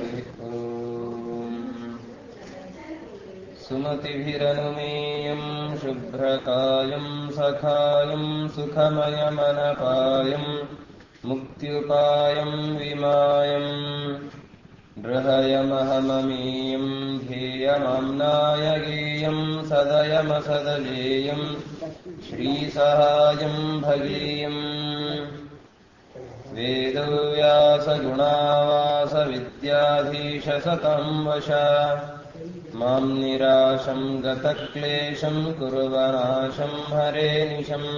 ॐ सुमतिभिरनुमेयं शुभ्रकायं सखायं सुखमयमनपायं मुक्त्युपायं विमायम् बृहयमहममीयं ध्येयमाम्नाय गेयं सदयमसदजेयं श्रीसहायं भगेयम् वेदव्यासगुणावासविद्याधीशसतं वशा मां निराशं गतक्लेशं कुर्वनाशं हरे निशम्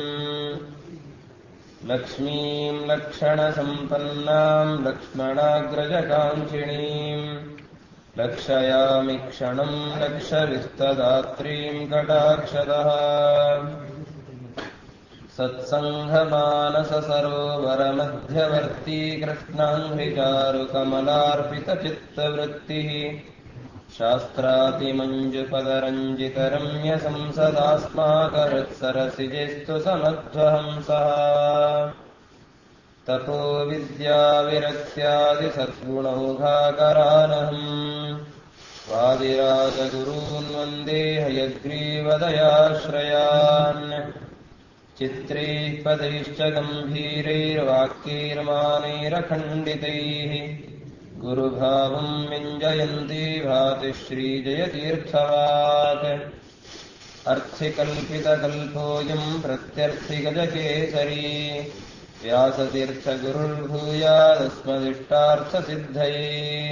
लक्ष्मीं लक्षणसम्पन्नां लक्ष्मणाग्रजकाङ्क्षिणीं लक्षयामि क्षणं लक्षविस्तदात्रीं कटाक्षदः सत्सङ्घमानससरोवरमध्यवर्ती कृष्णाङ्घ्रिचारुकमलार्पितचित्तवृत्तिः शास्त्रातिमञ्जुपदरञ्जितरम्यसंसदास्माकहृत्सरसिजेस्तु समध्वहंसः तपो विद्याविरक्त्यादिसद्गुणौघाकरानहम् वादिराजगुरून् वन्दे हयग्रीवदयाश्रयान् चित्रैः पदैश्च गम्भीरैर्वाक्यैर्मानैरखण्डितैः गुरुभावं व्यञ्जयन्ती भाति श्रीजयतीर्थवाक् अर्थिकल्पितकल्पोऽयं प्रत्यर्थिगजकेसरी व्यासतीर्थगुरुर्भूयादस्मदिष्टार्थसिद्धये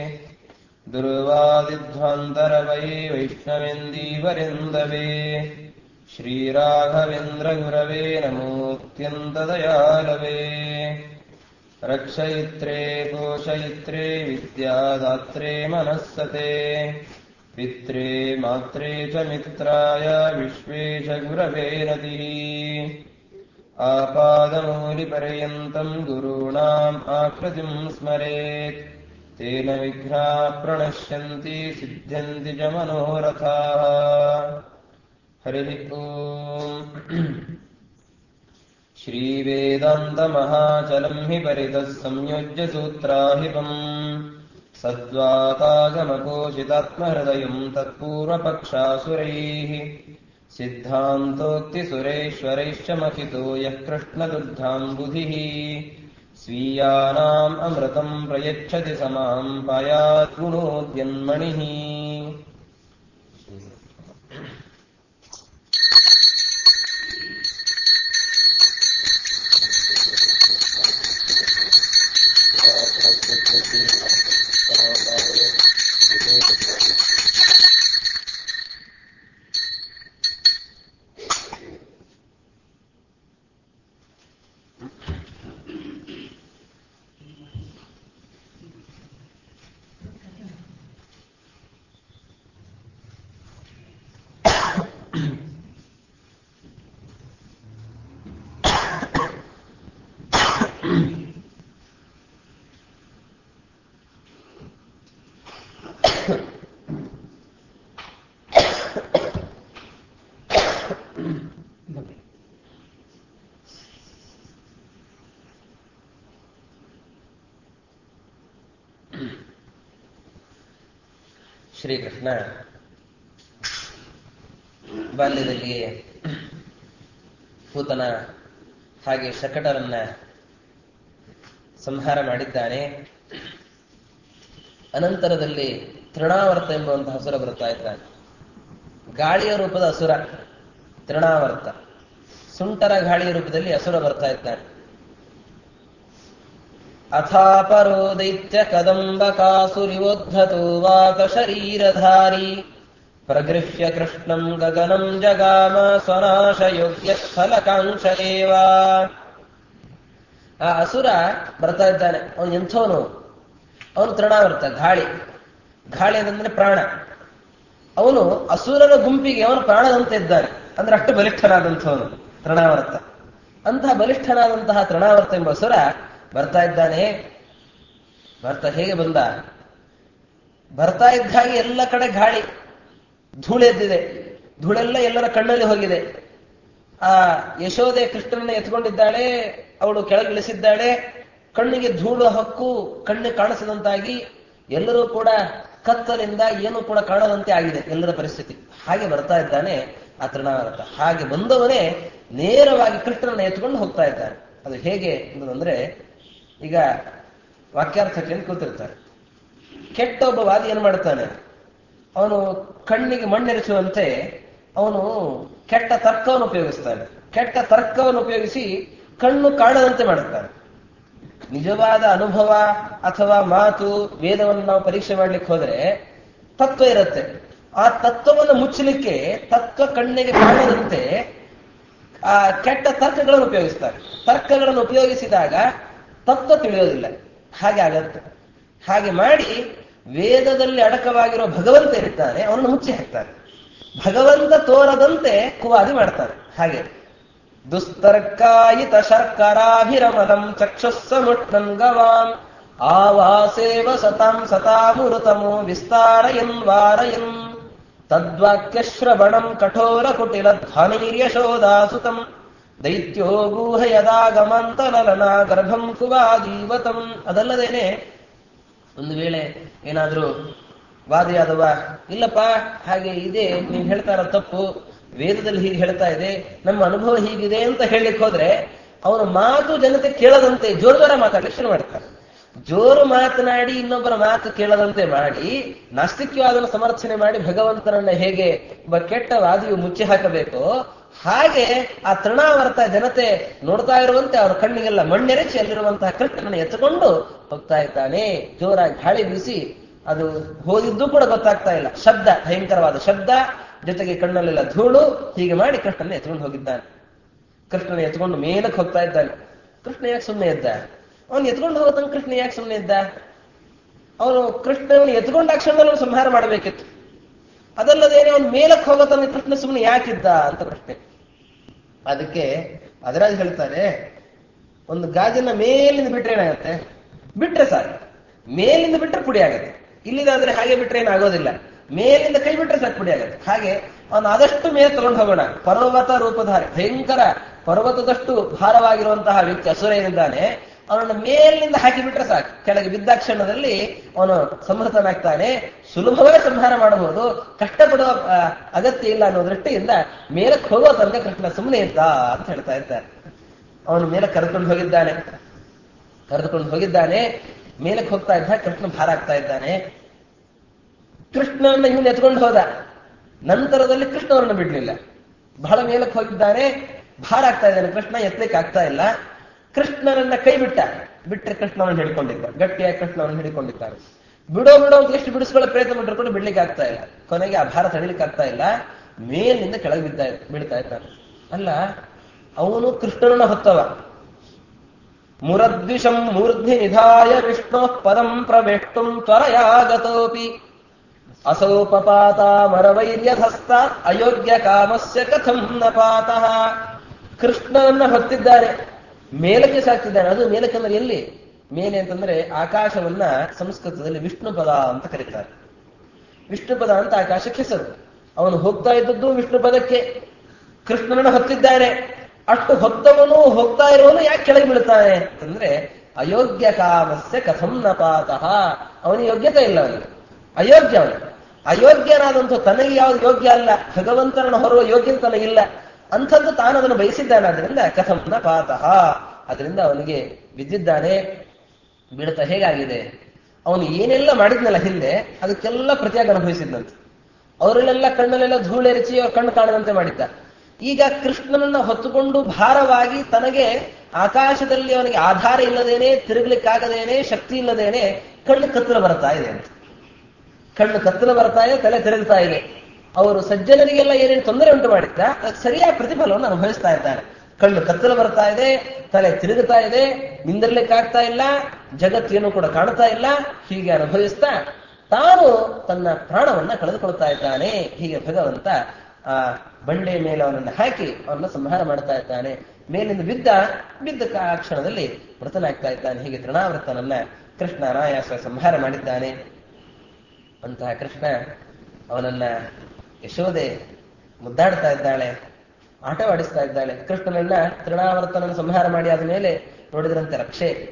दुर्वादिध्वान्तरवै वैष्णवेन्दीवरिन्दवे श्रीराघवेन्द्रगुरवे नमोऽत्यन्तदयालवे रक्षयित्रे पोषयित्रे विद्यादात्रे मनःसते पित्रे मात्रे च मित्राय विश्वे च गुरवे नतिः आपादमौलिपर्यन्तम् गुरूणाम् आकृतिम् स्मरेत् तेन विघ्नाः प्रणश्यन्ति सिद्ध्यन्ति च मनोरथाः हरिः ओम् श्रीवेदान्तमहाचलम् हि परितः संयोज्य सूत्राहिपम् सद्वातागमपोषितात्महृदयम् तत्पूर्वपक्षासुरैः सिद्धान्तोक्तिसुरेश्वरैश्च मथितो यः कृष्णदुग्धाम्बुधिः स्वीयानाम् अमृतम् प्रयच्छति समाम् पायाद्गुणोद्यन्मणिः ಶ್ರೀಕೃಷ್ಣ ಬಾಲ್ಯದಲ್ಲಿ ಪೂತನ ಹಾಗೆ ಶಕಟರನ್ನ ಸಂಹಾರ ಮಾಡಿದ್ದಾನೆ ಅನಂತರದಲ್ಲಿ ತೃಣಾವರ್ತ ಎಂಬುವಂತಹ ಅಸುರ ಬರ್ತಾ ಇದ್ದಾನೆ ಗಾಳಿಯ ರೂಪದ ಅಸುರ ತೃಣಾವರ್ತ ಸುಂಟರ ಗಾಳಿಯ ರೂಪದಲ್ಲಿ ಅಸುರ ಬರ್ತಾ ಇದ್ದಾನೆ ಅಥಾಪರೋ ದೈತ್ಯ ಕದಂಬಕಾಸುರಿವೋದ್ಧತೋ ವಾತ ಶರೀರಧಾರಿ ಪ್ರಗೃಹ್ಯ ಕೃಷ್ಣಂ ಗಗನಂ ಜಗಾಮ ಸ್ವನಾಶಯೋಗ್ಯ ಫಲಕಾಂಕ್ಷದೇವ ಆ ಅಸುರ ಬರ್ತಾ ಇದ್ದಾನೆ ಅವನು ಎಂಥವನು ಅವನು ತೃಣಾವರ್ತ ಗಾಳಿ ಗಾಳಿ ಅಂತಂದ್ರೆ ಪ್ರಾಣ ಅವನು ಅಸುರರ ಗುಂಪಿಗೆ ಅವನು ಪ್ರಾಣದಂತೆ ಇದ್ದಾನೆ ಅಂದ್ರೆ ಅಷ್ಟು ಬಲಿಷ್ಠನಾದಂಥವನು ತೃಣಾವರ್ತ ಅಂತಹ ಬಲಿಷ್ಠನಾದಂತಹ ತೃಣಾವರ್ತ ಎಂಬ ಅಸುರ ಬರ್ತಾ ಇದ್ದಾನೆ ಬರ್ತಾ ಹೇಗೆ ಬಂದ ಬರ್ತಾ ಇದ್ದ ಹಾಗೆ ಎಲ್ಲ ಕಡೆ ಗಾಳಿ ಧೂಳೆದ್ದಿದೆ ಧೂಳೆಲ್ಲ ಎಲ್ಲರ ಕಣ್ಣಲ್ಲಿ ಹೋಗಿದೆ ಆ ಯಶೋದೆ ಕೃಷ್ಣನನ್ನ ಎತ್ಕೊಂಡಿದ್ದಾಳೆ ಅವಳು ಕೆಳಗಿಳಿಸಿದ್ದಾಳೆ ಕಣ್ಣಿಗೆ ಧೂಳು ಹಕ್ಕು ಕಣ್ಣು ಕಾಣಿಸದಂತಾಗಿ ಎಲ್ಲರೂ ಕೂಡ ಕತ್ತಲಿಂದ ಏನು ಕೂಡ ಕಾಣದಂತೆ ಆಗಿದೆ ಎಲ್ಲರ ಪರಿಸ್ಥಿತಿ ಹಾಗೆ ಬರ್ತಾ ಇದ್ದಾನೆ ಆ ತೃಣಾವರ್ತ ಹಾಗೆ ಬಂದವನೇ ನೇರವಾಗಿ ಕೃಷ್ಣನ ಎತ್ಕೊಂಡು ಹೋಗ್ತಾ ಇದ್ದಾನೆ ಅದು ಹೇಗೆ ಅಂತಂದ್ರೆ ಈಗ ವಾಕ್ಯಾರ್ಥಕ್ಕೆ ಅಂತ ಕೂತಿರ್ತಾರೆ ಕೆಟ್ಟ ಒಬ್ಬ ವಾದಿ ಏನ್ ಮಾಡ್ತಾನೆ ಅವನು ಕಣ್ಣಿಗೆ ಮಣ್ಣೆರಿಸುವಂತೆ ಅವನು ಕೆಟ್ಟ ತರ್ಕವನ್ನು ಉಪಯೋಗಿಸ್ತಾನೆ ಕೆಟ್ಟ ತರ್ಕವನ್ನು ಉಪಯೋಗಿಸಿ ಕಣ್ಣು ಕಾಣದಂತೆ ಮಾಡುತ್ತಾನೆ ನಿಜವಾದ ಅನುಭವ ಅಥವಾ ಮಾತು ವೇದವನ್ನು ನಾವು ಪರೀಕ್ಷೆ ಮಾಡ್ಲಿಕ್ಕೆ ಹೋದ್ರೆ ತತ್ವ ಇರುತ್ತೆ ಆ ತತ್ವವನ್ನು ಮುಚ್ಚಲಿಕ್ಕೆ ತತ್ವ ಕಣ್ಣಿಗೆ ಕಾಣದಂತೆ ಆ ಕೆಟ್ಟ ತರ್ಕಗಳನ್ನು ಉಪಯೋಗಿಸ್ತಾರೆ ತರ್ಕಗಳನ್ನು ಉಪಯೋಗಿಸಿದಾಗ ತತ್ವ ತಿಳಿಯೋದಿಲ್ಲ ಹಾಗೆ ಆಗತ್ತೆ ಹಾಗೆ ಮಾಡಿ ವೇದದಲ್ಲಿ ಅಡಕವಾಗಿರೋ ಭಗವಂತ ಇರ್ತಾನೆ ಅವನನ್ನು ಮುಚ್ಚಿ ಹಾಕ್ತಾರೆ ಭಗವಂತ ತೋರದಂತೆ ಕುವಾದಿ ಮಾಡ್ತಾರೆ ಹಾಗೆ ದುಸ್ತರ್ಕಾಯಿತ ಶರ್ಕರಾಭಿರಮಣಂ ಚಕ್ಷುಸ್ಸಮುಟ್ನನ್ ಗವಾಂ ಆವಾಸೇವ ಸತಾಂ ಸತಾಮೃತಮೋ ವಿಸ್ತಾರಯನ್ ವಾರಯನ್ ತದ್ವಾಕ್ಯಶ್ರವಣಂ ಕಠೋರ ಕುಟಿಲ ಧ್ವನಿರ್ಯಶೋದಾಸುತಂ ದೈತ್ಯೋ ಗೂಹಯದಾಗಮಂತಲನ ಗರ್ಭಂ ಕುವಾದೀವತಂ ಅದಲ್ಲದೇನೆ ಒಂದು ವೇಳೆ ಏನಾದ್ರೂ ವಾದಿಯಾದವ ಇಲ್ಲಪ್ಪ ಹಾಗೆ ಇದೆ ನೀವು ಹೇಳ್ತಾ ಇರೋ ತಪ್ಪು ವೇದದಲ್ಲಿ ಹೀಗೆ ಹೇಳ್ತಾ ಇದೆ ನಮ್ಮ ಅನುಭವ ಹೀಗಿದೆ ಅಂತ ಹೇಳಲಿಕ್ಕೆ ಹೋದ್ರೆ ಅವನ ಮಾತು ಜನತೆ ಕೇಳದಂತೆ ಜೋರು ಜೋರ ಮಾತಾಡ್ಲಿಕ್ಕೆ ಶುರು ಮಾಡ್ತಾರೆ ಜೋರು ಮಾತನಾಡಿ ಇನ್ನೊಬ್ಬರ ಮಾತು ಕೇಳದಂತೆ ಮಾಡಿ ನಾಸ್ತಿಕ್ಯವಾದನ್ನು ಸಮರ್ಥನೆ ಮಾಡಿ ಭಗವಂತನನ್ನ ಹೇಗೆ ಒಬ್ಬ ಕೆಟ್ಟ ವಾದಿಯು ಮುಚ್ಚಿ ಹಾಕಬೇಕು ಹಾಗೆ ಆ ತೃಣಾವರ್ತ ಜನತೆ ನೋಡ್ತಾ ಇರುವಂತೆ ಅವರ ಕಣ್ಣಿಗೆಲ್ಲ ಮಣ್ಣೆರಚಿ ಅಲ್ಲಿರುವಂತಹ ಕೃಷ್ಣನ ಎತ್ತುಕೊಂಡು ಹೋಗ್ತಾ ಇದ್ದಾನೆ ಜೋರಾಗಿ ಗಾಳಿ ಬೀಸಿ ಅದು ಹೋಗಿದ್ದು ಕೂಡ ಗೊತ್ತಾಗ್ತಾ ಇಲ್ಲ ಶಬ್ದ ಭಯಂಕರವಾದ ಶಬ್ದ ಜೊತೆಗೆ ಕಣ್ಣಲ್ಲೆಲ್ಲ ಧೂಳು ಹೀಗೆ ಮಾಡಿ ಕೃಷ್ಣನ ಎತ್ಕೊಂಡು ಹೋಗಿದ್ದಾನೆ ಕೃಷ್ಣನ ಎತ್ಕೊಂಡು ಮೇಲಕ್ಕೆ ಹೋಗ್ತಾ ಇದ್ದಾನೆ ಕೃಷ್ಣ ಯಾಕೆ ಸುಮ್ಮನೆ ಇದ್ದ ಅವನು ಎತ್ಕೊಂಡು ಹೋಗೋತಂಗ ಕೃಷ್ಣ ಯಾಕೆ ಸುಮ್ಮನೆ ಇದ್ದ ಅವನು ಕೃಷ್ಣವನ್ನು ಎತ್ಕೊಂಡ ಕ್ಷಣದಲ್ಲಿ ಅವನು ಸಂಹಾರ ಮಾಡಬೇಕಿತ್ತು ಅದಲ್ಲದೇನೆ ಅವನು ಮೇಲಕ್ಕೆ ಹೋಗೋ ತನಕ ಕೃಷ್ಣ ಸುಮ್ಮನೆ ಯಾಕಿದ್ದ ಅಂತ ಪ್ರಶ್ನೆ ಅದಕ್ಕೆ ಅದರಾಜ್ ಹೇಳ್ತಾರೆ ಒಂದು ಗಾಜನ್ನ ಮೇಲಿಂದ ಬಿಟ್ರೆ ಏನಾಗತ್ತೆ ಬಿಟ್ರೆ ಸಾಕು ಮೇಲಿಂದ ಬಿಟ್ರೆ ಪುಡಿ ಆಗತ್ತೆ ಇಲ್ಲಿದಾದ್ರೆ ಹಾಗೆ ಬಿಟ್ರೆ ಏನಾಗೋದಿಲ್ಲ ಮೇಲಿಂದ ಕೈ ಬಿಟ್ರೆ ಸಾಕು ಪುಡಿ ಆಗತ್ತೆ ಹಾಗೆ ಅವನು ಆದಷ್ಟು ಮೇಲೆ ತಗೊಂಡು ಹೋಗೋಣ ಪರ್ವತ ರೂಪಧಾರಿ ಭಯಂಕರ ಪರ್ವತದಷ್ಟು ಭಾರವಾಗಿರುವಂತಹ ವ್ಯಕ್ತಿ ಅಸುರ ಏನಿದ್ದಾನೆ ಅವನನ್ನು ಮೇಲಿನಿಂದ ಹಾಕಿ ಬಿಟ್ರೆ ಸಾಕು ಕೆಳಗೆ ಬಿದ್ದ ಕ್ಷಣದಲ್ಲಿ ಅವನು ಸಂಹೃತನಾಗ್ತಾನೆ ಸುಲಭವಾಗಿ ಸಂಹಾರ ಮಾಡಬಹುದು ಕಷ್ಟಪಡುವ ಆ, ಅಗತ್ಯ ಇಲ್ಲ ಅನ್ನೋ ದೃಷ್ಟಿಯಿಂದ ಮೇಲಕ್ಕೆ ಹೋಗೋ ತನಕ ಕೃಷ್ಣ ಸುಮ್ಮನೆ ಇದ್ದ ಅಂತ ಹೇಳ್ತಾ ಇದ್ದಾರೆ ಅವನು ಮೇಲೆ ಕರೆದುಕೊಂಡು ಹೋಗಿದ್ದಾನೆ ಕರೆದುಕೊಂಡು ಹೋಗಿದ್ದಾನೆ ಮೇಲಕ್ಕೆ ಹೋಗ್ತಾ ಇದ್ದ ಕೃಷ್ಣ ಭಾರ ಆಗ್ತಾ ಇದ್ದಾನೆ ಕೃಷ್ಣನನ್ನ ಇವನು ಎತ್ಕೊಂಡು ಹೋದ ನಂತರದಲ್ಲಿ ಕೃಷ್ಣ ಅವರನ್ನು ಬಿಡ್ಲಿಲ್ಲ ಬಹಳ ಮೇಲಕ್ಕೆ ಹೋಗಿದ್ದಾನೆ ಭಾರ ಆಗ್ತಾ ಇದ್ದಾನೆ ಕೃಷ್ಣ ಎತ್ತಲಿಕ್ಕೆ ಆಗ್ತಾ ಇಲ್ಲ ಕೃಷ್ಣನನ್ನ ಕೈ ಬಿಟ್ಟ ಬಿಟ್ಟರೆ ಕೃಷ್ಣವನ್ನು ಹಿಡ್ಕೊಂಡಿದ್ದ ಗಟ್ಟಿಯಾಗಿ ಕೃಷ್ಣವನ್ನು ಹಿಡ್ಕೊಂಡಿದ್ದಾರೆ ಬಿಡೋ ಬಿಡೋ ಅಂತ ಎಷ್ಟು ಬಿಡಿಸ್ಕೊಳ್ಳೋ ಪ್ರಯತ್ನ ಮಾಡಿದ್ರು ಕೂಡ ಬಿಡ್ಲಿಕ್ಕೆ ಆಗ್ತಾ ಇಲ್ಲ ಕೊನೆಗೆ ಆ ಭಾರ ತಡಿಲಿಕ್ಕೆ ಆಗ್ತಾ ಇಲ್ಲ ಮೇಲಿನಿಂದ ಕೆಳಗೆ ಬಿದ್ದ ಬೀಳ್ತಾ ಇದ್ದಾನೆ ಅಲ್ಲ ಅವನು ಕೃಷ್ಣನನ್ನ ಹೊತ್ತವ ಮುರದ್ವಿಷಂ ಮೂರ್ಧ್ನಿ ನಿಧಾಯ ವಿಷ್ಣು ಪದಂ ಪ್ರವೇಷ್ಟುಂ ತ್ವರಯಾಗತೋಪಿ ಅಸೌ ಪಪಾತ ಮರವೈರ್ಯಧಸ್ತ ಅಯೋಗ್ಯ ಕಾಮಸ್ಯ ಕಥಂ ನ ಪಾತಃ ಕೃಷ್ಣನನ್ನ ಹೊತ್ತಿದ್ದಾರೆ ಮೇಲಕ್ಕೆ ಸಾಕ್ತಿದ್ದಾನೆ ಅದು ಮೇಲಕ್ಕೆ ಅಂದ್ರೆ ಎಲ್ಲಿ ಮೇಲೆ ಅಂತಂದ್ರೆ ಆಕಾಶವನ್ನ ಸಂಸ್ಕೃತದಲ್ಲಿ ವಿಷ್ಣು ಪದ ಅಂತ ಕರೀತಾರೆ ವಿಷ್ಣು ಪದ ಅಂತ ಆಕಾಶಕ್ಕೆ ಹೆಸರು ಅವನು ಹೋಗ್ತಾ ಇದ್ದದ್ದು ವಿಷ್ಣು ಪದಕ್ಕೆ ಕೃಷ್ಣನನ್ನು ಹೊತ್ತಿದ್ದಾನೆ ಅಷ್ಟು ಹೊತ್ತವನು ಹೋಗ್ತಾ ಇರೋನು ಯಾಕೆ ಕೆಳಗೆ ಬೀಳ್ತಾನೆ ಅಂತಂದ್ರೆ ಅಯೋಗ್ಯ ಕಾಮಸ್ಯ ಕಥಂ ನ ಪಾತಃ ಅವನಿಗೆ ಯೋಗ್ಯತೆ ಇಲ್ಲ ಅವನಿಗೆ ಅಯೋಗ್ಯ ಅವನು ಅಯೋಗ್ಯನಾದಂಥ ತನಗೆ ಯಾವ್ದು ಯೋಗ್ಯ ಅಲ್ಲ ಭಗವಂತನನ್ನು ಹೊರುವ ಯೋಗ್ಯತೆ ತನಗಿಲ್ಲ ಅಂಥದ್ದು ತಾನು ಅದನ್ನು ಬಯಸಿದ್ದಾನಾದ್ರಿಂದ ಕಥಂ ನ ಪಾತಃ ಅದರಿಂದ ಅವನಿಗೆ ಬಿದ್ದಿದ್ದಾನೆ ಬೀಳ್ತಾ ಹೇಗಾಗಿದೆ ಅವನು ಏನೆಲ್ಲ ಮಾಡಿದ್ನಲ್ಲ ಹಿಂದೆ ಅದಕ್ಕೆಲ್ಲ ಪ್ರತಿಯಾಗಿ ಅನುಭವಿಸಿದ್ನಂತೆ ಅವರಲ್ಲೆಲ್ಲ ಕಣ್ಣಲ್ಲೆಲ್ಲ ಧೂಳೆರಚಿ ಅವ್ರ ಕಣ್ಣು ಕಾಣದಂತೆ ಮಾಡಿದ್ದ ಈಗ ಕೃಷ್ಣನನ್ನ ಹೊತ್ತುಕೊಂಡು ಭಾರವಾಗಿ ತನಗೆ ಆಕಾಶದಲ್ಲಿ ಅವನಿಗೆ ಆಧಾರ ಇಲ್ಲದೇನೆ ತಿರುಗಲಿಕ್ಕಾಗದೇನೆ ಶಕ್ತಿ ಇಲ್ಲದೇನೆ ಕಣ್ಣು ಕತ್ತಲು ಬರ್ತಾ ಇದೆ ಅಂತ ಕಣ್ಣು ಕತ್ತಲು ಬರ್ತಾ ಇದೆ ತಲೆ ತಿರುಗ್ತಾ ಇದೆ ಅವರು ಸಜ್ಜನರಿಗೆಲ್ಲ ಏನೇನು ತೊಂದರೆ ಉಂಟು ಮಾಡಿದ್ದ ಅದಕ್ಕೆ ಸರಿಯಾದ ಪ್ರತಿಫಲವನ್ನು ಅನುಭವಿಸ್ತಾ ಇದ್ದಾರೆ ಕಣ್ಣು ಕತ್ತಲು ಬರ್ತಾ ಇದೆ ತಲೆ ತಿರುಗುತ್ತಾ ಇದೆ ನಿಂದಿರ್ಲಿಕ್ಕಾಗ್ತಾ ಇಲ್ಲ ಜಗತ್ತೇನು ಕೂಡ ಕಾಣ್ತಾ ಇಲ್ಲ ಹೀಗೆ ಅನುಭವಿಸ್ತಾ ತಾನು ತನ್ನ ಪ್ರಾಣವನ್ನ ಕಳೆದುಕೊಳ್ತಾ ಇದ್ದಾನೆ ಹೀಗೆ ಭಗವಂತ ಆ ಬಂಡೆ ಮೇಲೆ ಅವನನ್ನು ಹಾಕಿ ಅವನನ್ನ ಸಂಹಾರ ಮಾಡ್ತಾ ಇದ್ದಾನೆ ಮೇಲಿಂದ ಬಿದ್ದ ಬಿದ್ದ ಆ ಕ್ಷಣದಲ್ಲಿ ಮೃತನಾಗ್ತಾ ಇದ್ದಾನೆ ಹೀಗೆ ತೃಣಾವೃತನನ್ನ ಕೃಷ್ಣ ಅನಾಯಾಸ ಸಂಹಾರ ಮಾಡಿದ್ದಾನೆ ಅಂತಹ ಕೃಷ್ಣ ಅವನನ್ನ ಯಶೋದೆ ಮುದ್ದಾಡ್ತಾ ಇದ್ದಾಳೆ ಆಟವಾಡಿಸ್ತಾ ಇದ್ದಾಳೆ ಕೃಷ್ಣನನ್ನ ತೃಣಾವರ್ತನ ಸಂಹಾರ ಮಾಡಿ ಆದ ಮೇಲೆ ನೋಡಿದ್ರಂತೆ ರಕ್ಷೆ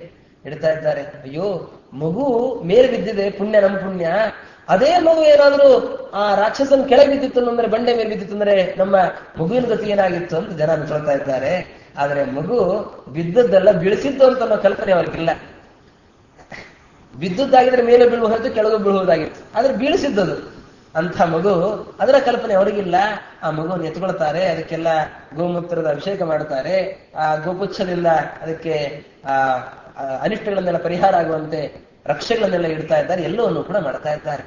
ಇಡ್ತಾ ಇದ್ದಾರೆ ಅಯ್ಯೋ ಮಗು ಮೇಲೆ ಬಿದ್ದಿದೆ ಪುಣ್ಯ ನಮ್ಮ ಪುಣ್ಯ ಅದೇ ಮಗು ಏನಾದ್ರೂ ಆ ರಾಕ್ಷಸನ ಕೆಳಗೆ ಬಿದ್ದಿತ್ತು ಅಂದ್ರೆ ಬಂಡೆ ಮೇಲೆ ಬಿದ್ದಿತ್ತು ಅಂದ್ರೆ ನಮ್ಮ ಮಗುವಿನ ಗತಿ ಏನಾಗಿತ್ತು ಅಂತ ಜನ ಅನ್ಕೊಳ್ತಾ ಇದ್ದಾರೆ ಆದ್ರೆ ಮಗು ಬಿದ್ದದ್ದೆಲ್ಲ ಬೀಳಿಸಿದ್ದು ಅಂತ ಅನ್ನೋ ಕಲ್ಪನೆ ಅವ್ರಿಗಿಲ್ಲ ಬಿದ್ದದ್ದಾಗಿದ್ರೆ ಮೇಲೆ ಬೀಳುವುದು ಕೆಳಗೆ ಬೀಳುವುದಾಗಿತ್ತು ಆದ್ರೆ ಬೀಳಿಸಿದ್ದದು ಅಂಥ ಮಗು ಅದರ ಕಲ್ಪನೆ ಅವರಿಗಿಲ್ಲ ಆ ಮಗುವನ್ನು ಎತ್ಕೊಳ್ತಾರೆ ಅದಕ್ಕೆಲ್ಲ ಗೋಮೂತ್ರದ ಅಭಿಷೇಕ ಮಾಡ್ತಾರೆ ಆ ಗೋಪುಚ್ಛದಿಂದ ಅದಕ್ಕೆ ಆ ಆ ಅನಿಷ್ಟಗಳನ್ನೆಲ್ಲ ಪರಿಹಾರ ಆಗುವಂತೆ ರಕ್ಷೆಗಳನ್ನೆಲ್ಲ ಇಡ್ತಾ ಇದ್ದಾರೆ ಎಲ್ಲವನ್ನು ಕೂಡ ಮಾಡ್ತಾ ಇದ್ದಾರೆ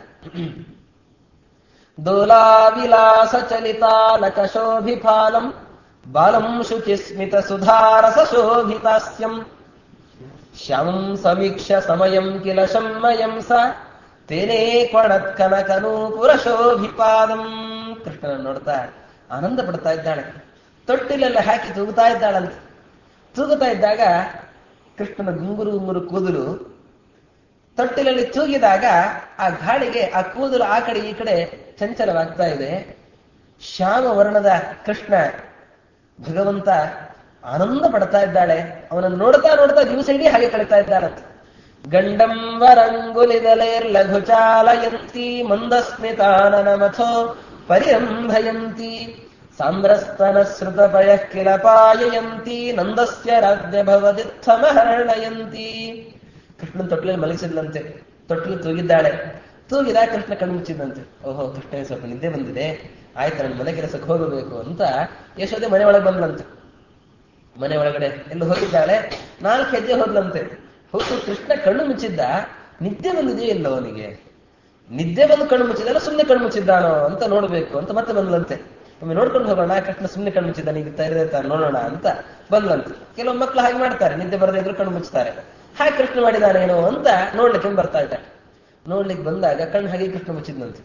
ದೋಲಾ ವಿಲಾಸ ಚಲಿತಾಲಕ ಶೋಭಿಫಾಲಂ ಬಾಲಂ ಶುಚಿಸ್ಮಿತ ಸುಧಾರಸ ಶೋಭಿತಾಸ್ಯಂ ಶ್ಯಾಮಂ ಸಮೀಕ್ಷ ಸಮಯಂ ಕಿಲ ಶಮ್ಮಯಂ ಸ ತೇನೇ ಕೊಣತ್ ಕನಕನೂಪುರ ಶೋಭಿಪಾದಂ ಕೃಷ್ಣನ ನೋಡ್ತಾ ಆನಂದ ಪಡ್ತಾ ಇದ್ದಾಳೆ ತೊಟ್ಟಿಲೆಲ್ಲ ಹಾಕಿ ತೂಗುತ್ತಾ ಇದ್ದಾಳಂತೆ ತೂಗುತ್ತಾ ಇದ್ದಾಗ ಕೃಷ್ಣನ ಗುಂಗುರು ಗುಂಗುರು ಕೂದಲು ತೊಟ್ಟಿಲಲ್ಲಿ ತೂಗಿದಾಗ ಆ ಗಾಳಿಗೆ ಆ ಕೂದಲು ಆ ಕಡೆ ಈ ಕಡೆ ಚಂಚಲವಾಗ್ತಾ ಇದೆ ಶ್ಯಾಮ ವರ್ಣದ ಕೃಷ್ಣ ಭಗವಂತ ಆನಂದ ಪಡ್ತಾ ಇದ್ದಾಳೆ ಅವನನ್ನು ನೋಡ್ತಾ ನೋಡ್ತಾ ದಿವಸ ಇಡೀ ಹಾಗೆ ಕಳೀತಾ ಇದ್ದಾಳಂತೆ ಗಂಡಂ ವರಂಗುಲಿದಲೇರ್ ಲಘು ಚಾಲಯಂತಿ ಮಂದಸ್ಮಿತಾನನಮಥೋ ಪರಿರಂಭಯಂತಿ ಸಾಂದ್ರಸ್ತನ ಶ್ರುತ ಪಯ ಕಿಲ ಪಾಯಯಂತಿ ನಂದಸ್ಯ ರಾಜ್ಯ ಭವದಿತ್ಥಮಹರ್ಣಯಂತಿ ಕೃಷ್ಣನ್ ತೊಟ್ಲಲ್ಲಿ ಮಲಗಿಸಿದ್ಲಂತೆ ತೊಟ್ಲು ತೂಗಿದ್ದಾಳೆ ತೂಗಿದಾಗ ಕೃಷ್ಣ ಕಣ್ಣು ಮುಚ್ಚಿದಂತೆ ಓಹೋ ಕೃಷ್ಣ ಸ್ವಲ್ಪ ನಿದ್ದೆ ಬಂದಿದೆ ಆಯ್ತು ನನ್ನ ಮನೆ ಕೆಲಸಕ್ಕೆ ಹೋಗಬೇಕು ಅಂತ ಯಶೋದೆ ಮನೆ ಒಳಗೆ ಬಂದ್ಲಂತೆ ಮನೆ ಒಳಗಡೆ ಎಲ್ಲ ಹೋಗಿದ್ದಾಳೆ ನಾಲ್ಕು ಹೆಜ್ಜೆ ಹೋದ್ಲಂತೆ ಹೋಗಿ ಕೃಷ್ಣ ಕಣ್ಣು ಮುಚ್ಚಿದ್ದ ನಿದ್ದೆ ಬಂದಿದೆಯೋ ಇಲ್ಲೋ ಅವನಿಗೆ ನಿದ್ದೆ ಬಂದು ಕಣ್ಣು ಮುಚ್ಚಿದಲ್ಲ ಸುಮ್ಮನೆ ಕಣ್ಣು ಮುಚ್ಚಿದ್ದಾನೋ ಅಂತ ನೋಡ್ಬೇಕು ಅಂತ ಮತ್ತೆ ಬಂದ್ಲಂತೆ ಒಮ್ಮೆ ನೋಡ್ಕೊಂಡು ಹೋಗೋಣ ಕೃಷ್ಣ ಸುಮ್ಮನೆ ಕಣ್ಣು ಮುಚ್ಚಿದ್ದಾನೆ ಈಗ ತೈರತ ನೋಡೋಣ ಅಂತ ಬಂದ್ಲಂತೆ ಕೆಲವು ಮಕ್ಕಳು ಹಾಗೆ ಮಾಡ್ತಾರೆ ನಿದ್ದೆ ಬರದೇ ಇದ್ರು ಕಣ್ಣು ಮುಚ್ಚುತ್ತಾರೆ ಹಾಗೆ ಕೃಷ್ಣ ಮಾಡಿದಾನೇನೋ ಅಂತ ನೋಡ್ಲಿಕ್ಕೆ ಬರ್ತಾ ಇದ್ದ ನೋಡ್ಲಿಕ್ಕೆ ಬಂದಾಗ ಕಣ್ಣು ಹಾಗೆ ಕೃಷ್ಣ ಮುಚ್ಚಿದ್ನಂತೆ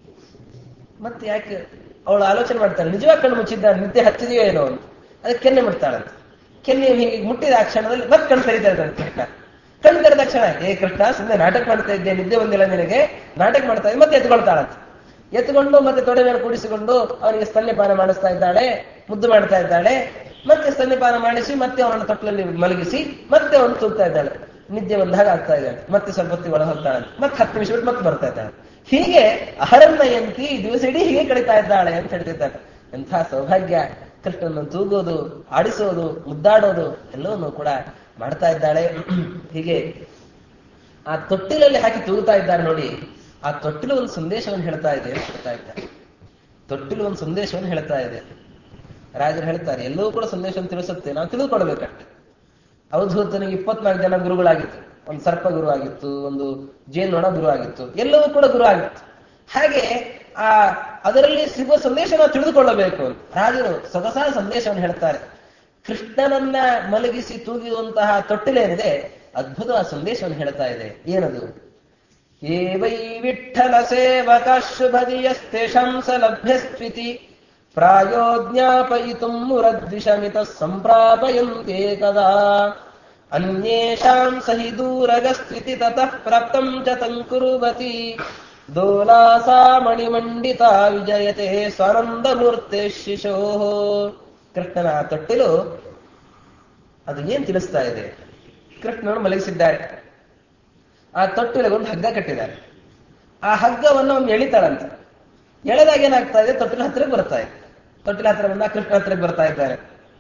ಮತ್ತೆ ಯಾಕೆ ಅವಳು ಆಲೋಚನೆ ಮಾಡ್ತಾಳೆ ನಿಜವಾಗಿ ಕಣ್ಣು ಮುಚ್ಚಿದ್ದ ನಿದ್ದೆ ಹತ್ತಿದೆಯೋ ಏನೋ ಅಂತ ಅದಕ್ಕೆ ಕೆನ್ನೆ ಮುಟ್ತಾಳಂತೆ ಕೆನ್ನೆ ಹೀಗೆ ಮುಟ್ಟಿದ ಆ ಕ್ಷಣದಲ್ಲಿ ಮತ್ತೆ ಕಣ್ಣು ತೆರೀತಾ ಇದ್ದಾನೆ ಕೃಷ್ಣ ಕಣ್ಣು ತೆರೆದ ಕ್ಷಣ ಏ ಕೃಷ್ಣ ಸುಮ್ಮನೆ ನಾಟಕ ಮಾಡ್ತಾ ಇದ್ದೆ ನಿದ್ದೆ ಬಂದಿಲ್ಲ ನಿನಗೆ ನಾಟಕ ಮಾಡ್ತಾ ಇದ್ದೆ ಮತ್ತೆ ಎತ್ಕೊಳ್ತಾಳಂತೆ ಎತ್ಕೊಂಡು ಮತ್ತೆ ತೊಡೆ ಮೇಲೆ ಕೂಡಿಸಿಕೊಂಡು ಅವನಿಗೆ ಸ್ತನ್ಯಪಾನ ಮಾಡಿಸ್ತಾ ಇದ್ದಾಳೆ ಮುದ್ದು ಮಾಡ್ತಾ ಇದ್ದಾಳೆ ಮತ್ತೆ ಸ್ತನ್ಯಪಾನ ಮಾಡಿಸಿ ಮತ್ತೆ ಅವನನ್ನು ತೊಟ್ಲಲ್ಲಿ ಮಲಗಿಸಿ ಮತ್ತೆ ಅವನು ತೂಗ್ತಾ ಇದ್ದಾಳೆ ನಿದ್ದೆ ಬಂದಾಗ ಆಗ್ತಾ ಇದ್ದಾಳೆ ಮತ್ತೆ ಸ್ವಲ್ಪ ಹೊತ್ತಿಗೆ ಒಳ ಹೋಗ್ತಾಳೆ ಮತ್ತೆ ಹತ್ತು ನಿಮಿಷ ಬಿಟ್ಟು ಮತ್ತೆ ಬರ್ತಾ ಇದ್ದಾಳೆ ಹೀಗೆ ಅಹರನ್ನಯಂತಿ ದಿವಸ ಇಡೀ ಹೀಗೆ ಕಳೀತಾ ಇದ್ದಾಳೆ ಅಂತ ಹೇಳ್ತಿದ್ದಾಳೆ ಎಂಥ ಸೌಭಾಗ್ಯ ಕೃಷ್ಣನನ್ನು ತೂಗೋದು ಆಡಿಸೋದು ಮುದ್ದಾಡೋದು ಎಲ್ಲವನ್ನೂ ಕೂಡ ಮಾಡ್ತಾ ಇದ್ದಾಳೆ ಹೀಗೆ ಆ ತೊಟ್ಟಿಲಲ್ಲಿ ಹಾಕಿ ತೂಗುತ್ತಾ ಇದ್ದಾರೆ ನೋಡಿ ಆ ತೊಟ್ಟಿಲು ಒಂದು ಸಂದೇಶವನ್ನು ಹೇಳ್ತಾ ಇದೆ ಅಂತ ಹೇಳ್ತಾ ಇದ್ದಾರೆ ತೊಟ್ಟಿಲು ಒಂದು ಸಂದೇಶವನ್ನು ಹೇಳ್ತಾ ಇದೆ ರಾಜರು ಹೇಳ್ತಾರೆ ಎಲ್ಲವೂ ಕೂಡ ಸಂದೇಶವನ್ನು ತಿಳಿಸುತ್ತೆ ನಾವು ತಿಳಿದುಕೊಳ್ಬೇಕಷ್ಟೆ ಅವಧೂತನಿಗೆ ಇಪ್ಪತ್ನಾಲ್ಕು ಜನ ಗುರುಗಳಾಗಿತ್ತು ಒಂದು ಸರ್ಪ ಗುರು ಆಗಿತ್ತು ಒಂದು ಜೇನೊಣ ಗುರು ಆಗಿತ್ತು ಎಲ್ಲವೂ ಕೂಡ ಗುರು ಆಗಿತ್ತು ಹಾಗೆ ಆ ಅದರಲ್ಲಿ ಸಿಗುವ ಸಂದೇಶ ನಾವು ತಿಳಿದುಕೊಳ್ಳಬೇಕು ಅಂತ ರಾಜರು ಸೊಗಸಾದ ಸಂದೇಶವನ್ನು ಹೇಳ್ತಾರೆ ಕೃಷ್ಣನನ್ನ ಮಲಗಿಸಿ ತೂಗಿರುವಂತಹ ತೊಟ್ಟಿಲೇನಿದೆ ಅದ್ಭುತವಾದ ಸಂದೇಶವನ್ನು ಹೇಳ್ತಾ ಇದೆ ಏನದು ಏ ವೈ ವಿಠಲ ಸೇವಕ ಶುಭದಿಯಸ್ತೇಷಾಂ ಸಲಭ್ಯಸ್ವಿತಿ ಪ್ರಾಯೋ ಜ್ಞಾಪಯಿತುಂ ಮುರದ್ವಿಷಮಿತ ಸಂಪ್ರಾಪಯಂತೆ ಕದಾ ಅನ್ಯೇಷಾಂ ಸಹಿ ದೂರಗಸ್ಥಿತಿ ತತಃ ಪ್ರಾಪ್ತಂ ಚ ತಂಕುರುವತಿ ದೋಲಾಸಾ ಮಣಿಮಂಡಿತ ವಿಜಯತೆ ಸ್ವಾನಂದಮೂರ್ತೆ ಶಿಶೋ ಕೃಷ್ಣನ ತೊಟ್ಟಿಲು ಅದು ಏನ್ ತಿಳಿಸ್ತಾ ಇದೆ ಕೃಷ್ಣನು ಮಲಗಿಸಿದ್ದಾರೆ ಆ ತೊಟ್ಟಿಲಿಗೆ ಒಂದು ಹಗ್ಗ ಕಟ್ಟಿದ್ದಾರೆ ಆ ಹಗ್ಗವನ್ನು ಒಂದು ಎಳಿತಾಳಂತೆ ಎಳೆದಾಗ ಏನಾಗ್ತಾ ಇದೆ ತೊಟ್ಟಿಲ ಹತ್ತಿರಕ್ಕೆ ಬರ್ತಾ ಇದೆ ತೊಟ್ಟಿಲ ಹತ್ತಿರ ಬಂದ ಕೃಷ್ಣ ಹತ್ತಿರಕ್ಕೆ ಬರ್ತಾ ಇದ್ದಾರೆ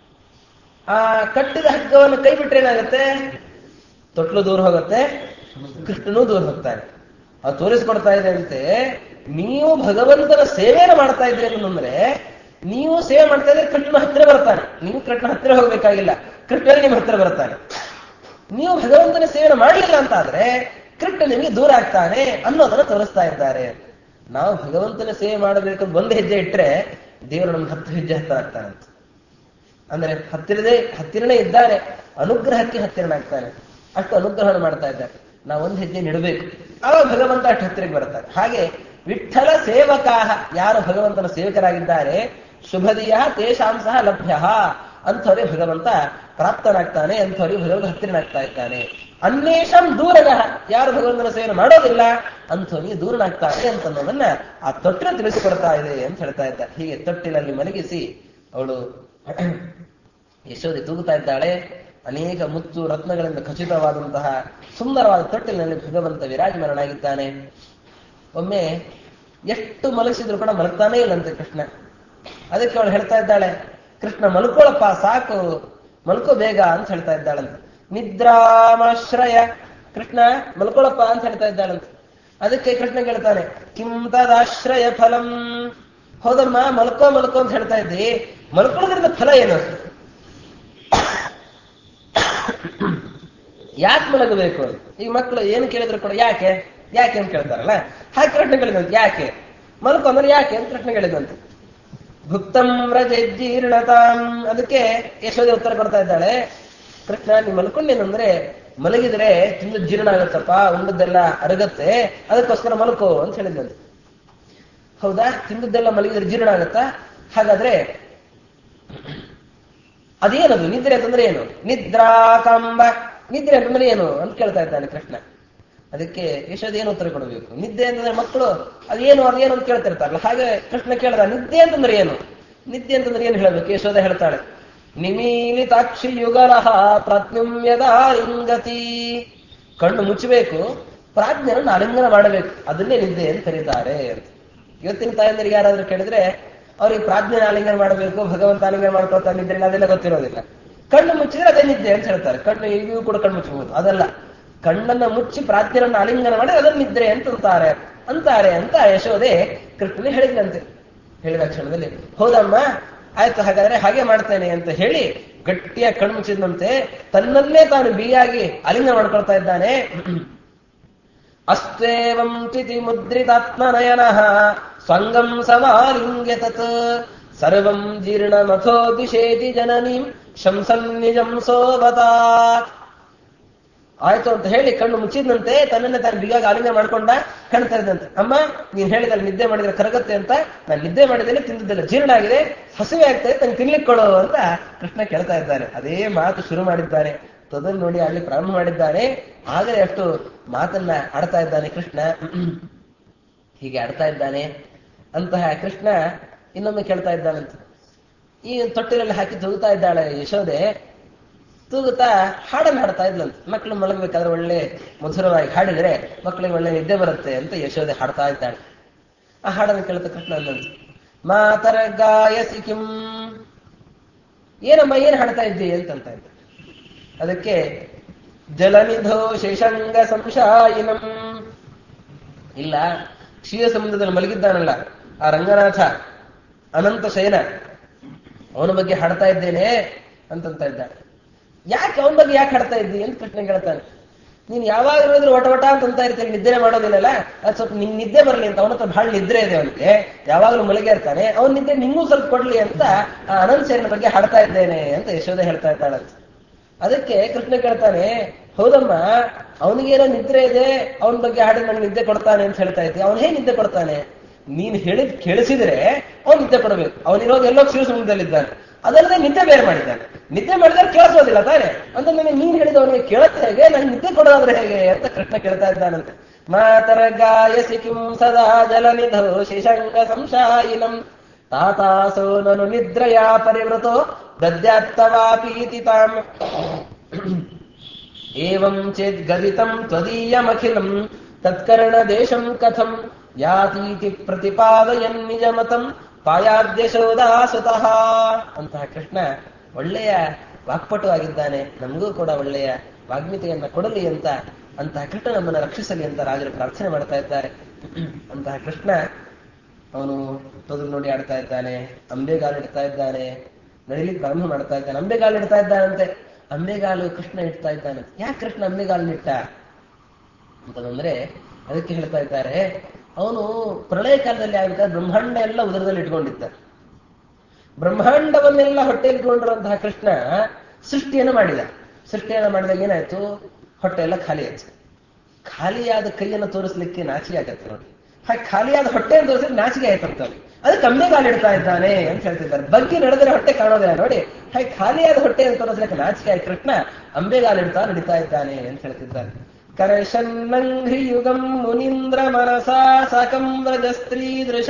ಆ ಕಟ್ಟಿದ ಹಗ್ಗವನ್ನು ಕೈ ಬಿಟ್ರೆ ಏನಾಗುತ್ತೆ ತೊಟ್ಲು ದೂರ ಹೋಗುತ್ತೆ ಕೃಷ್ಣನೂ ದೂರ ಹೋಗ್ತಾನೆ ಅದು ತೋರಿಸ್ಕೊಡ್ತಾ ಇದೆ ಅಂತೆ ನೀವು ಭಗವಂತನ ಸೇವೆಯನ್ನು ಮಾಡ್ತಾ ಇದ್ರಿ ಅಂತಂದ್ರೆ ನೀವು ಸೇವೆ ಮಾಡ್ತಾ ಇದ್ರೆ ಕೃಷ್ಣನ ಹತ್ತಿರ ಬರ್ತಾನೆ ನೀವು ಕೃಷ್ಣನ ಹತ್ತಿರ ಹೋಗ್ಬೇಕಾಗಿಲ್ಲ ಕೃಷ್ಣನೇ ನಿಮ್ಮ ಹತ್ತಿರ ಬರ್ತಾನೆ ನೀವು ಭಗವಂತನ ಸೇವೆ ಮಾಡಲಿಲ್ಲ ಅಂತ ಆದ್ರೆ ಕೃಷ್ಣ ನಿಮಗೆ ದೂರ ಆಗ್ತಾನೆ ಅನ್ನೋದನ್ನ ತೋರಿಸ್ತಾ ಇದ್ದಾರೆ ನಾವು ಭಗವಂತನ ಸೇವೆ ಮಾಡಬೇಕಂತ ಒಂದು ಹೆಜ್ಜೆ ಇಟ್ರೆ ದೇವರು ನಮ್ಗೆ ಹತ್ತು ಹೆಜ್ಜೆ ಹತ್ತಿರ ಆಗ್ತಾನಂತ ಅಂದ್ರೆ ಹತ್ತಿರದೇ ಹತ್ತಿರನೇ ಇದ್ದಾನೆ ಅನುಗ್ರಹಕ್ಕೆ ಹತ್ತಿರನಾಗ್ತಾನೆ ಅಷ್ಟು ಅನುಗ್ರಹವನ್ನು ಮಾಡ್ತಾ ಇದ್ದಾರೆ ನಾವು ಒಂದು ಹೆಜ್ಜೆ ನಿಡಬೇಕು ಆವಾಗ ಭಗವಂತ ಅಷ್ಟು ಹತ್ತಿರಕ್ಕೆ ಬರ್ತಾರೆ ಹಾಗೆ ವಿಠಲ ಸೇವಕಾಹ ಯಾರು ಭಗವಂತನ ಸೇವಕರಾಗಿದ್ದಾರೆ ಶುಭದಿಯ ತೇಷಾಂ ಸಹ ಲಭ್ಯ ಅಂಥವರಿಗೆ ಭಗವಂತ ಪ್ರಾಪ್ತನಾಗ್ತಾನೆ ಅಂಥವರಿಗೆ ಭಗವಂತ ಹತ್ತಿರನಾಗ್ತಾ ಇದ್ದಾನೆ ಅನ್ವೇಷಂ ದೂರದ ಯಾರು ಭಗವಂತನ ಸೇವೆ ಮಾಡೋದಿಲ್ಲ ಅಂಥವನಿಗೆ ದೂರನಾಗ್ತಾನೆ ಅಂತನ್ನೋದನ್ನ ಆ ತೊಟ್ಟಿನ ತಿಳಿಸಿಕೊಡ್ತಾ ಇದೆ ಅಂತ ಹೇಳ್ತಾ ಇದ್ದಾರೆ ಹೀಗೆ ತೊಟ್ಟಿನಲ್ಲಿ ಮಲಗಿಸಿ ಅವಳು ಯಶೋದೆ ತೂಗುತ್ತಾ ಇದ್ದಾಳೆ ಅನೇಕ ಮುತ್ತು ರತ್ನಗಳಿಂದ ಖಚಿತವಾದಂತಹ ಸುಂದರವಾದ ತೊಟ್ಟಿಲಿನಲ್ಲಿ ಭಗವಂತ ವಿರಾಜಮಾನನಾಗಿದ್ದಾನೆ ಒಮ್ಮೆ ಎಷ್ಟು ಮಲಗಿಸಿದ್ರು ಕೂಡ ಮಲಗ್ತಾನೇ ಇಲ್ಲಂತೆ ಕೃಷ್ಣ ಅದಕ್ಕೆ ಅವಳು ಹೇಳ್ತಾ ಇದ್ದಾಳೆ ಕೃಷ್ಣ ಮಲ್ಕೊಳ್ಳಪ್ಪ ಸಾಕು ಮಲ್ಕೋ ಬೇಗ ಅಂತ ಹೇಳ್ತಾ ಇದ್ದಾಳಂತೆ ನಿದ್ರಾಮಾಶ್ರಯ ಕೃಷ್ಣ ಮಲ್ಕೊಳ್ಳಪ್ಪ ಅಂತ ಹೇಳ್ತಾ ಇದ್ದಾಳಂತೆ ಅದಕ್ಕೆ ಕೃಷ್ಣ ಕೇಳ್ತಾನೆ ಕಿಂ ತದಾಶ್ರಯ ಫಲಂ ಹೌದಮ್ಮ ಮಲ್ಕೋ ಮಲ್ಕೋ ಅಂತ ಹೇಳ್ತಾ ಇದ್ದಿ ಮಲ್ಕೊಳ್ಳೋದ್ರಿಂದ ಫಲ ಏನು ಯಾಕೆ ಮಲಗಬೇಕು ಈಗ ಮಕ್ಕಳು ಏನು ಕೇಳಿದ್ರು ಕೂಡ ಯಾಕೆ ಯಾಕೆ ಅಂತ ಕೇಳ್ತಾರಲ್ಲ ಹಾಗೆ ಕೃಷ್ಣ ಕೇಳಿದಂತೆ ಯಾಕೆ ಮಲ್ಕೋ ಅಂದ್ರೆ ಯಾಕೆ ಅಂತ ಕೃಷ್ಣ ಕೇಳಿದಂತೆ ಭುಕ್ತಂ ರಜೀರ್ಣತಾಂ ಅದಕ್ಕೆ ಯಶೋದೆ ಉತ್ತರ ಕೊಡ್ತಾ ಇದ್ದಾಳೆ ಕೃಷ್ಣ ನೀ ಮಲ್ಕೊಂಡೇನಂದ್ರೆ ಮಲಗಿದ್ರೆ ತಿಂದು ಜೀರ್ಣ ಆಗತ್ತಪ್ಪ ಉಂಡದ್ದೆಲ್ಲ ಅರಗತ್ತೆ ಅದಕ್ಕೋಸ್ಕರ ಮಲ್ಕೋ ಅಂತ ಹೇಳಿದಂತೆ ಹೌದಾ ತಿಂದದ್ದೆಲ್ಲ ಮಲಗಿದ್ರೆ ಜೀರ್ಣ ಆಗತ್ತಾ ಹಾಗಾದ್ರೆ ಅದೇನದು ನಿದ್ರೆ ಅಂತಂದ್ರೆ ಏನು ನಿದ್ರಾ ಕಂಬ ನಿದ್ರೆ ಅಂತಂದ್ರೆ ಏನು ಅಂತ ಕೇಳ್ತಾ ಇದ್ದಾನೆ ಕೃಷ್ಣ ಅದಕ್ಕೆ ಯಶೋದ ಏನು ಉತ್ತರ ಕೊಡಬೇಕು ನಿದ್ದೆ ಅಂತಂದ್ರೆ ಮಕ್ಕಳು ಅದೇನು ಅದೇನು ಅಂತ ಕೇಳ್ತಿರ್ತಾರಲ್ಲ ಹಾಗೆ ಕೃಷ್ಣ ಕೇಳ್ದ ನಿದ್ದೆ ಅಂತಂದ್ರೆ ಏನು ನಿದ್ದೆ ಅಂತಂದ್ರೆ ಏನು ಹೇಳಬೇಕು ಯಶೋದ ಹೇಳ್ತಾಳೆ ನಿಮೀಲಿತಾಕ್ಷಿ ಯುಗಲಹ ಪ್ರತ್ಯುಮ್ಯದ ಇಂಗತಿ ಕಣ್ಣು ಮುಚ್ಚಬೇಕು ಪ್ರಾಜ್ಞರನ್ನು ಆಲಿಂಗನ ಮಾಡಬೇಕು ಅದನ್ನೇ ನಿದ್ದೆ ಅಂತ ಕರೀತಾರೆ ಅಂತ ಇವತ್ತಿನ ತಾಯಂದಿರಿಗೆ ಯಾರಾದ್ರೂ ಕೇಳಿದ್ರೆ ಅವ್ರಿಗೆ ಪ್ರಾಜ್ಞೆನ ಆಲಿಂಗನ ಮಾಡಬೇಕು ಭಗವಂತ ಆಲಿಂಗನ ಮಾಡ್ಕೊಳ್ತಾ ನಿದ್ರೆ ಅದೆಲ್ಲ ಗೊತ್ತಿರೋದಿಲ್ಲ ಕಣ್ಣು ಮುಚ್ಚಿದ್ರೆ ಅದೇ ನಿದ್ದೆ ಅಂತ ಹೇಳ್ತಾರೆ ಕಣ್ಣು ಈಗೂ ಕೂಡ ಕಣ್ಣು ಮುಚ್ಚಬಹುದು ಅದಲ್ಲ ಕಣ್ಣನ್ನ ಮುಚ್ಚಿ ಪ್ರಾಜ್ಞರನ್ನ ಆಲಿಂಗನ ಮಾಡಿ ಅದನ್ನ ನಿದ್ರೆ ಅಂತ ಅಂತಾರೆ ಅಂತಾರೆ ಅಂತ ಯಶೋದೆ ಕೃಷ್ಣನೇ ಹೇಳಿದ್ರಂತೆ ಹೇಳಿದ ಕ್ಷಣದಲ್ಲಿ ಹೌದಮ್ಮ ಆಯ್ತು ಹಾಗಾದ್ರೆ ಹಾಗೆ ಮಾಡ್ತೇನೆ ಅಂತ ಹೇಳಿ ಗಟ್ಟಿಯಾಗಿ ಕಣ್ಣು ಮುಚ್ಚಿದಂತೆ ತನ್ನನ್ನೇ ತಾನು ಬಿಗಿಯಾಗಿ ಅಲಿಂಗ ಮಾಡ್ಕೊಳ್ತಾ ಇದ್ದಾನೆ ಅಸ್ವೇವಂ ತಿಥಿ ಮುದ್ರಿತಾತ್ಮನಯನ ಸಂಗಂ ಸಮಾಲಿಂಗ್ಯ ತತ್ ಸರ್ವಂ ಜೀರ್ಣಮಥೋ ದಿಶೇತಿ ಜನನೀಂ ಶಂಸನ್ ನಿಜಂ ಸೋಬತಾತ್ ಆಯ್ತು ಅಂತ ಹೇಳಿ ಕಣ್ಣು ಮುಚ್ಚಿದಂತೆ ತನ್ನನ್ನೇ ತಾನು ಬಿಗಾಗಿ ಆಲಿಂಗ ಮಾಡ್ಕೊಂಡ ಕಣ್ ತೆರೆದಂತೆ ಅಮ್ಮ ನೀನ್ ಹೇಳಿದಲ್ಲಿ ನಿದ್ದೆ ಮಾಡಿದ್ರೆ ಕರಗತ್ತೆ ಅಂತ ನಾನು ನಿದ್ದೆ ಮಾಡಿದ್ದೇನೆ ತಿಂದಿದ್ದೆಲ್ಲ ಜೀರ್ಣ ಆಗಿದೆ ಹಸಿವೆ ಆಗ್ತದೆ ತನ್ನ ತಿನ್ಲಿಕ್ಕೆ ಕೊಡು ಅಂತ ಕೃಷ್ಣ ಕೇಳ್ತಾ ಇದ್ದಾನೆ ಅದೇ ಮಾತು ಶುರು ಮಾಡಿದ್ದಾನೆ ತದನ್ನು ನೋಡಿ ಅಲ್ಲಿ ಪ್ರಾರಂಭ ಮಾಡಿದ್ದಾನೆ ಆಗಲೇ ಅಷ್ಟು ಮಾತನ್ನ ಆಡ್ತಾ ಇದ್ದಾನೆ ಕೃಷ್ಣ ಹೀಗೆ ಆಡ್ತಾ ಇದ್ದಾನೆ ಅಂತಹ ಕೃಷ್ಣ ಇನ್ನೊಮ್ಮೆ ಕೇಳ್ತಾ ಇದ್ದಾನಂತೆ ಈ ತೊಟ್ಟಿಲಲ್ಲಿ ಹಾಕಿ ತೂಗುತ್ತಾ ಇದ್ದಾಳೆ ಯಶೋದೆ ತೂಗುತ್ತಾ ಹಾಡನ್ನು ಹಾಡ್ತಾ ಇದ್ಲಂತೆ ಮಕ್ಕಳು ಮಲಗಬೇಕಾದ್ರೆ ಒಳ್ಳೆ ಮಧುರವಾಗಿ ಹಾಡಿದ್ರೆ ಮಕ್ಕಳಿಗೆ ಒಳ್ಳೆ ನಿದ್ದೆ ಬರುತ್ತೆ ಅಂತ ಯಶೋದೆ ಹಾಡ್ತಾ ಇದ್ದಾಳೆ ಆ ಹಾಡನ್ನು ಕೇಳ್ತಾ ಕೃಷ್ಣ ಅಂದಂತೆ ಮಾತರ ಗಾಯಸಿ ಕಿಂ ಏನಮ್ಮ ಏನ್ ಹಾಡ್ತಾ ಇದ್ದಿ ಅಂತಂತ ಇದ್ದ ಅದಕ್ಕೆ ಜಲನಿಧೋ ಶೇಷಂಗ ಸಂಶಾಯಿನಂ ಇಲ್ಲ ಕ್ಷೀರ ಸಮುದ್ರದಲ್ಲಿ ಮಲಗಿದ್ದಾನಲ್ಲ ಆ ರಂಗನಾಥ ಅನಂತ ಶಯನ ಅವನ ಬಗ್ಗೆ ಹಾಡ್ತಾ ಇದ್ದೇನೆ ಅಂತಂತ ಇದ್ದಾನೆ ಯಾಕೆ ಅವನ ಬಗ್ಗೆ ಯಾಕೆ ಹಾಡ್ತಾ ಇದ್ದಿ ಅಂತ ಕೃಷ್ಣ ಹೇಳ್ತಾನೆ ನೀನ್ ಯಾವಾಗ ನೋಡಿದ್ರು ಒಟ ಒಟ ಅಂತ ಇರ್ತೀನಿ ನಿದ್ದೆ ಮಾಡೋದಿಲ್ಲಲ್ಲ ಅದು ಸ್ವಲ್ಪ ನಿನ್ ನಿದ್ದೆ ಬರಲಿ ಅಂತ ಅವನ ಹತ್ರ ಬಹಳ ನಿದ್ರೆ ಇದೆ ಅವನಿಗೆ ಯಾವಾಗಲೂ ಮಲಗಿ ಇರ್ತಾನೆ ಅವನ ನಿದ್ದೆ ನಿಂಗೂ ಸ್ವಲ್ಪ ಕೊಡ್ಲಿ ಅಂತ ಆ ಅನಂತ ಶಯನ ಬಗ್ಗೆ ಹಾಡ್ತಾ ಇದ್ದೇನೆ ಅಂತ ಯಶೋಧ ಹೇಳ್ತಾ ಇದ್ದಾಳಂತ ಅದಕ್ಕೆ ಕೃಷ್ಣ ಕೇಳ್ತಾನೆ ಹೌದಮ್ಮ ಅವನಿಗೇನೋ ನಿದ್ರೆ ಇದೆ ಅವನ ಬಗ್ಗೆ ಹಾಡಿ ನಂಗೆ ನಿದ್ದೆ ಕೊಡ್ತಾನೆ ಅಂತ ಹೇಳ್ತಾ ಇದ್ದೆ ಅವನು ಹೇಗೆ ನಿದ್ದೆ ಕೊಡ್ತಾನೆ ನೀನ್ ಹೇಳಿದ್ ಕೇಳಿಸಿದ್ರೆ ಅವ್ನು ನಿದ್ದೆ ಕೊಡಬೇಕು ಅವನಿರೋದು ಎಲ್ಲೋ ಕ್ಷೀರ ಸಮುದ್ರದಲ್ಲಿದ್ದಾನೆ ಅದಲ್ಲದೆ ನಿದ್ದೆ ಬೇರೆ ಮಾಡಿದ್ದಾನೆ ನಿದ್ದೆ ಮಾಡಿದ್ರೆ ಕೇಳಿಸೋದಿಲ್ಲ ತಾನೆ ಅಂದ್ರೆ ನನಗೆ ನೀನ್ ಹೇಳಿದ ಅವನಿಗೆ ಕೇಳುತ್ತೆ ಹೇಗೆ ನಂಗೆ ನಿದ್ದೆ ಕೊಡೋದಾದ್ರೆ ಹೇಗೆ ಅಂತ ಕೃಷ್ಣ ಕೇಳ್ತಾ ಇದ್ದಾನಂತೆ ಮಾತರ ಗಾಯಸಿ ಕಿಂ ಸದಾ ಜಲನಿಧೋ ಶಿಶಂಗ ಸಂಶಾಯಿನಂ ತಾತಾಸೋ ನನು ನಿದ್ರಯಾ ಪರಿವೃತೋ ದದ್ಯಾತ್ತವಾಪೀತಿ ತಾಂ ಏವಂ ಚೇದ್ ಗದಿತಂ ತ್ವದೀಯಮಖಿಲಂ ತತ್ಕರ್ಣ ದೇಶಂ ಕಥಂ ಯಾತೀತಿ ಪ್ರತಿಪಾದಯನ್ ನಿಜಮತಂ ಪಾಯಾದ್ಯಶೋದಾಸುತಃ ಅಂತಹ ಕೃಷ್ಣ ಒಳ್ಳೆಯ ವಾಕ್ಪಟು ಆಗಿದ್ದಾನೆ ನಮಗೂ ಕೂಡ ಒಳ್ಳೆಯ ವಾಗ್ಮಿತೆಯನ್ನ ಕೊಡಲಿ ಅಂತ ಅಂತಹ ಕೃಷ್ಣ ನಮ್ಮನ್ನು ರಕ್ಷಿಸಲಿ ಅಂತ ರಾಜರು ಪ್ರಾರ್ಥನೆ ಮಾಡ್ತಾ ಇದ್ದಾರೆ ಅಂತಹ ಕೃಷ್ಣ ಅವನು ತೊದಲು ನೋಡಿ ಆಡ್ತಾ ಇದ್ದಾನೆ ಅಂಬೆಗಾಲು ಇಡ್ತಾ ಇದ್ದಾನೆ ನಡಿಲಿಕ್ಕೆ ಪ್ರಾರಂಭ ಮಾಡ್ತಾ ಇದ್ದಾನೆ ಅಂಬೆಗಾಲು ಇಡ್ತಾ ಇದ್ದಾನಂತೆ ಅಂಬೆಗಾಲು ಕೃಷ್ಣ ಇಡ್ತಾ ಇದ್ದಾನೆ ಯಾಕೆ ಕೃಷ್ಣ ಅಂಬೆಗಾಲನ್ನಿಟ್ಟ ಅಂತಂದ್ರೆ ಅದಕ್ಕೆ ಹೇಳ್ತಾ ಇದ್ದಾರೆ ಅವನು ಪ್ರಳಯ ಕಾಲದಲ್ಲಿ ಆಗ್ಬೇಕಾದ್ರೆ ಬ್ರಹ್ಮಾಂಡ ಎಲ್ಲ ಉದರದಲ್ಲಿ ಇಟ್ಕೊಂಡಿದ್ದ ಬ್ರಹ್ಮಾಂಡವನ್ನೆಲ್ಲ ಹೊಟ್ಟೆ ಇಟ್ಕೊಂಡಿರುವಂತಹ ಕೃಷ್ಣ ಸೃಷ್ಟಿಯನ್ನು ಮಾಡಿದ ಸೃಷ್ಟಿಯನ್ನು ಮಾಡಿದಾಗ ಏನಾಯ್ತು ಹೊಟ್ಟೆ ಎಲ್ಲ ಖಾಲಿ ಆಯ್ತು ಖಾಲಿಯಾದ ಕೈಯನ್ನು ತೋರಿಸ್ಲಿಕ್ಕೆ ನಾಚಿಕೆ ಆಗತ್ತೆ ನೋಡಿ ಹಾಗೆ ಖಾಲಿಯಾದ ಹೊಟ್ಟೆಯನ್ನು ತೋರಿಸಿದ್ರೆ ನಾಚಿಕೆ ಆಯ್ತಂತ ಅದಕ್ಕೆ ಅಂಬೆಗಾಲು ಇಡ್ತಾ ಇದ್ದಾನೆ ಅಂತ ಹೇಳ್ತಿದ್ದಾರೆ ಬಗ್ಗೆ ನಡೆದರೆ ಹೊಟ್ಟೆ ಕಾಣೋದಿಲ್ಲ ನೋಡಿ ಹಾಗೆ ಖಾಲಿಯಾದ ಹೊಟ್ಟೆಯನ್ನು ತೋರಿಸ್ಲಿಕ್ಕೆ ನಾಚಿಕೆ ಆಯ್ತು ಕೃಷ್ಣ ಅಂಬೆಗಾಲು ಇಡ್ತಾ ನಡೀತಾ ಇದ್ದಾನೆ ಅಂತ ಹೇಳ್ತಿದ್ದಾರೆ ಕರಶನ್ನಂಘ್ರಿಯುಗಂ ಮುನೀಂದ್ರ ಮನಸಾ ಸಕಂ ವ್ರಜ ಸ್ತ್ರೀ ದೃಶ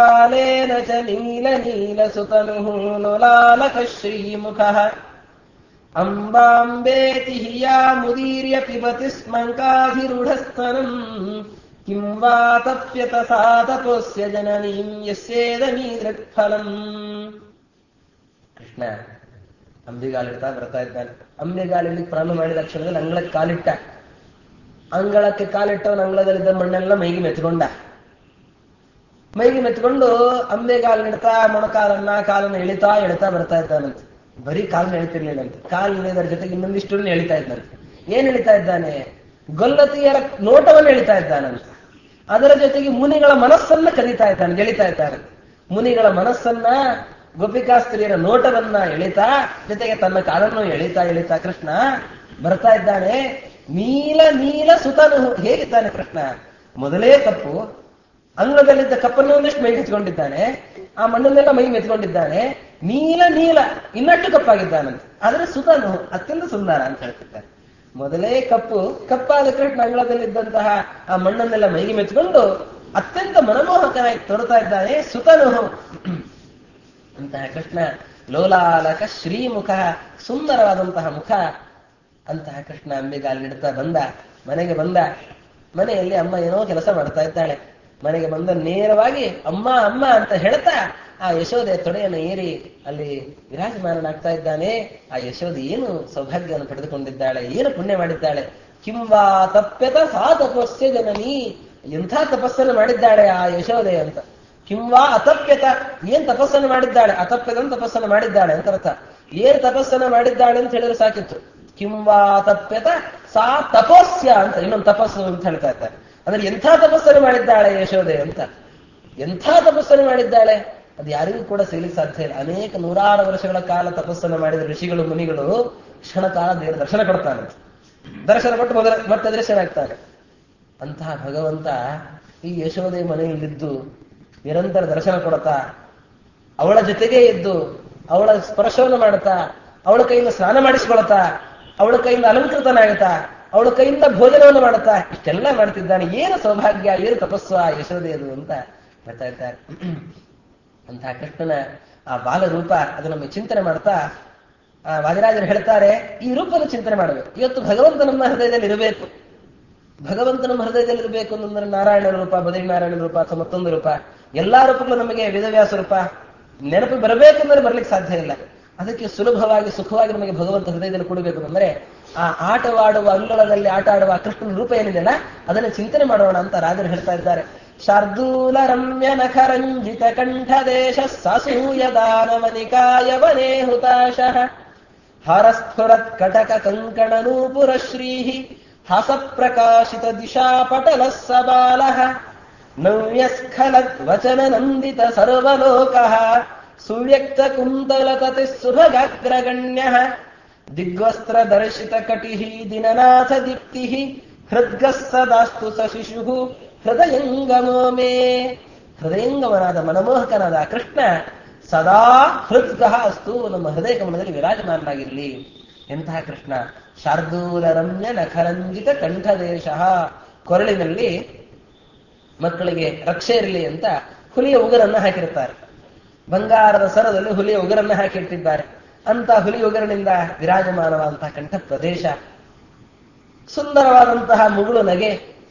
ಜಂಬಾಲೇನ ಚ ನೀಲ ನೀಲ ಸುತನು ನುಲಾಲಕ ಶ್ರೀಮುಖ ಅಂಬಾಂಬೇತಿ ಹಿಯಾ ಮುದೀರ್ಯ ಪಿಬತಿ ಸ್ಮಂಕಾಧಿರೂಢಸ್ತನಂ ಕಿಂ ವಾ ತಪ್ಯತ ಸಾ ತಪೋಸ್ಯ ಜನನೀಂ ಯಸ್ಯೇದಮೀದೃಕ್ಫಲಂ ಕೃಷ್ಣ ಅಂಬಿಗಾಲಿಡ್ತಾ ಬರ್ತಾ ಇದ್ದಾನೆ ಅಂಬಿಗಾಲಿಡ್ಲಿಕ್ಕೆ ಪ್ರಾರಂಭ ಮಾಡಿದ ಕ್ಷಣದಲ್ಲಿ ಅಂಗಳಕ್ಕೆ ಕಾಲಿಟ್ಟ ಅಂಗಳಕ್ಕೆ ಕಾಲಿಟ್ಟವನ ಅಂಗಳದಲ್ಲಿದ್ದ ಮಣ್ಣೆಲ್ಲ ಮೈಗೆ ಮೆತ್ಕೊಂಡ ಮೈಗೆ ಮೆತ್ಕೊಂಡು ಅಂಬೆಗಾಲಿಡ್ತಾ ಮೊಣಕಾಲನ್ನ ಕಾಲನ್ನ ಎಳಿತಾ ಎಳಿತಾ ಬರ್ತಾ ಇದ್ದಾನಂತೆ ಬರೀ ಕಾಲನ್ನ ಎಳಿತಿರ್ಲಿಲ್ಲಂತೆ ಕಾಲು ಎಳೆದರ ಜೊತೆಗೆ ಇನ್ನೊಂದಿಷ್ಟು ಎಳಿತಾ ಇದ್ದಾನಂತೆ ಏನ್ ಎಳಿತಾ ಇದ್ದಾನೆ ಗೊಲ್ಲತಿಯರ ನೋಟವನ್ನು ಎಳಿತಾ ಇದ್ದಾನಂತೆ ಅದರ ಜೊತೆಗೆ ಮುನಿಗಳ ಮನಸ್ಸನ್ನ ಕದೀತಾ ಇದ್ದಾನೆ ಎಳಿತಾ ಇದ್ದಾನೆ ಮುನಿಗಳ ಮನಸ್ಸನ್ನ ಗೋಪಿಕಾಸ್ತ್ರೀಯರ ನೋಟವನ್ನ ಎಳಿತಾ ಜೊತೆಗೆ ತನ್ನ ಕಾಲನ್ನು ಎಳಿತಾ ಎಳಿತಾ ಕೃಷ್ಣ ಬರ್ತಾ ಇದ್ದಾನೆ ನೀಲ ನೀಲ ಸುತನು ಹೇಗಿದ್ದಾನೆ ಕೃಷ್ಣ ಮೊದಲೇ ಕಪ್ಪು ಅಂಗಳದಲ್ಲಿದ್ದ ಕಪ್ಪನ್ನು ಒಂದಿಷ್ಟು ಮೈ ಹಚ್ಕೊಂಡಿದ್ದಾನೆ ಆ ಮಣ್ಣನ್ನೆಲ್ಲ ಮೈ ಮೆತ್ಕೊಂಡಿದ್ದಾನೆ ನೀಲ ನೀಲ ಇನ್ನಷ್ಟು ಕಪ್ಪಾಗಿದ್ದಾನಂತೆ ಆದ್ರೆ ಸುತನು ಅತ್ಯಂತ ಸುಂದರ ಅಂತ ಹೇಳ್ತಿದ್ದಾರೆ ಮೊದಲೇ ಕಪ್ಪು ಕಪ್ಪಾದ ಕೃಷ್ಣ ಅಂಗಳದಲ್ಲಿದ್ದಂತಹ ಆ ಮಣ್ಣನ್ನೆಲ್ಲ ಮೈಗೆ ಮೆಚ್ಕೊಂಡು ಅತ್ಯಂತ ಮನಮೋಹಕನಾಗಿ ತೋರ್ತಾ ಇದ್ದಾನೆ ಸುತನು ಅಂತಹ ಕೃಷ್ಣ ಲೋಲಾಲಕ ಶ್ರೀಮುಖ ಸುಂದರವಾದಂತಹ ಮುಖ ಅಂತಹ ಕೃಷ್ಣ ಅಂಬೆಗಾಲಿಡ್ತಾ ಬಂದ ಮನೆಗೆ ಬಂದ ಮನೆಯಲ್ಲಿ ಅಮ್ಮ ಏನೋ ಕೆಲಸ ಮಾಡ್ತಾ ಇದ್ದಾಳೆ ಮನೆಗೆ ಬಂದ ನೇರವಾಗಿ ಅಮ್ಮ ಅಮ್ಮ ಅಂತ ಹೇಳ್ತಾ ಆ ಯಶೋದೆ ತೊಡೆಯನ್ನು ಏರಿ ಅಲ್ಲಿ ವಿರಾಜಮಾನನಾಗ್ತಾ ಇದ್ದಾನೆ ಆ ಯಶೋದೆ ಏನು ಸೌಭಾಗ್ಯವನ್ನು ಪಡೆದುಕೊಂಡಿದ್ದಾಳೆ ಏನು ಪುಣ್ಯ ಮಾಡಿದ್ದಾಳೆ ಕಿಂವಾ ತಪ್ಯತ ಸಾ ತಪಸ್ಯ ಜನನಿ ಎಂಥ ತಪಸ್ಸನ್ನು ಮಾಡಿದ್ದಾಳೆ ಆ ಯಶೋದೆ ಅಂತ ಕಿಂವಾ ಅತಪ್ಯತ ಏನ್ ತಪಸ್ಸನ್ನು ಮಾಡಿದ್ದಾಳೆ ಅತಪ್ಯದ ತಪಸ್ಸನ್ನು ಮಾಡಿದ್ದಾಳೆ ಅಂತ ಅರ್ಥ ಏನ್ ತಪಸ್ಸನ್ನು ಮಾಡಿದ್ದಾಳೆ ಅಂತ ಹೇಳಿದ್ರೆ ಸಾಕಿತ್ತು ಕಿಂವಾ ತಪ್ಯತ ಸಾ ತಪಸ್ಯ ಅಂತ ಇನ್ನೊಂದು ತಪಸ್ಸು ಅಂತ ಹೇಳ್ತಾ ಇದ್ದಾರೆ ಅಂದ್ರೆ ಎಂಥ ತಪಸ್ಸನ್ನು ಮಾಡಿದ್ದಾಳೆ ಯಶೋದೆ ಅಂತ ಎಂಥ ತಪಸ್ಸನ್ನು ಮಾಡಿದ್ದಾಳೆ ಅದು ಯಾರಿಗೂ ಕೂಡ ಸಿಗ್ಲಿಕ್ಕೆ ಸಾಧ್ಯ ಇಲ್ಲ ಅನೇಕ ನೂರಾರು ವರ್ಷಗಳ ಕಾಲ ತಪಸ್ಸನ್ನು ಮಾಡಿದ ಋಷಿಗಳು ಮುನಿಗಳು ಕ್ಷಣ ಕಾಲ ದೇವರ ದರ್ಶನ ಕೊಡ್ತಾನೆ ದರ್ಶನ ಕೊಟ್ಟು ಮೊದಲ ಮತ್ತೆ ದರ್ಶನಾಗ್ತಾನೆ ಅಂತಹ ಭಗವಂತ ಈ ಯಶೋದೆ ಮನೆಯಲ್ಲಿದ್ದು ನಿರಂತರ ದರ್ಶನ ಕೊಡ್ತಾ ಅವಳ ಜೊತೆಗೆ ಇದ್ದು ಅವಳ ಸ್ಪರ್ಶವನ್ನು ಮಾಡುತ್ತಾ ಅವಳ ಕೈಯಿಂದ ಸ್ನಾನ ಮಾಡಿಸ್ಕೊಳ್ತಾ ಅವಳ ಕೈಯಿಂದ ಅಲಂಕೃತನಾಗುತ್ತಾ ಅವಳ ಕೈಯಿಂದ ಭೋಜನವನ್ನು ಮಾಡುತ್ತಾ ಇಷ್ಟೆಲ್ಲ ಮಾಡ್ತಿದ್ದಾನೆ ಏನು ಸೌಭಾಗ್ಯ ಏನು ತಪಸ್ಸು ಆ ಯಶೋದೆಯದು ಅಂತ ಹೇಳ್ತಾ ಇದ್ದಾರೆ ಅಂತಹ ಕೃಷ್ಣನ ಆ ಬಾಲ ರೂಪ ಅದು ನಮಗೆ ಚಿಂತನೆ ಮಾಡ್ತಾ ಆ ವಾದಿರಾಜರು ಹೇಳ್ತಾರೆ ಈ ರೂಪದ ಚಿಂತನೆ ಮಾಡಬೇಕು ಇವತ್ತು ಭಗವಂತ ನಮ್ಮ ಹೃದಯದಲ್ಲಿ ಇರಬೇಕು ಭಗವಂತ ನಮ್ಮ ಹೃದಯದಲ್ಲಿ ಇರಬೇಕು ಅಂತಂದ್ರೆ ನಾರಾಯಣ ರೂಪ ಬದರಿನಾರಾಯಣ ರೂಪ ಅಥವಾ ಮತ್ತೊಂದು ರೂಪ ಎಲ್ಲಾ ರೂಪಗಳು ನಮಗೆ ವೇದವ್ಯಾಸ ರೂಪ ನೆನಪು ಬರಬೇಕಂದ್ರೆ ಬರ್ಲಿಕ್ಕೆ ಸಾಧ್ಯ ಇಲ್ಲ ಅದಕ್ಕೆ ಸುಲಭವಾಗಿ ಸುಖವಾಗಿ ನಮಗೆ ಭಗವಂತ ಹೃದಯದಲ್ಲಿ ಕೊಡಬೇಕು ಅಂದ್ರೆ ಆ ಆಟವಾಡುವ ಅಂಗಳದಲ್ಲಿ ಆಟ ಆಡುವ ಕೃಷ್ಣನ ರೂಪ ಏನಿದೆಯಲ್ಲ ಅದನ್ನು ಚಿಂತನೆ ಮಾಡೋಣ ಅಂತ ರಾಜರು ಹೇಳ್ತಾ ಇದ್ದಾರೆ ಶಾರ್ದೂಲ ರಮ್ಯ ನಖರಂಜಿತ ಕಂಠದೇಶ ಸಾಸೂಯ ದಾನವನಿಕಾಯ ವನೇ ಹುತಾಶಃ ಹರಸ್ಫುರತ್ ಕಟಕ ಕಂಕಣ ನೂಪುರ ಶ್ರೀಹಿ ಹಾಸ ಪ್ರಕಾಶಿತ ದಿಶಾ ಪಟಲ ಸಬಾಲ ನವ್ಯಸ್ಖಲದ್ ವಚನ ನಂದಿತ ಸರ್ವಲೋಕ ಸುವ್ಯಕ್ತ ಕುಂತಲತತಿ ಸುಭಗಾಗ್ರಗಣ್ಯ ದಿಗ್ವಸ್ತ್ರ ದರ್ಶಿತ ಕಟಿ ದಿನನಾಥ ದೀಪ್ತಿ ಹೃದ್ಗಃ ಸದಾಸ್ತು ಸ ಶಿಶು ಹೃದಯಂಗಮೋ ಮೇ ಹೃದಯಂಗಮನಾದ ಮನಮೋಹಕನಾದ ಕೃಷ್ಣ ಸದಾ ಹೃದ್ಗಃ ಅಸ್ತು ನಮ್ಮ ಹೃದಯ ಕಮಲದಲ್ಲಿ ವಿರಾಜಮಾನನಾಗಿರಲಿ ಎಂತಹ ಕೃಷ್ಣ ಶಾರ್ದೂಲ ರಮ್ಯ ನಖರಂಜಿತ ಕಂಠದೇಶ ಕೊರಳಿನಲ್ಲಿ ಮಕ್ಕಳಿಗೆ ರಕ್ಷೆ ಇರಲಿ ಅಂತ ಹುಲಿಯ ಉಗುರನ್ನ ಹಾಕಿರ್ತಾರೆ ಬಂಗಾರದ ಸರದಲ್ಲಿ ಹುಲಿಯ ಉಗುರನ್ನ ಹಾಕಿಟ್ಟಿದ್ದಾರೆ ಅಂತ ಹುಲಿ ಉಗುರಿನಿಂದ ವಿರಾಜಮಾನವಾದಂತಹ ಕಂಠ ಪ್ರದೇಶ ಸುಂದರವಾದಂತಹ ಮುಗುಳು ನಗೆ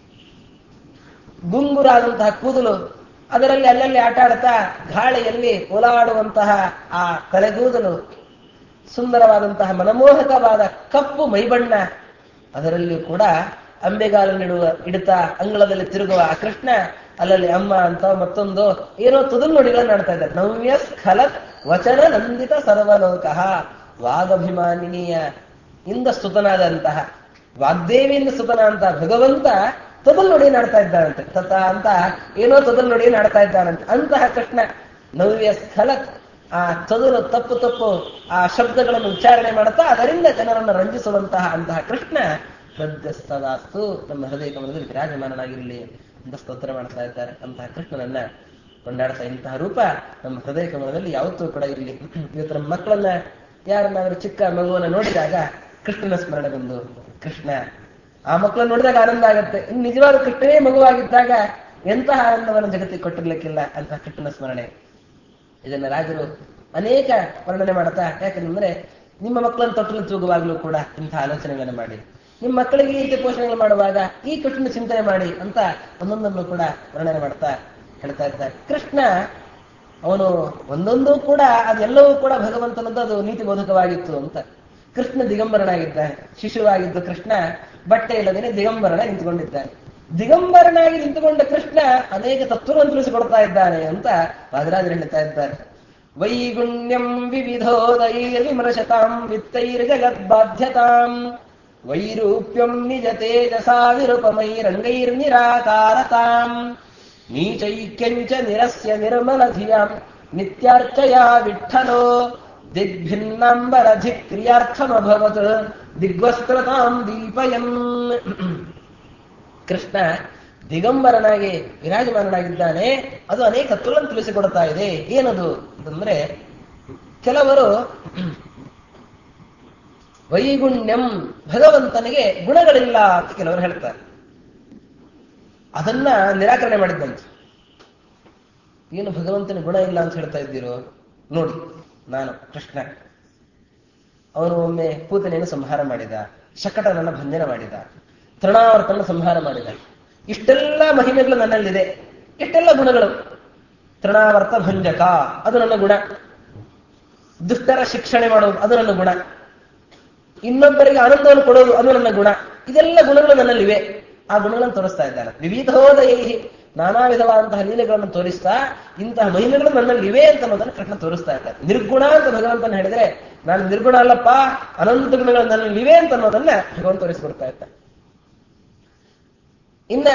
ಗುಂಗುರಾದಂತಹ ಕೂದಲು ಅದರಲ್ಲಿ ಅಲ್ಲಲ್ಲಿ ಆಟ ಆಡ್ತಾ ಗಾಳಿಯಲ್ಲಿ ಓಲಾಡುವಂತಹ ಆ ತಲೆಗೂದಲು ಸುಂದರವಾದಂತಹ ಮನಮೋಹಕವಾದ ಕಪ್ಪು ಮೈಬಣ್ಣ ಅದರಲ್ಲಿಯೂ ಕೂಡ ಅಂಬೆಗಾಲನ್ನಿಡುವ ಇಡುತ್ತಾ ಅಂಗಳದಲ್ಲಿ ತಿರುಗುವ ಆ ಕೃಷ್ಣ ಅಲ್ಲಲ್ಲಿ ಅಮ್ಮ ಅಂತ ಮತ್ತೊಂದು ಏನೋ ತುದಲ್ ನುಡಿಗಳನ್ನು ಆಡ್ತಾ ಇದ್ದಾರೆ ನವ್ಯ ಸ್ಖಲತ್ ವಚನ ನಂದಿತ ಸರ್ವಲೋಕ ವಾಗಭಿಮಾನಿನಿಯ ಇಂದ ಸ್ತುತನಾದಂತಹ ವಾಗ್ದೇವಿಯಿಂದ ಸ್ತುತನ ಅಂತ ಭಗವಂತ ತೊದಲ್ ನುಡಿ ನಾಡ್ತಾ ಇದ್ದಾನಂತೆ ತತ ಅಂತ ಏನೋ ತೊದಲ್ ನುಡಿ ನಾಡ್ತಾ ಇದ್ದಾನಂತೆ ಅಂತಹ ಕೃಷ್ಣ ನವ್ಯ ಸ್ಖಲತ್ ಆ ತೊದಲು ತಪ್ಪು ತಪ್ಪು ಆ ಶಬ್ದಗಳನ್ನು ಉಚ್ಚಾರಣೆ ಮಾಡುತ್ತಾ ಅದರಿಂದ ಜನರನ್ನು ರಂಜಿಸುವಂತಹ ಅಂತಹ ಕೃಷ್ಣ ಸದ್ಯಸ್ತದಾಸ್ತು ನಮ್ಮ ಹೃದಯ ಕಮಲದಲ್ಲಿ ವಿರಾಜಮಾನನಾಗಿರಲಿ ಅಂತ ಸ್ತೋತ್ರ ಮಾಡ್ತಾ ಇದ್ದಾರೆ ಅಂತಹ ಕೃಷ್ಣನನ್ನ ಕೊಂಡಾಡ್ತಾ ಇಂತಹ ರೂಪ ನಮ್ಮ ಹೃದಯ ಕಮಲದಲ್ಲಿ ಯಾವತ್ತೂ ಕೂಡ ಇರಲಿ ಇವತ್ತು ನಮ್ಮ ಮಕ್ಕಳನ್ನ ಯಾರನ್ನಾದ್ರೂ ಚಿಕ್ಕ ಮಗುವನ್ನ ನೋಡಿದಾಗ ಕೃಷ್ಣನ ಸ್ಮರಣೆ ಬಂದು ಕೃಷ್ಣ ಆ ಮಕ್ಕಳನ್ನ ನೋಡಿದಾಗ ಆನಂದ ಆಗುತ್ತೆ ಇನ್ನು ನಿಜವಾದ ಕೃಷ್ಣನೇ ಮಗುವಾಗಿದ್ದಾಗ ಎಂತಹ ಆನಂದವನ್ನು ಜಗತ್ತಿಗೆ ಕೊಟ್ಟಿರ್ಲಿಕ್ಕಿಲ್ಲ ಅಂತಹ ಕೃಷ್ಣನ ಸ್ಮರಣೆ ಇದನ್ನ ರಾಜರು ಅನೇಕ ವರ್ಣನೆ ಮಾಡ್ತಾ ಯಾಕಂದ್ರೆ ನಿಮ್ಮ ಮಕ್ಕಳನ್ನು ತೊಟ್ಟಲು ತೂಗುವಾಗಲೂ ಕೂಡ ಇಂಥ ಆಲೋಚನೆಗಳನ್ನು ಮಾಡಿ ನಿಮ್ಮ ಮಕ್ಕಳಿಗೆ ಈ ರೀತಿ ಪೋಷಣೆಗಳು ಮಾಡುವಾಗ ಈ ಕೃಷ್ಣನ ಚಿಂತನೆ ಮಾಡಿ ಅಂತ ಒಂದೊಂದನ್ನು ಕೂಡ ವರ್ಣನೆ ಮಾಡ್ತಾ ಹೇಳ್ತಾ ಇದ್ದಾರೆ ಕೃಷ್ಣ ಅವನು ಒಂದೊಂದು ಕೂಡ ಅದೆಲ್ಲವೂ ಕೂಡ ಭಗವಂತನದ್ದು ಅದು ನೀತಿ ಬೋಧಕವಾಗಿತ್ತು ಅಂತ ಕೃಷ್ಣ ದಿಗಂಬರನಾಗಿದ್ದಾನೆ ಶಿಶುವಾಗಿದ್ದು ಕೃಷ್ಣ ಬಟ್ಟೆ ಇಲ್ಲದೇನೆ ದಿಗಂಬರನ ನಿಂತುಕೊಂಡಿದ್ದಾನೆ ದಿಗಂಬರನಾಗಿ ನಿಂತುಕೊಂಡ ಕೃಷ್ಣ ಅನೇಕ ತತ್ವವನ್ನು ತಿಳಿಸಿಕೊಡ್ತಾ ಇದ್ದಾನೆ ಅಂತ ರಾಜರಾಜರು ಹೇಳ್ತಾ ಇದ್ದಾರೆ ವೈಗುಣ್ಯಂ ವಿವಿಧೋದೈರ್ವಿಮರ್ಶತಾಂ ವಿತ್ತೈರ್ಜಗದ್ಬಾಧ್ಯತಾಂ ವೈರೂಪ್ಯಂ ನಿಜ ತೇಜಸಾ ವಿರುಪಮೈರಂಗೈರ್ನಿರಾಕಾರತಾಂ ನೀಚೈಕ್ಯಂಚ ನಿರಸ್ಯ ನಿರ್ಮಲಧಿಯಾಂ ನಿತ್ಯಾರ್ಚಯಾ ವಿಠ್ಠಲೋ ದಿಗ್ಭಿನ್ನಾಂಬರಧಿಕ್ರಿಯಾರ್ಥಮಭವತ್ ದಿಗ್ವಸ್ತ್ರತಾಂ ದೀಪಯನ್ ಕೃಷ್ಣ ದಿಗಂಬರನಾಗಿ ವಿರಾಜಮಾನನಾಗಿದ್ದಾನೆ ಅದು ಅನೇಕ ತತ್ವಗಳನ್ನು ತಿಳಿಸಿಕೊಡ್ತಾ ಇದೆ ಏನದು ಅಂತಂದ್ರೆ ಕೆಲವರು ವೈಗುಣ್ಯಂ ಭಗವಂತನಿಗೆ ಗುಣಗಳಿಲ್ಲ ಅಂತ ಕೆಲವರು ಹೇಳ್ತಾರೆ ಅದನ್ನ ನಿರಾಕರಣೆ ಮಾಡಿದ್ದಂತೆ ಏನು ಭಗವಂತನ ಗುಣ ಇಲ್ಲ ಅಂತ ಹೇಳ್ತಾ ಇದ್ದೀರೋ ನೋಡಿ ನಾನು ಕೃಷ್ಣ ಅವನು ಒಮ್ಮೆ ಪೂತನೆಯನ್ನು ಸಂಹಾರ ಮಾಡಿದ ಶಕಟನನ್ನ ಭಂಜನ ಮಾಡಿದ ತೃಣಾವರ್ತನ ಸಂಹಾರ ಮಾಡಿದ ಇಷ್ಟೆಲ್ಲ ಮಹಿಮೆಗಳು ನನ್ನಲ್ಲಿದೆ ಇಷ್ಟೆಲ್ಲ ಗುಣಗಳು ತೃಣಾವರ್ತ ಭಂಜಕ ಅದು ನನ್ನ ಗುಣ ದುಷ್ಟರ ಶಿಕ್ಷಣೆ ಮಾಡೋದು ಅದು ನನ್ನ ಗುಣ ಇನ್ನೊಬ್ಬರಿಗೆ ಆನಂದವನ್ನು ಕೊಡೋದು ಅದು ನನ್ನ ಗುಣ ಇದೆಲ್ಲ ಗುಣಗಳು ನನ್ನಲ್ಲಿವೆ ಆ ಗುಣಗಳನ್ನು ತೋರಿಸ್ತಾ ಇದ್ದಾನೆ ವಿವಿಧೋದಯ ನಾನಾ ವಿಧವಾದಂತಹ ಲೀಲೆಗಳನ್ನು ತೋರಿಸ್ತಾ ಇಂತಹ ಮಹಿಮೆಗಳು ನನ್ನಲ್ಲಿ ಇವೆ ಅಂತ ಅನ್ನೋದನ್ನು ಕೃಷ್ಣ ತೋರಿಸ್ತಾ ಇದ್ದಾರೆ ನಿರ್ಗುಣ ಅಂತ ಭಗವಂತನ ಹೇಳಿದ್ರೆ ನಾನು ನಿರ್ಗುಣ ಅಲ್ಲಪ್ಪ ಅನಂತ ಗುಣಗಳು ನನ್ನಲ್ಲಿ ಇವೆ ಅಂತ ಅನ್ನೋದನ್ನ ಭಗವಂತ ತೋರಿಸ್ಕೊಡ್ತಾ ಇದ್ದಾರೆ ಇನ್ನ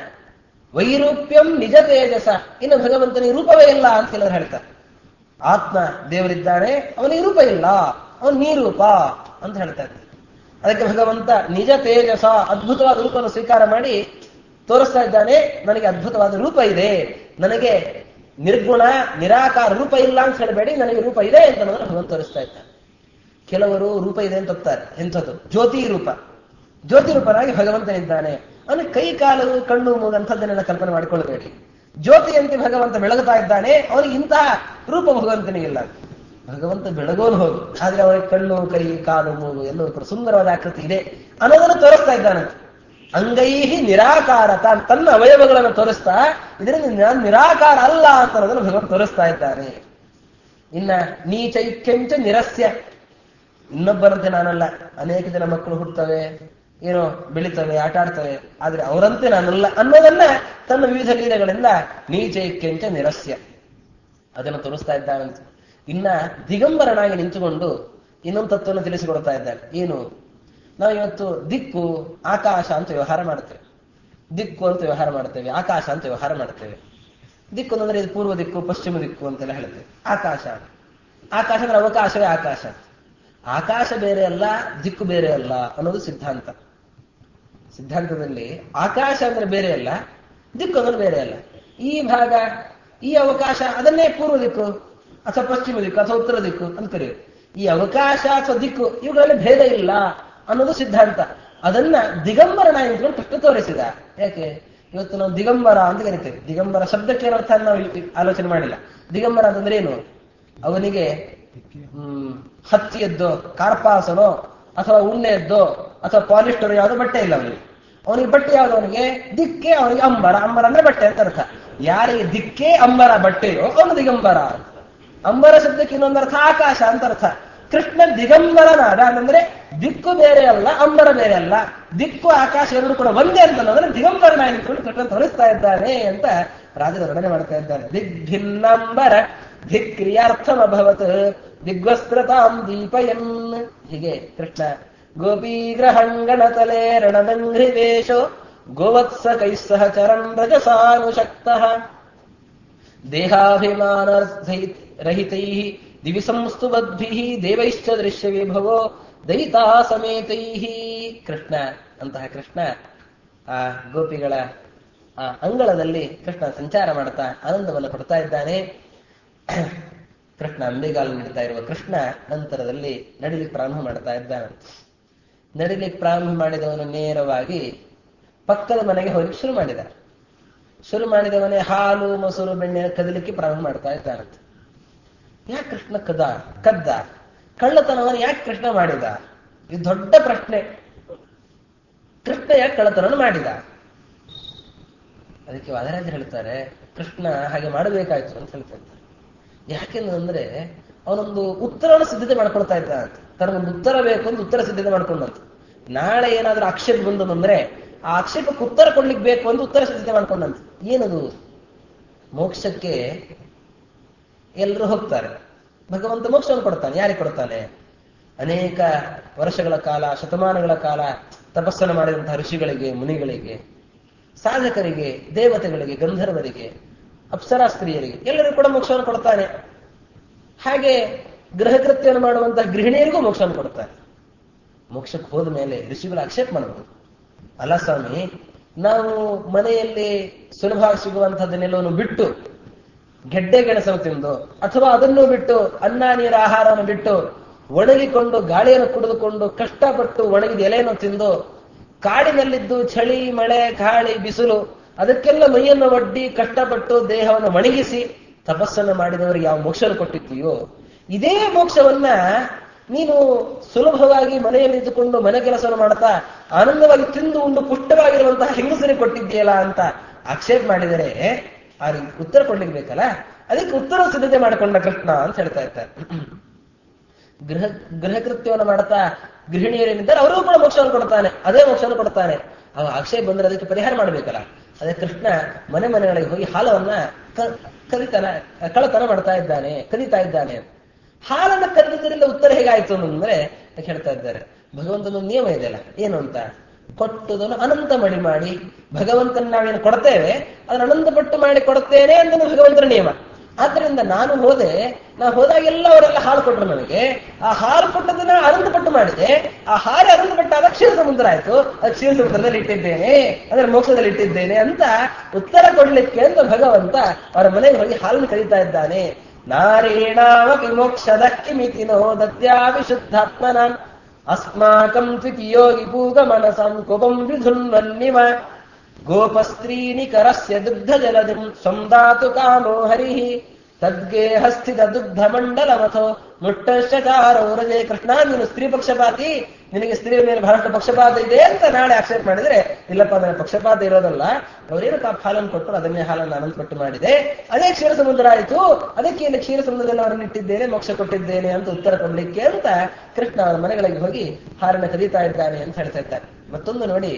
ವೈರೂಪ್ಯಂ ನಿಜ ತೇಜಸ ಇನ್ನು ಭಗವಂತನಿಗೆ ರೂಪವೇ ಇಲ್ಲ ಅಂತ ಕೆಲವರು ಹೇಳ್ತಾರೆ ಆತ್ಮ ದೇವರಿದ್ದಾನೆ ಅವನಿಗೆ ರೂಪ ಇಲ್ಲ ಅವನು ನೀರೂಪ ಅಂತ ಹೇಳ್ತಾ ಇದ್ದಾರೆ ಅದಕ್ಕೆ ಭಗವಂತ ನಿಜ ತೇಜಸ ಅದ್ಭುತವಾದ ರೂಪವನ್ನು ಸ್ವೀಕಾರ ಮಾಡಿ ತೋರಿಸ್ತಾ ಇದ್ದಾನೆ ನನಗೆ ಅದ್ಭುತವಾದ ರೂಪ ಇದೆ ನನಗೆ ನಿರ್ಗುಣ ನಿರಾಕಾರ ರೂಪ ಇಲ್ಲ ಅಂತ ಹೇಳಬೇಡಿ ನನಗೆ ರೂಪ ಇದೆ ಅಂತ ಅನ್ನೋದನ್ನು ಭಗವಂತ ತೋರಿಸ್ತಾ ಇದ್ದಾನೆ ಕೆಲವರು ರೂಪ ಇದೆ ಅಂತ ಹೋಗ್ತಾರೆ ಎಂಥದ್ದು ಜ್ಯೋತಿ ರೂಪ ಜ್ಯೋತಿ ರೂಪನಾಗಿ ಭಗವಂತನಿದ್ದಾನೆ ಅವನ ಕೈ ಕಾಲು ಕಣ್ಣು ಮೂಗು ಅಂಥದ್ದನ್ನೆಲ್ಲ ಕಲ್ಪನೆ ಮಾಡಿಕೊಳ್ಳಬೇಡಿ ಜ್ಯೋತಿಯಂತೆ ಭಗವಂತ ಬೆಳಗುತ್ತಾ ಇದ್ದಾನೆ ಅವನಿಗೆ ಇಂತಹ ರೂಪ ಭಗವಂತನಿಗಿಲ್ಲ ಭಗವಂತ ಬೆಳಗೋನು ಹೋಗು ಆದ್ರೆ ಅವನಿಗೆ ಕಣ್ಣು ಕೈ ಕಾಲು ಮೂಗು ಎಲ್ಲವೂ ಕೂಡ ಸುಂದರವಾದ ಆಕೃತಿ ಇದೆ ಅನ್ನೋದನ್ನು ತೋರಿಸ್ತಾ ಇದ್ದಾನಂತೆ ಅಂಗೈಹಿ ನಿರಾಕಾರ ತಾನು ತನ್ನ ಅವಯವಗಳನ್ನು ತೋರಿಸ್ತಾ ಇದರಿಂದ ನಾನು ನಿರಾಕಾರ ಅಲ್ಲ ಅಂತ ಅನ್ನೋದನ್ನು ಭಗವಂತ ತೋರಿಸ್ತಾ ಇದ್ದಾನೆ ಇನ್ನ ನೀಚೈಕ್ಯಂಚ ನಿರಸ್ಯ ಇನ್ನೊಬ್ಬರಂತೆ ನಾನಲ್ಲ ಅನೇಕ ಜನ ಮಕ್ಕಳು ಹುಟ್ಟುತ್ತವೆ ಏನೋ ಬೆಳಿತವೆ ಆಟ ಆಡ್ತವೆ ಆದ್ರೆ ಅವರಂತೆ ನಾನಲ್ಲ ಅನ್ನೋದನ್ನ ತನ್ನ ವಿವಿಧ ಲೀಲೆಗಳಿಂದ ನೀಚೈಕ್ಯಂಚ ನಿರಸ್ಯ ಅದನ್ನು ತೋರಿಸ್ತಾ ಇದ್ದಾನಂತೆ ಇನ್ನ ದಿಗಂಬರನಾಗಿ ನಿಂತುಕೊಂಡು ಇನ್ನೊಂದು ತತ್ವವನ್ನು ತಿಳಿಸಿಕೊಡ್ತಾ ಇದ್ದಾನೆ ಏನು ನಾವು ಇವತ್ತು ದಿಕ್ಕು ಆಕಾಶ ಅಂತ ವ್ಯವಹಾರ ಮಾಡ್ತೇವೆ ದಿಕ್ಕು ಅಂತ ವ್ಯವಹಾರ ಮಾಡ್ತೇವೆ ಆಕಾಶ ಅಂತ ವ್ಯವಹಾರ ಮಾಡ್ತೇವೆ ದಿಕ್ಕು ಅಂದ್ರೆ ಇದು ಪೂರ್ವ ದಿಕ್ಕು ಪಶ್ಚಿಮ ದಿಕ್ಕು ಅಂತೆಲ್ಲ ಹೇಳ್ತೇವೆ ಆಕಾಶ ಆಕಾಶ ಅಂದ್ರೆ ಅವಕಾಶವೇ ಆಕಾಶ ಆಕಾಶ ಬೇರೆ ಅಲ್ಲ ದಿಕ್ಕು ಬೇರೆ ಅಲ್ಲ ಅನ್ನೋದು ಸಿದ್ಧಾಂತ ಸಿದ್ಧಾಂತದಲ್ಲಿ ಆಕಾಶ ಅಂದ್ರೆ ಬೇರೆ ಅಲ್ಲ ದಿಕ್ಕು ಅಂದ್ರೆ ಬೇರೆ ಅಲ್ಲ ಈ ಭಾಗ ಈ ಅವಕಾಶ ಅದನ್ನೇ ಪೂರ್ವ ದಿಕ್ಕು ಅಥವಾ ಪಶ್ಚಿಮ ದಿಕ್ಕು ಅಥವಾ ಉತ್ತರ ದಿಕ್ಕು ಅಂತ ಕರೆಯೋದು ಈ ಅವಕಾಶ ಅಥವಾ ದಿಕ್ಕು ಇವುಗಳಲ್ಲಿ ಭೇದ ಇಲ್ಲ ಅನ್ನೋದು ಸಿದ್ಧಾಂತ ಅದನ್ನ ದಿಗಂಬರನ ನಿಂತ್ಕೊಂಡು ಕೃಷ್ಣ ತೋರಿಸಿದ ಯಾಕೆ ಇವತ್ತು ನಾವು ದಿಗಂಬರ ಅಂತ ಕರಿತೇವೆ ದಿಗಂಬರ ಶಬ್ದಕ್ಕೆ ಅರ್ಥ ನಾವು ಆಲೋಚನೆ ಮಾಡಿಲ್ಲ ದಿಗಂಬರ ಅಂತಂದ್ರೆ ಏನು ಅವನಿಗೆ ಹ್ಮ್ ಹತ್ತಿಯದ್ದೋ ಕಾರ್ಪಾಸನೋ ಅಥವಾ ಉಣ್ಣೆಯದ್ದೋ ಅಥವಾ ಪಾಲಿಸ್ಟರ್ ಯಾವುದೋ ಬಟ್ಟೆ ಇಲ್ಲ ಅವನಿಗೆ ಅವನಿಗೆ ಬಟ್ಟೆ ಯಾವ್ದು ಅವನಿಗೆ ದಿಕ್ಕೆ ಅವನಿಗೆ ಅಂಬರ ಅಂಬರ ಅಂದ್ರೆ ಬಟ್ಟೆ ಅಂತ ಅರ್ಥ ಯಾರಿಗೆ ದಿಕ್ಕೆ ಅಂಬರ ಬಟ್ಟೆಯೋ ಅವನು ದಿಗಂಬರ ಅಂಬರ ಶಬ್ದಕ್ಕೆ ಇನ್ನೊಂದು ಅರ್ಥ ಆಕಾಶ ಅಂತ ಅರ್ಥ ಕೃಷ್ಣ ದಿಗಂಬರನಾದ ಅಂತಂದ್ರೆ ದಿಕ್ಕು ಬೇರೆ ಅಲ್ಲ ಅಂಬರ ಬೇರೆ ಅಲ್ಲ ದಿಕ್ಕು ಆಕಾಶ ಎರಡು ಕೂಡ ಒಂದೇ ಅಂತ ಅನ್ನೋದ್ರೆ ದಿಗಂಬರನಾಗಿ ನಿಂತ್ಕೊಂಡು ಕೃಷ್ಣ ತೋರಿಸ್ತಾ ಇದ್ದಾನೆ ಅಂತ ರಾಜರ ವರ್ಣನೆ ಮಾಡ್ತಾ ಇದ್ದಾನೆ ದಿಗ್ಭಿನ್ನಂಬರ ಧಿಕ್ರಿಯಾರ್ಥಮಭವತ್ ದಿಗ್ವಸ್ತ್ರತಾಂ ದೀಪಯನ್ ಹೀಗೆ ಕೃಷ್ಣ ಗೋಪೀಗ್ರಹಂಗಣತಲೆ ರಣದಂಘ್ರಿವೇಶೋ ಗೋವತ್ಸ ಕೈಸ್ಸಹ ಚರನ್ ರಜಸಾನುಶಕ್ತಃ ದೇಹಾಭಿಮಾನ ರಹಿತೈ ದಿವಿ ಸಂಸ್ತುವದ್ಭಿ ದೇವೈಶ್ಚ ದೃಶ್ಯ ವಿಭವೋ ದಯಿತಾ ಸಮೇತೈ ಕೃಷ್ಣ ಅಂತಹ ಕೃಷ್ಣ ಆ ಗೋಪಿಗಳ ಆ ಅಂಗಳದಲ್ಲಿ ಕೃಷ್ಣ ಸಂಚಾರ ಮಾಡ್ತಾ ಆನಂದವನ್ನು ಕೊಡ್ತಾ ಇದ್ದಾನೆ ಕೃಷ್ಣ ಅಂಬೆಗಾಲು ನೀಡ್ತಾ ಇರುವ ಕೃಷ್ಣ ನಂತರದಲ್ಲಿ ನಡಿಲಿಕ್ಕೆ ಪ್ರಾರಂಭ ಮಾಡ್ತಾ ಇದ್ದಾನೆ ನಡಿಲಿಕ್ಕೆ ಪ್ರಾರಂಭ ಮಾಡಿದವನು ನೇರವಾಗಿ ಪಕ್ಕದ ಮನೆಗೆ ಹೋಗಿ ಶುರು ಮಾಡಿದ ಶುರು ಮಾಡಿದವನೇ ಹಾಲು ಮೊಸರು ಬೆಣ್ಣೆ ಕದಲಿಕ್ಕೆ ಪ್ರಾರಂಭ ಮಾಡ್ತಾ ಇದ್ದಾನಂತೆ ಯಾಕೆ ಕೃಷ್ಣ ಕದ ಕದ್ದ ಕಳ್ಳತನವನ್ನು ಯಾಕೆ ಕೃಷ್ಣ ಮಾಡಿದ ಇದು ದೊಡ್ಡ ಪ್ರಶ್ನೆ ಕೃಷ್ಣ ಯಾಕೆ ಕಳ್ಳತನ ಮಾಡಿದ ಅದಕ್ಕೆ ವಾದರಾಜರು ಹೇಳ್ತಾರೆ ಕೃಷ್ಣ ಹಾಗೆ ಮಾಡಬೇಕಾಯ್ತು ಅಂತ ಹೇಳ್ತಾ ಇದ್ದಾರೆ ಯಾಕೆಂದ್ರೆ ಅವನೊಂದು ಉತ್ತರವನ್ನು ಸಿದ್ಧತೆ ಮಾಡ್ಕೊಳ್ತಾ ಇದ್ದ ಅಂತ ತನಗೊಂದು ಉತ್ತರ ಬೇಕು ಅಂತ ಉತ್ತರ ಸಿದ್ಧತೆ ಮಾಡ್ಕೊಂಡಂತ ನಾಳೆ ಏನಾದ್ರೂ ಆಕ್ಷೇಪ ಬಂದದಂದ್ರೆ ಆ ಆಕ್ಷೇಪಕ್ಕೆ ಉತ್ತರ ಕೊಡ್ಲಿಕ್ಕೆ ಬೇಕು ಅಂತ ಉತ್ತರ ಸಿದ್ಧತೆ ಮಾಡ್ಕೊಂಡಂತ ಏನದು ಮೋಕ್ಷಕ್ಕೆ ಎಲ್ಲರೂ ಹೋಗ್ತಾರೆ ಭಗವಂತ ಮೋಕ್ಷವನ್ನು ಕೊಡ್ತಾನೆ ಯಾರಿಗೆ ಕೊಡ್ತಾನೆ ಅನೇಕ ವರ್ಷಗಳ ಕಾಲ ಶತಮಾನಗಳ ಕಾಲ ತಪಸ್ಸನ್ನು ಮಾಡಿದಂತಹ ಋಷಿಗಳಿಗೆ ಮುನಿಗಳಿಗೆ ಸಾಧಕರಿಗೆ ದೇವತೆಗಳಿಗೆ ಗಂಧರ್ವರಿಗೆ ಅಪ್ಸರಾ ಸ್ತ್ರೀಯರಿಗೆ ಎಲ್ಲರಿಗೂ ಕೂಡ ಮೋಕ್ಷವನ್ನು ಕೊಡ್ತಾನೆ ಹಾಗೆ ಗೃಹ ಕೃತ್ಯವನ್ನು ಮಾಡುವಂತಹ ಗೃಹಿಣಿಯರಿಗೂ ಮೋಕ್ಷವನ್ನು ಕೊಡ್ತಾನೆ ಮೋಕ್ಷಕ್ಕೆ ಹೋದ ಮೇಲೆ ಋಷಿಗಳು ಆಕ್ಷೇಪ ಮಾಡಬಹುದು ಅಲ್ಲ ಸ್ವಾಮಿ ನಾವು ಮನೆಯಲ್ಲಿ ಸುಲಭವಾಗಿ ಸಿಗುವಂತಹದನ್ನೆಲ್ಲವನ್ನು ಬಿಟ್ಟು ಗೆಡ್ಡೆ ಗೆಣಸನ್ನು ತಿಂದು ಅಥವಾ ಅದನ್ನು ಬಿಟ್ಟು ಅನ್ನ ನೀರ ಆಹಾರವನ್ನು ಬಿಟ್ಟು ಒಣಗಿಕೊಂಡು ಗಾಳಿಯನ್ನು ಕುಡಿದುಕೊಂಡು ಕಷ್ಟಪಟ್ಟು ಒಣಗಿದ ಎಲೆಯನ್ನು ತಿಂದು ಕಾಡಿನಲ್ಲಿದ್ದು ಚಳಿ ಮಳೆ ಗಾಳಿ ಬಿಸಿಲು ಅದಕ್ಕೆಲ್ಲ ಮೈಯನ್ನು ಒಡ್ಡಿ ಕಷ್ಟಪಟ್ಟು ದೇಹವನ್ನು ಒಣಗಿಸಿ ತಪಸ್ಸನ್ನು ಮಾಡಿದವರಿಗೆ ಯಾವ ಮೋಕ್ಷವನ್ನು ಕೊಟ್ಟಿದ್ದೀಯೋ ಇದೇ ಮೋಕ್ಷವನ್ನ ನೀನು ಸುಲಭವಾಗಿ ಮನೆಯಲ್ಲಿ ಇದ್ದುಕೊಂಡು ಮನೆ ಕೆಲಸವನ್ನು ಮಾಡ್ತಾ ಆನಂದವಾಗಿ ತಿಂದು ಉಂಡು ಪುಷ್ಟವಾಗಿರುವಂತಹ ಹೆಂಗಸರಿಗೆ ಕೊಟ್ಟಿದ್ದೀಯಲ್ಲ ಅಂತ ಆಕ್ಷೇಪ ಮಾಡಿದರೆ ಅವ್ರಿಗೆ ಉತ್ತರ ಕೊಡ್ಲಿಕ್ಕೆ ಬೇಕಲ್ಲ ಅದಕ್ಕೆ ಉತ್ತರ ಸಿದ್ಧತೆ ಮಾಡಿಕೊಂಡ ಕೃಷ್ಣ ಅಂತ ಹೇಳ್ತಾ ಇರ್ತಾರೆ ಗೃಹ ಗೃಹ ಕೃತ್ಯವನ್ನು ಮಾಡ್ತಾ ಗೃಹಿಣಿಯರೇನಿದ್ದಾರೆ ಅವರಿಗೂ ಕೂಡ ಮೋಕ್ಷವನ್ನು ಕೊಡ್ತಾನೆ ಅದೇ ಮೋಕ್ಷವನ್ನು ಕೊಡ್ತಾನೆ ಅವ ಆಕ್ಷೇಪ ಬಂದ್ರೆ ಅದಕ್ಕೆ ಪರಿಹಾರ ಮಾಡಬೇಕಲ್ಲ ಅದೇ ಕೃಷ್ಣ ಮನೆ ಮನೆಗಳಿಗೆ ಹೋಗಿ ಹಾಲವನ್ನ ಕಲಿತನ ಕಳತನ ಮಾಡ್ತಾ ಇದ್ದಾನೆ ಕಲಿತಾ ಇದ್ದಾನೆ ಹಾಲನ್ನ ಕರೆದಿದ್ದರಿಂದ ಉತ್ತರ ಹೇಗಾಯ್ತು ಅಂದ್ರೆ ಹೇಳ್ತಾ ಇದ್ದಾರೆ ಭಗವಂತನ ನಿಯಮ ಇದೆಯಲ್ಲ ಏನು ಅಂತ ಕೊಟ್ಟುದನ್ನು ಅನಂತ ಮಡಿ ಮಾಡಿ ಭಗವಂತನ ನಾವೇನು ಕೊಡ್ತೇವೆ ಅದನ್ನು ಅನಂತ ಪಟ್ಟು ಮಾಡಿ ಕೊಡ್ತೇನೆ ಅಂತ ಭಗವಂತನ ನಿಯಮ ಆದ್ರಿಂದ ನಾನು ಹೋದೆ ನಾ ಹೋದಾಗೆಲ್ಲ ಅವರೆಲ್ಲ ಹಾಲು ಕೊಟ್ಟರು ನನಗೆ ಆ ಹಾಲು ಕೊಟ್ಟದನ್ನ ಅನಂತ ಪಟ್ಟು ಮಾಡಿದೆ ಆ ಹಾಲು ಅನಂತ ಪಟ್ಟಾಗ ಕ್ಷೀರ ಸಮುದ್ರ ಆಯ್ತು ಅದು ಕ್ಷೀರ ಸಮುದ್ರದಲ್ಲಿ ಇಟ್ಟಿದ್ದೇನೆ ಅಂದ್ರೆ ಮೋಕ್ಷದಲ್ಲಿ ಇಟ್ಟಿದ್ದೇನೆ ಅಂತ ಉತ್ತರ ಕೊಡ್ಲಿಕ್ಕೆ ಅಂತ ಭಗವಂತ ಅವರ ಮನೆಗೆ ಹೋಗಿ ಹಾಲನ್ನು ಕರೀತಾ ಇದ್ದಾನೆ ನಾರೀಣಾಮಪಿ ಮೋಕ್ಷದ ಕಿಮಿತಿನೋ ದತ್ಯಾ ವಿಶುದ್ಧಾತ್ಮನ ಅಸ್ಮಾಕಂ ತ್ವಿತಿಯೋಗಿ ಪೂಗ ಮನಸಂ ಕುಪಂ ವಿಧುನ್ವನ್ನಿವ ಗೋಪಸ್ತ್ರೀನಿ ಕರಸ್ಯ ದುಗ್ಧ ಜಲದಿಂ ಸಂದಾತು ಕಾಮೋ ಹರಿ ತದ್ಗೇಹಸ್ಥಿತ ದುಗ್ಧ ಮಂಡಲಮಥೋ ಮುಟ್ಟಶ್ಚಾರೋ ರಜೆ ಕೃಷ್ಣ ನೀನು ಸ್ತ್ರೀ ಪಕ್ಷಪಾತಿ ನಿನಗೆ ಸ್ತ್ರೀಯ ಮೇಲೆ ಬಹಳಷ್ಟು ಪಕ್ಷಪಾತ ಇದೆ ಅಂತ ನಾಳೆ ಆಕ್ಷೇಪ ಮಾಡಿದ್ರೆ ಇಲ್ಲಪ್ಪ ನನಗೆ ಪಕ್ಷಪಾತ ಇರೋದಲ್ಲ ಅವರೇನು ಕಾಪ್ ಹಾಲನ್ನು ಕೊಟ್ಟರು ಅದನ್ನೇ ಹಾಲನ್ನು ಅನಂತ ಪಟ್ಟು ಮಾಡಿದೆ ಅದೇ ಕ್ಷೀರ ಸಮುದ್ರ ಆಯಿತು ಅದಕ್ಕೆ ಇಲ್ಲಿ ಕ್ಷೀರ ಸಮುದ್ರದಲ್ಲಿ ಅವರನ್ನು ಇಟ್ಟಿದ್ದೇನೆ ಮೋಕ್ಷ ಕೊಟ್ಟಿದ್ದೇನೆ ಅಂತ ಉತ್ತರ ಕೊಡ್ಲಿಕ್ಕೆ ಅಂತ ಕೃಷ್ಣ ಅವರ ಮನೆಗಳಿಗೆ ಹೋಗಿ ಹಾರನ್ನು ಕದೀತಾ ಇದ್ದಾನೆ ಅಂತ ಹೇಳ್ತಾ ಇದ್ದಾರೆ ಮತ್ತೊಂದು ನೋಡಿ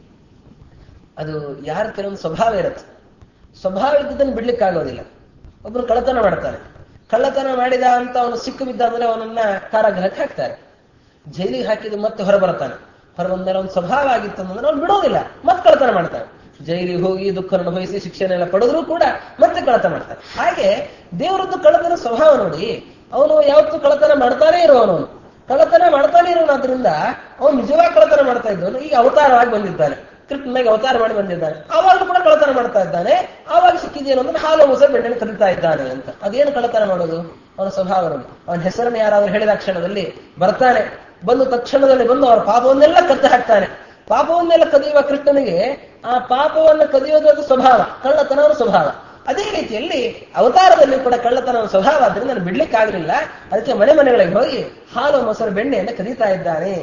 ಅದು ಯಾರ ಕೆಲವೊಂದು ಸ್ವಭಾವ ಇರುತ್ತೆ ಸ್ವಭಾವ ಇದ್ದದನ್ನು ಬಿಡ್ಲಿಕ್ಕಾಗೋದಿಲ್ಲ ಒಬ್ರು ಕಳ್ಳತನ ಮಾಡ್ತಾನೆ ಕಳ್ಳತನ ಮಾಡಿದ ಅಂತ ಅವನು ಸಿಕ್ಕು ಬಿದ್ದ ಅಂದ್ರೆ ಅವನನ್ನ ಕಾರಾಗೃಹಕ್ಕೆ ಹಾಕ್ತಾರೆ ಜೈಲಿಗೆ ಹಾಕಿದ್ದು ಮತ್ತೆ ಹೊರ ಬರ್ತಾನೆ ಹೊರ ಬಂದ್ಮೇಲೆ ಅವನ ಸ್ವಭಾವ ಆಗಿತ್ತು ಅಂದ್ರೆ ಅವ್ನು ಬಿಡೋದಿಲ್ಲ ಮತ್ತೆ ಕಳ್ಳತನ ಮಾಡ್ತಾನೆ ಜೈಲಿಗೆ ಹೋಗಿ ದುಃಖ ಅನುಭವಿಸಿ ಶಿಕ್ಷೆನೆಲ್ಲ ಪಡೆದ್ರು ಕೂಡ ಮತ್ತೆ ಕಳ್ಳತನ ಮಾಡ್ತಾನೆ ಹಾಗೆ ದೇವರದ್ದು ಕಳ್ಳತನ ಸ್ವಭಾವ ನೋಡಿ ಅವನು ಯಾವತ್ತೂ ಕಳ್ಳತನ ಮಾಡ್ತಾನೆ ಇರೋನು ಕಳ್ಳತನ ಮಾಡ್ತಾನೆ ಇರೋನಾದ್ರಿಂದ ಅವನು ನಿಜವಾಗಿ ಕಳ್ಳತನ ಮಾಡ್ತಾ ಇದ್ದವನು ಈಗ ಅವತಾರವಾಗಿ ಬಂದಿದ್ದಾನೆ ಕೃಷ್ಣನಾಗಿ ಅವತಾರ ಮಾಡಿ ಬಂದಿದ್ದಾನೆ ಆವಾಗಲೂ ಕೂಡ ಕಳ್ಳತನ ಮಾಡ್ತಾ ಇದ್ದಾನೆ ಆವಾಗ ಸಿಕ್ಕಿದೇನು ಅಂದ್ರೆ ಹಾಲು ಮೊಸರು ಬೆಣ್ಣೆನ ಕರೀತಾ ಇದ್ದಾನೆ ಅಂತ ಅದೇನು ಕಳ್ಳತನ ಮಾಡೋದು ಅವನ ಸ್ವಭಾವ ನೋಡಿ ಅವನ ಹೆಸರನ್ನು ಯಾರಾದ್ರೂ ಹೇಳಿದ ಕ್ಷಣದಲ್ಲಿ ಬರ್ತಾನೆ ಬಂದು ತಕ್ಷಣದಲ್ಲಿ ಬಂದು ಅವರ ಪಾಪವನ್ನೆಲ್ಲ ಕದ್ದು ಹಾಕ್ತಾನೆ ಪಾಪವನ್ನೆಲ್ಲ ಕದಿಯುವ ಕೃಷ್ಣನಿಗೆ ಆ ಪಾಪವನ್ನು ಕದಿಯೋದು ಅದು ಸ್ವಭಾವ ಕಳ್ಳತನವನ ಸ್ವಭಾವ ಅದೇ ರೀತಿಯಲ್ಲಿ ಅವತಾರದಲ್ಲಿ ಕೂಡ ಕಳ್ಳತನವನ ಸ್ವಭಾವ ಆದ್ರಿಂದ ನಾನು ಬಿಡ್ಲಿಕ್ಕಾಗಲಿಲ್ಲ ಅದಕ್ಕೆ ಮನೆ ಮನೆಗಳಿಗೆ ಹೋಗಿ ಹಾಲು ಮೊಸರು ಬೆಣ್ಣೆಯನ್ನು ಕದೀತಾ ಇದ್ದಾನೆ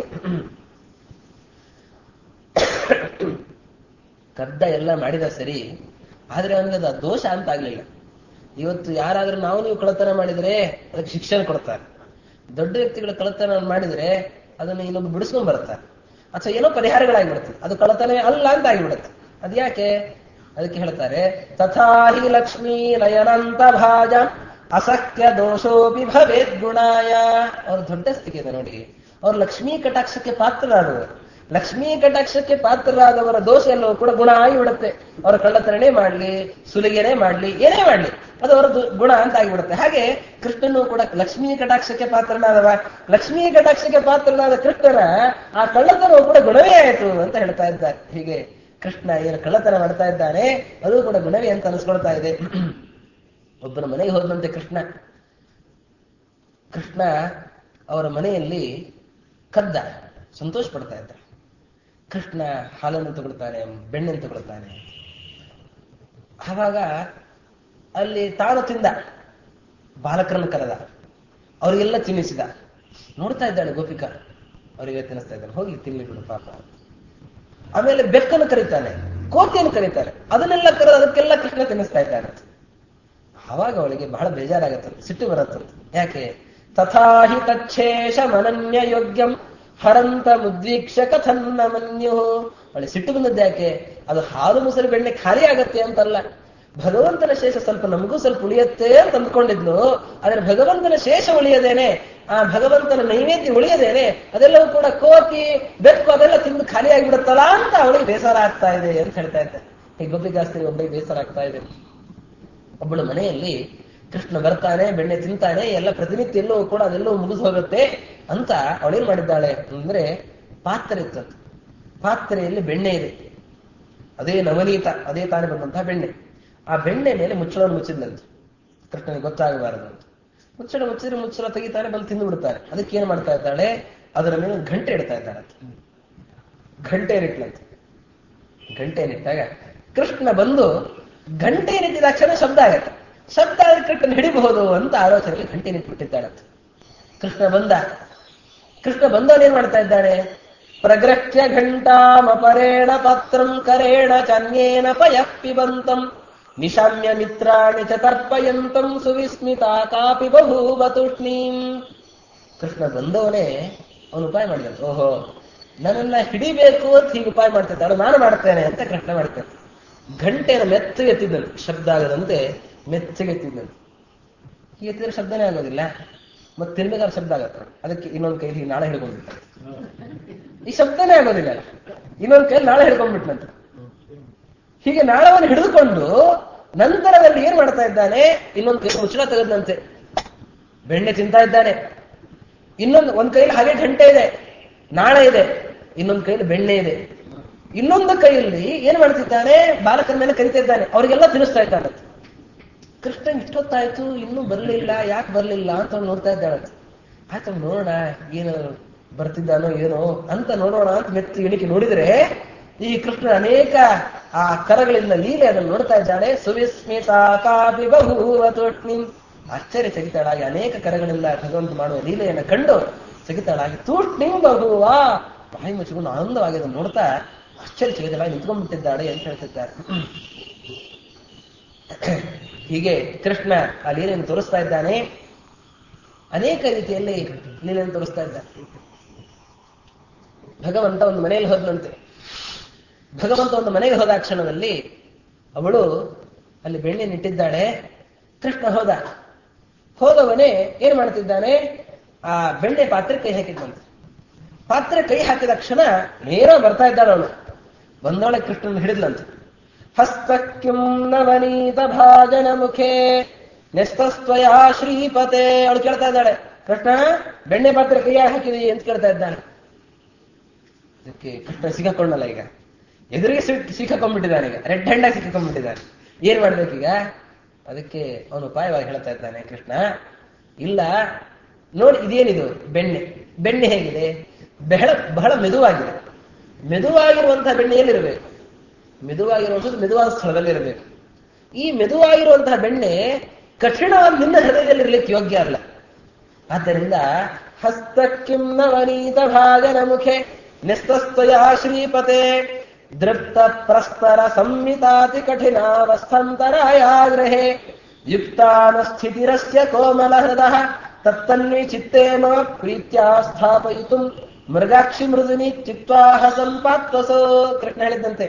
ಕದ್ದ ಎಲ್ಲ ಮಾಡಿದ ಸರಿ ಆದ್ರೆ ಅವನಿಗೆ ಅದು ದೋಷ ಅಂತ ಆಗ್ಲಿಲ್ಲ ಇವತ್ತು ಯಾರಾದ್ರೂ ನಾವು ನೀವು ಕಳತನ ಮಾಡಿದ್ರೆ ಅದಕ್ಕೆ ಶಿಕ್ಷಣ ಕೊಡ್ತಾರೆ ದೊಡ್ಡ ವ್ಯಕ್ತಿಗಳು ಕಳತನ ಮಾಡಿದ್ರೆ ಅದನ್ನು ಇನ್ನೊಬ್ಬ ಬಿಡಿಸ್ಕೊಂಡ್ ಬರ್ತಾರೆ ಅಥವಾ ಏನೋ ಪರಿಹಾರಗಳಾಗಿಬಿಡುತ್ತೆ ಅದು ಕಳತನವೇ ಅಲ್ಲ ಅಂತ ಆಗಿಬಿಡುತ್ತೆ ಅದು ಯಾಕೆ ಅದಕ್ಕೆ ಹೇಳ್ತಾರೆ ತಥಾಹಿ ಲಕ್ಷ್ಮೀ ಲಯನಂತ ಭಾಜ ಅಸಖ್ಯ ದೋಷೋಪಿ ಭವೇದ್ ಗುಣಾಯ ಅವ್ರ ದೊಡ್ಡ ಸ್ಥಿತಿ ಇದೆ ನೋಡಿ ಅವ್ರು ಲಕ್ಷ್ಮೀ ಕಟಾಕ್ಷಕ್ಕೆ ಪಾತ್ರರಾದವರು ಲಕ್ಷ್ಮೀ ಕಟಾಕ್ಷಕ್ಕೆ ಪಾತ್ರರಾದವರ ದೋಷ ಎಲ್ಲವೂ ಕೂಡ ಗುಣ ಆಗಿಬಿಡುತ್ತೆ ಅವರ ಕಳ್ಳತನನೇ ಮಾಡ್ಲಿ ಸುಲಿಗೆನೇ ಮಾಡ್ಲಿ ಏನೇ ಮಾಡ್ಲಿ ಅದು ಅವರ ಗುಣ ಅಂತ ಆಗಿಬಿಡುತ್ತೆ ಹಾಗೆ ಕೃಷ್ಣನು ಕೂಡ ಲಕ್ಷ್ಮೀ ಕಟಾಕ್ಷಕ್ಕೆ ಪಾತ್ರನಾದವ ಲಕ್ಷ್ಮೀ ಕಟಾಕ್ಷಕ್ಕೆ ಪಾತ್ರನಾದ ಕೃಷ್ಣನ ಆ ಕಳ್ಳತನವು ಕೂಡ ಗುಣವೇ ಆಯಿತು ಅಂತ ಹೇಳ್ತಾ ಇದ್ದಾರೆ ಹೀಗೆ ಕೃಷ್ಣ ಏನು ಕಳ್ಳತನ ಮಾಡ್ತಾ ಇದ್ದಾನೆ ಅದು ಕೂಡ ಗುಣವೇ ಅಂತ ಅನಿಸ್ಕೊಳ್ತಾ ಇದೆ ಒಬ್ಬನ ಮನೆಗೆ ಹೋದಂತೆ ಕೃಷ್ಣ ಕೃಷ್ಣ ಅವರ ಮನೆಯಲ್ಲಿ ಕದ್ದ ಸಂತೋಷ ಪಡ್ತಾ ಇದ್ದ ಕೃಷ್ಣ ಹಾಲನ್ನು ತಗೊಳ್ತಾನೆ ಬೆಣ್ಣೆನ್ನು ತಗೊಳ್ತಾನೆ ಆವಾಗ ಅಲ್ಲಿ ತಾನು ತಿಂದ ಬಾಲಕರನ್ನು ಕರೆದ ಅವರಿಗೆಲ್ಲ ತಿನ್ನಿಸಿದ ನೋಡ್ತಾ ಇದ್ದಾಳೆ ಗೋಪಿಕಾ ಅವರಿಗೆ ತಿನ್ನಿಸ್ತಾ ಇದ್ದಾನೆ ಹೋಗಿ ತಿನ್ಲಿ ಬಿಡು ಪಾಪ ಆಮೇಲೆ ಬೆಕ್ಕನ್ನು ಕರೀತಾನೆ ಕೋತಿಯನ್ನು ಕರೀತಾನೆ ಅದನ್ನೆಲ್ಲ ಕರೆದು ಅದಕ್ಕೆಲ್ಲ ಕೃಷ್ಣ ತಿನ್ನಿಸ್ತಾ ಇದ್ದಾನೆ ಅವಾಗ ಅವಳಿಗೆ ಬಹಳ ಬೇಜಾರಾಗತ್ತಂತೆ ಸಿಟ್ಟು ಬರತ್ತಂತೆ ಯಾಕೆ ತಥಾಹಿ ತಚ್ಛೇಷ ಮನನ್ಯ ಯೋಗ್ಯಂ ಹರಂತ ಮುದ್ವೀಕ್ಷ ಕಥನ್ನ ಮನ್ಯು ಅವಳಿ ಸಿಟ್ಟು ಬಂದದ್ದು ಯಾಕೆ ಅದು ಹಾಲು ಮೊಸರು ಬೆಣ್ಣೆ ಖಾಲಿ ಆಗತ್ತೆ ಅಂತಲ್ಲ ಭಗವಂತನ ಶೇಷ ಸ್ವಲ್ಪ ನಮಗೂ ಸ್ವಲ್ಪ ಉಳಿಯತ್ತೆ ಅಂತ ಅಂದ್ಕೊಂಡಿದ್ಲು ಆದ್ರೆ ಭಗವಂತನ ಶೇಷ ಉಳಿಯದೇನೆ ಆ ಭಗವಂತನ ನೈವೇದ್ಯ ಉಳಿಯದೇನೆ ಅದೆಲ್ಲವೂ ಕೂಡ ಕೋತಿ ಬೆಕ್ಕು ಅದೆಲ್ಲ ತಿಂದು ಖಾಲಿ ಆಗಿಬಿಡುತ್ತಲ್ಲ ಅಂತ ಅವಳಿಗೆ ಬೇಸರ ಆಗ್ತಾ ಇದೆ ಅಂತ ಹೇಳ್ತಾ ಇದ್ದೆ ಈ ಗೋಪಿಗಾಸ್ತ್ರಿ ಒಬ್ಬಳಿಗೆ ಬೇಸರ ಆಗ್ತಾ ಇದೆ ಒಬ್ಬಳು ಮನೆಯಲ್ಲಿ ಕೃಷ್ಣ ಬರ್ತಾನೆ ಬೆಣ್ಣೆ ತಿಂತಾನೆ ಎಲ್ಲ ಪ್ರತಿನಿತ್ಯ ಎಲ್ಲವೂ ಕೂಡ ಅದೆಲ್ಲವೂ ಮುಗಿದು ಹೋಗುತ್ತೆ ಅಂತ ಅವಳೇನ್ ಮಾಡಿದ್ದಾಳೆ ಅಂದ್ರೆ ಪಾತ್ರೆ ಇತ್ತಂತೆ ಪಾತ್ರೆಯಲ್ಲಿ ಬೆಣ್ಣೆ ಇದೆ ಅದೇ ನವನೀತ ಅದೇ ತಾನೇ ಬಂದಂತಹ ಬೆಣ್ಣೆ ಆ ಬೆಣ್ಣೆ ಮೇಲೆ ಮುಚ್ಚಳವನ್ನು ಮುಚ್ಚಿದ್ಲಂತೆ ಕೃಷ್ಣನಿಗೆ ಗೊತ್ತಾಗಬಾರದು ಅಂತ ಮುಚ್ಚಳ ಮುಚ್ಚಿದ್ರೆ ಮುಚ್ಚಳ ತೆಗಿತಾನೆ ಬಂದು ತಿಂದು ಬಿಡ್ತಾನೆ ಅದಕ್ಕೆ ಏನ್ ಮಾಡ್ತಾ ಇದ್ದಾಳೆ ಅದರ ಮೇಲೆ ಒಂದು ಗಂಟೆ ಇಡ್ತಾ ಇದ್ದಾಳೆ ಗಂಟೆ ಇಟ್ಲಂತೆ ಗಂಟೆ ಇಟ್ಟಾಗ ಕೃಷ್ಣ ಬಂದು ಗಂಟೆ ನಿಂತಿದ ಕ್ಷಣ ಶಬ್ದ ಆಗತ್ತೆ ಶಬ್ದ ಆದ್ರೆ ಕೃಷ್ಣನ್ ಹಿಡಿಬಹುದು ಅಂತ ಆಲೋಚನೆಗೆ ಗಂಟೆ ನಿಂತ್ಬಿಟ್ಟಿದ್ದಾಳಂತೆ ಕೃಷ್ಣ ಬಂದ ಕೃಷ್ಣ ಬಂದವನು ಏನ್ ಮಾಡ್ತಾ ಇದ್ದಾನೆ ಪ್ರಗ್ರಹ್ಯ ಘಂಟಾಮಪರೇಣ ಪತ್ರಂ ಕರೇಣ ಚನ್ಯೇನ ಪಯಃ ಪಿಬಂತಂ ನಿಶಾಮ್ಯ ಮಿತ್ರಾಣಿ ಚ ತರ್ಪಯಂತಂ ಸುವಿಸ್ಮಿತಾ ಕಾಪಿ ಬಭೂವ ತೂಷ್ಣೀಂ ಕೃಷ್ಣ ಬಂದವನೇ ಅವನು ಉಪಾಯ ಮಾಡಿದ ಓಹೋ ನನ್ನನ್ನ ಹಿಡಿಬೇಕು ಅಂತ ಹೀಗೆ ಉಪಾಯ ಮಾಡ್ತಿದ್ದಾಳೆ ನಾನು ಮಾಡ್ತೇನೆ ಅಂತ ಕೃಷ್ಣ ಮಾಡ್ತೇನೆ ಗಂಟೆನ ಮೆತ್ತಗೆ ಎತ್ತಿದ್ದನು ಶಬ್ದ ಆಗದಂತೆ ಮೆಚ್ಚಗೆ ಎತ್ತಿದ್ದನು ಹೀಗೆ ಎತ್ತಿದ್ರೆ ಶಬ್ದನೇ ಆಗೋದಿಲ್ಲ ಮತ್ತೆ ತಿನ್ಬೇಕಾದ್ರೆ ಶಬ್ದ ಆಗತ್ತೆ ಅದಕ್ಕೆ ಇನ್ನೊಂದು ಕೈಲಿ ಹೀಗೆ ನಾಳೆ ಹಿಡ್ಕೊಂಡ್ಬಿಟ್ಟ ಈ ಶಬ್ದನೇ ಆಗೋದಿಲ್ಲ ಇನ್ನೊಂದು ಕೈಲಿ ನಾಳೆ ಹಿಡ್ಕೊಂಡ್ಬಿಟ್ನಂತೆ ಹೀಗೆ ನಾಳವನ್ನು ಹಿಡಿದುಕೊಂಡು ನಂತರದಲ್ಲಿ ಏನ್ ಮಾಡ್ತಾ ಇದ್ದಾನೆ ಇನ್ನೊಂದು ಕೈ ಮುಚ್ಚಳ ತೆಗೆದಂತೆ ಬೆಣ್ಣೆ ತಿಂತಾ ಇದ್ದಾನೆ ಇನ್ನೊಂದು ಒಂದ್ ಕೈಯಲ್ಲಿ ಹಾಗೆ ಗಂಟೆ ಇದೆ ನಾಳ ಇದೆ ಇನ್ನೊಂದು ಕೈಯಲ್ಲಿ ಬೆಣ್ಣೆ ಇದೆ ಇನ್ನೊಂದು ಕೈಯಲ್ಲಿ ಏನ್ ಮಾಡ್ತಿದ್ದಾನೆ ಬಾಲಕರ ಮೇಲೆ ಕರಿತಾ ಇದ್ದಾನೆ ಅವರಿಗೆಲ್ಲ ತಿನ್ನಿಸ್ತಾ ಇದ್ದಾನೆ ಕೃಷ್ಣ ಇಷ್ಟೊತ್ತಾಯ್ತು ಇನ್ನೂ ಬರ್ಲಿಲ್ಲ ಯಾಕೆ ಬರ್ಲಿಲ್ಲ ಅಂತ ಅವ್ನು ನೋಡ್ತಾ ಇದ್ದಾಳೆ ಆಯ್ತು ನೋಡೋಣ ಏನು ಬರ್ತಿದ್ದಾನೋ ಏನೋ ಅಂತ ನೋಡೋಣ ಅಂತ ಮೆತ್ತು ಎಣಿಕೆ ನೋಡಿದ್ರೆ ಈ ಕೃಷ್ಣ ಅನೇಕ ಆ ಕರಗಳಿಂದ ಲೀಲೆ ಅದನ್ನು ನೋಡ್ತಾ ಇದ್ದಾಳೆ ಸುವಿಸ್ಮಿತ ಕಾಪಿ ಬಹುವ ತೂಷ್ಣಿಂ ಆಶ್ಚರ್ಯ ಚಕಿತಳಾಗಿ ಅನೇಕ ಕರಗಳಿಂದ ಭಗವಂತ ಮಾಡುವ ಲೀಲೆಯನ್ನು ಕಂಡು ಚಕಿತಳಾಗಿ ತೂಷ್ಣಿಂ ಬಹುವ ಬಾಯಿ ಮುಚ್ಚಿಕೊಂಡು ಆನಂದವಾಗಿ ಅದನ್ನು ನೋಡ್ತಾ ಆಶ್ಚರ್ಯ ಚಕಿತಳಾಗಿ ನಿಂತ್ಕೊಂಡ್ಬಿಟ್ಟಿದ್ದಾಳೆ ಅಂತ ಹೇಳ್ತಿದ್ದಾರೆ ಹೀಗೆ ಕೃಷ್ಣ ಆ ಲೀಲೆಯನ್ನು ತೋರಿಸ್ತಾ ಇದ್ದಾನೆ ಅನೇಕ ರೀತಿಯಲ್ಲಿ ಲೀಲೆಯನ್ನು ತೋರಿಸ್ತಾ ಇದ್ದಾನೆ ಭಗವಂತ ಒಂದು ಮನೆಯಲ್ಲಿ ಹೋದಂತೆ ಭಗವಂತ ಒಂದು ಮನೆಗೆ ಹೋದ ಕ್ಷಣದಲ್ಲಿ ಅವಳು ಅಲ್ಲಿ ಬೆಣ್ಣೆ ನಿಟ್ಟಿದ್ದಾಳೆ ಕೃಷ್ಣ ಹೋದ ಹೋದವನೇ ಏನ್ ಮಾಡ್ತಿದ್ದಾನೆ ಆ ಬೆಣ್ಣೆ ಪಾತ್ರೆ ಕೈ ಹಾಕಿದ್ದಂತೆ ಪಾತ್ರೆ ಕೈ ಹಾಕಿದ ಕ್ಷಣ ನೇರ ಬರ್ತಾ ಇದ್ದಾಳೆ ಅವಳು ಬಂದವಳೆ ಕೃಷ್ಣನ ಹಿಡಿದ್ಲಂತೆ ಹಸ್ತಕ್ಕಿಂ ನವನೀತ ಭಾಜನ ಮುಖೇ ನೆಸ್ತಸ್ತ್ವಯ ಶ್ರೀಪತೆ ಅವಳು ಕೇಳ್ತಾ ಇದ್ದಾಳೆ ಕೃಷ್ಣ ಬೆಣ್ಣೆ ಪಾತ್ರೆ ಕೈ ಹಾಕಿದಿ ಅಂತ ಕೇಳ್ತಾ ಇದ್ದಾನೆ ಅದಕ್ಕೆ ಕೃಷ್ಣ ಸಿಕ್ಕಾಕೊಂಡಲ್ಲ ಈಗ ಎದುರಿಗೆ ಸಿಕ್ಕಾಕೊಂಡ್ಬಿಟ್ಟಿದ್ದಾನೆ ಈಗ ರೆಡ್ ಹ್ಯಾಂಡಾಗಿ ಸಿಕ್ಕಾಕೊಂಡ್ಬಿಟ್ಟಿದ್ದಾನೆ ಏನ್ ಮಾಡ್ಬೇಕೀಗ ಅದಕ್ಕೆ ಅವನು ಉಪಾಯವಾಗಿ ಹೇಳ್ತಾ ಇದ್ದಾನೆ ಕೃಷ್ಣ ಇಲ್ಲ ನೋಡಿ ಇದೇನಿದು ಬೆಣ್ಣೆ ಬೆಣ್ಣೆ ಹೇಗಿದೆ ಬಹಳ ಬಹಳ ಮೆದುವಾಗಿದೆ ಮೆದುವಾಗಿರುವಂತಹ ಬೆಣ್ಣೆ ಎಲ್ಲಿರಬೇಕು ಮೆದುವಾಗಿರುವಂಥದ್ದು ಮೆದುವಾದ ಸ್ಥಳದಲ್ಲಿರಬೇಕು ಈ ಮೆದುವಾಗಿರುವಂತಹ ಬೆಣ್ಣೆ ಕಠಿಣವಾಗಿ ನಿನ್ನ ಹೃದಯದಲ್ಲಿ ಇರಲಿಕ್ಕೆ ಯೋಗ್ಯ ಅಲ್ಲ ಆದ್ದರಿಂದ ಹಸ್ತಕ್ಕಿಂ ನವನೀತ ಭಾಗನ ಮುಖೆ ನಿಸ್ತಸ್ತಯ ಶ್ರೀಪತೆ ದೃಪ್ತ ಪ್ರಸ್ತರ ಸಂಹಿತಾತಿ ಕಠಿಣಾವಸ್ಥಂತರಾಯಾಗ್ರಹೇ ಯುಕ್ತಾನ ಸ್ಥಿತಿರಸ್ಯ ಕೋಮಲ ಹೃದಯ ತತ್ತನ್ವಿ ಚಿತ್ತೇನ ಪ್ರೀತ್ಯಾ ಸ್ಥಾಪಯಿತು ಮೃಗಾಕ್ಷಿ ಮೃದುನಿ ಚಿತ್ವಾಹ ಸಂಪಾತ್ವಸೋ ಕೃಷ್ಣ ಹೇಳಿದ್ದಂತೆ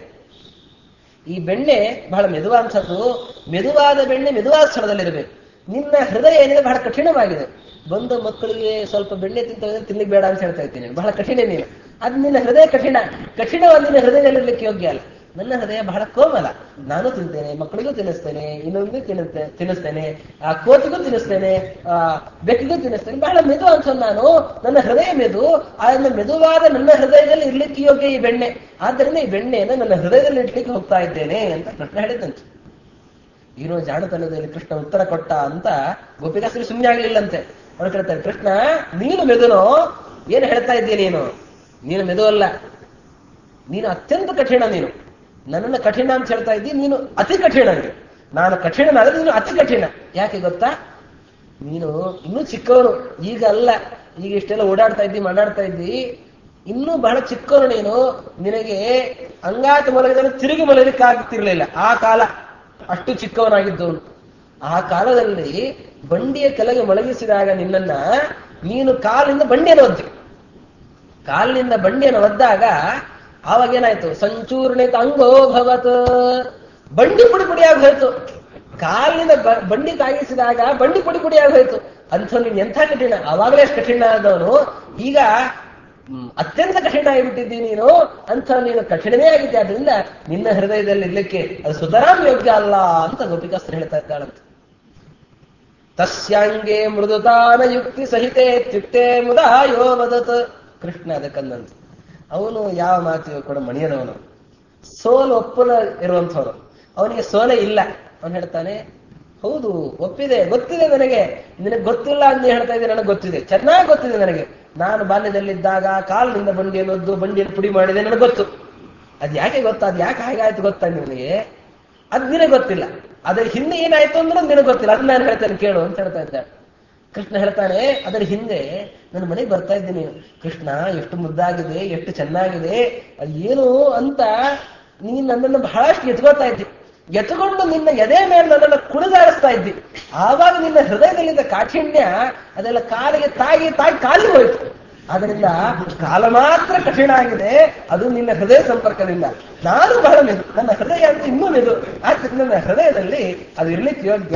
ಈ ಬೆಣ್ಣೆ ಬಹಳ ಮೆದುವಾಂಥದ್ದು ಮೆದುವಾದ ಬೆಣ್ಣೆ ಮೆದುವಾದ ಸ್ಥಳದಲ್ಲಿರಬೇಕು ನಿನ್ನ ಹೃದಯ ಏನಿದೆ ಬಹಳ ಕಠಿಣವಾಗಿದೆ ಬಂದು ಮಕ್ಕಳಿಗೆ ಸ್ವಲ್ಪ ಬೆಣ್ಣೆ ತಿಂತ ತಿನ್ಲಿಕ್ಕೆ ಬೇಡ ಅಂತ ಹೇಳ್ತಾ ಇದ್ದೀನಿ ಬಹಳ ಕಠಿಣ ನೀನು ಅದು ನಿನ್ನ ಹೃದಯ ಕಠಿಣ ಕಠಿಣವಾದ ನಿನ್ನ ಹೃದಯದಲ್ಲಿರ್ಲಿಕ್ಕೆ ಯೋಗ್ಯ ಅಲ್ಲ ನನ್ನ ಹೃದಯ ಬಹಳ ಕೋಮಲ ನಾನು ತಿಂತೇನೆ ಮಕ್ಕಳಿಗೂ ತಿನ್ನಿಸ್ತೇನೆ ಇನ್ನೊಂದು ತಿನ್ನುತ್ತೆ ತಿನ್ನಿಸ್ತೇನೆ ಆ ಕೋತಿಗೂ ತಿನ್ನಿಸ್ತೇನೆ ಆ ಬೆಕ್ಕಿಗೂ ತಿನ್ನಿಸ್ತೇನೆ ಬಹಳ ಮೆದು ಅಂತ ನಾನು ನನ್ನ ಹೃದಯ ಮೆದು ಆ ಮೆದುವಾದ ನನ್ನ ಹೃದಯದಲ್ಲಿ ಇರ್ಲಿಕ್ಕೆ ಯೋಗ್ಯ ಈ ಬೆಣ್ಣೆ ಆದ್ದರಿಂದ ಈ ಬೆಣ್ಣೆಯನ್ನು ನನ್ನ ಹೃದಯದಲ್ಲಿ ಇಡ್ಲಿಕ್ಕೆ ಹೋಗ್ತಾ ಇದ್ದೇನೆ ಅಂತ ಕೃಷ್ಣ ಹೇಳಿದಂತೆ ಇರೋ ಜಾಣತನದಲ್ಲಿ ಕೃಷ್ಣ ಉತ್ತರ ಕೊಟ್ಟ ಅಂತ ಗೋಪಿಕಾಸ್ತ್ರಿ ಸುಮ್ಮನೆ ಆಗ್ಲಿಲ್ಲಂತೆ ಅವ್ರು ಕೇಳ್ತಾರೆ ಕೃಷ್ಣ ನೀನು ಮೆದುನೋ ಏನು ಹೇಳ್ತಾ ಇದ್ದೀಯ ನೀನು ನೀನು ಮೆದು ಅಲ್ಲ ನೀನು ಅತ್ಯಂತ ಕಠಿಣ ನೀನು ನನ್ನನ್ನು ಕಠಿಣ ಅಂತ ಹೇಳ್ತಾ ಇದ್ದೀನಿ ನೀನು ಅತಿ ಕಠಿಣ ನೀನು ನಾನು ಕಠಿಣನಾದ್ರೆ ನೀನು ಅತಿ ಕಠಿಣ ಯಾಕೆ ಗೊತ್ತಾ ನೀನು ಇನ್ನೂ ಚಿಕ್ಕವನು ಈಗ ಅಲ್ಲ ಈಗ ಇಷ್ಟೆಲ್ಲ ಓಡಾಡ್ತಾ ಇದ್ದಿ ಮಾತಾಡ್ತಾ ಇದ್ದಿ ಇನ್ನೂ ಬಹಳ ಚಿಕ್ಕವನು ನೀನು ನಿನಗೆ ಅಂಗಾತ ಮಲಗಿದ್ರೆ ತಿರುಗಿ ಮಲಗಲಿಕ್ಕೆ ಆಗ್ತಿರ್ಲಿಲ್ಲ ಆ ಕಾಲ ಅಷ್ಟು ಚಿಕ್ಕವನಾಗಿದ್ದವನು ಆ ಕಾಲದಲ್ಲಿ ಬಂಡಿಯ ಕೆಳಗೆ ಮಲಗಿಸಿದಾಗ ನಿನ್ನನ್ನ ನೀನು ಕಾಲಿಂದ ಬಂಡಿಯನ್ನು ಒದ್ದಿ ಕಾಲಿನಿಂದ ಬಂಡಿಯನ್ನು ಒದ್ದಾಗ ಆವಾಗ ಏನಾಯ್ತು ಸಂಚೂರ್ಣಿತ ಅಂಗೋಭವತ್ ಬಂಡಿ ಪುಡಿ ಪುಡಿಯಾಗಿ ಹೋಯ್ತು ಕಾಲಿನಿಂದ ಬ- ಬಂಡಿ ತಾಗಿಸಿದಾಗ ಬಂಡಿ ಪುಡಿ ಪುಡಿಯಾಗಿ ಹೋಯ್ತು ಅಂಥ ನೀನು ಎಂಥ ಕಠಿಣ ಅವಾಗಲೇ ಅಷ್ಟು ಕಠಿಣ ಆದವನು ಈಗ ಹ್ಮ್, ಅತ್ಯಂತ ಕಠಿಣ ಆಗಿಬಿಟ್ಟಿದ್ದಿ ನೀನು ಅಂಥ ನೀನು ಕಠಿಣನೇ ಆಗಿದ್ದೆ ಆದ್ರಿಂದ ನಿನ್ನ ಹೃದಯದಲ್ಲಿ ಇರ್ಲಿಕ್ಕೆ ಅದು ಸುತರಾಮ್ ಯೋಗ್ಯ ಅಲ್ಲ ಅಂತ ಗೋಪಿಕಾಸ್ತ್ರ ಹೇಳ್ತಾ ಇದ್ದಾಳಂತೆ ತಸ್ಯಾಂಗೆ ಮೃದುತಾನ ಯುಕ್ತಿ ಸಹಿತೆ ಇತ್ಯುಕ್ತೆ ಮುದಾಯೋ ವದತ್ ಕೃಷ್ಣ ಅದಕ್ಕಂದಂತ ಅವನು ಯಾವ ಮಾತಿಗೂ ಕೂಡ ಮಣಿಯದವನು ಸೋಲು ಒಪ್ಪಲ ಇರುವಂಥವನು ಅವನಿಗೆ ಸೋಲೆ ಇಲ್ಲ ಅವನು ಹೇಳ್ತಾನೆ ಹೌದು ಒಪ್ಪಿದೆ ಗೊತ್ತಿದೆ ನನಗೆ ನಿನಗೆ ಗೊತ್ತಿಲ್ಲ ಅಂತ ನೀನ್ ಹೇಳ್ತಾ ಇದ್ದೆ ನನಗೆ ಗೊತ್ತಿದೆ ಚೆನ್ನಾಗಿ ಗೊತ್ತಿದೆ ನನಗೆ ನಾನು ಬಾಲ್ಯದಲ್ಲಿದ್ದಾಗ ಕಾಲಿನಿಂದ ಬಂಡಿಯನ್ನು ಒದ್ದು ಬಂಡಿಯನ್ನು ಪುಡಿ ಮಾಡಿದೆ ನನಗೆ ಗೊತ್ತು ಅದ್ ಯಾಕೆ ಗೊತ್ತಾ ಅದ್ ಯಾಕೆ ಹಾಗಾಯ್ತು ಗೊತ್ತಾ ನಿನಗೆ ಅದ್ ನಿನಗೆ ಗೊತ್ತಿಲ್ಲ ಅದ್ರ ಹಿಂದೆ ಏನಾಯ್ತು ಅಂದ್ರೆ ನಿನಗೆ ಗೊತ್ತಿಲ್ಲ ಅದನ್ನ ನಾನು ಹೇಳ್ತೇನೆ ಕೇಳು ಅಂತ ಹೇಳ್ತಾ ಇದ್ದ ಕೃಷ್ಣ ಹೇಳ್ತಾನೆ ಅದರ ಹಿಂದೆ ನನ್ನ ಮನೆಗೆ ಬರ್ತಾ ಇದ್ದೀನಿ ನೀನು ಕೃಷ್ಣ ಎಷ್ಟು ಮುದ್ದಾಗಿದೆ ಎಷ್ಟು ಚೆನ್ನಾಗಿದೆ ಅದು ಏನು ಅಂತ ನೀನ್ ನನ್ನನ್ನು ಬಹಳಷ್ಟು ಎತ್ಕೋತಾ ಇದ್ದಿ ಎತ್ಕೊಂಡು ನಿನ್ನ ಎದೆ ಮೇಲೆ ನನ್ನನ್ನು ಕುಣಿದಾಡಿಸ್ತಾ ಇದ್ದಿ ಆವಾಗ ನಿನ್ನ ಹೃದಯದಲ್ಲಿದ್ದ ಕಾಠಿಣ್ಯ ಅದೆಲ್ಲ ಕಾಲಿಗೆ ತಾಗಿ ತಾಗಿ ಕಾಲಿಗೆ ಹೋಯ್ತು ಅದರಿಂದ ಕಾಲ ಮಾತ್ರ ಕಠಿಣ ಆಗಿದೆ ಅದು ನಿನ್ನ ಹೃದಯ ಸಂಪರ್ಕದಿಂದ ನಾನು ಬಹಳ ಮೆದು ನನ್ನ ಹೃದಯ ಅಂತ ಇನ್ನೂ ಮೆದು ಆದ್ರೆ ನನ್ನ ಹೃದಯದಲ್ಲಿ ಅದು ಇರ್ಲಿಕ್ಕೆ ಯೋಗ್ಯ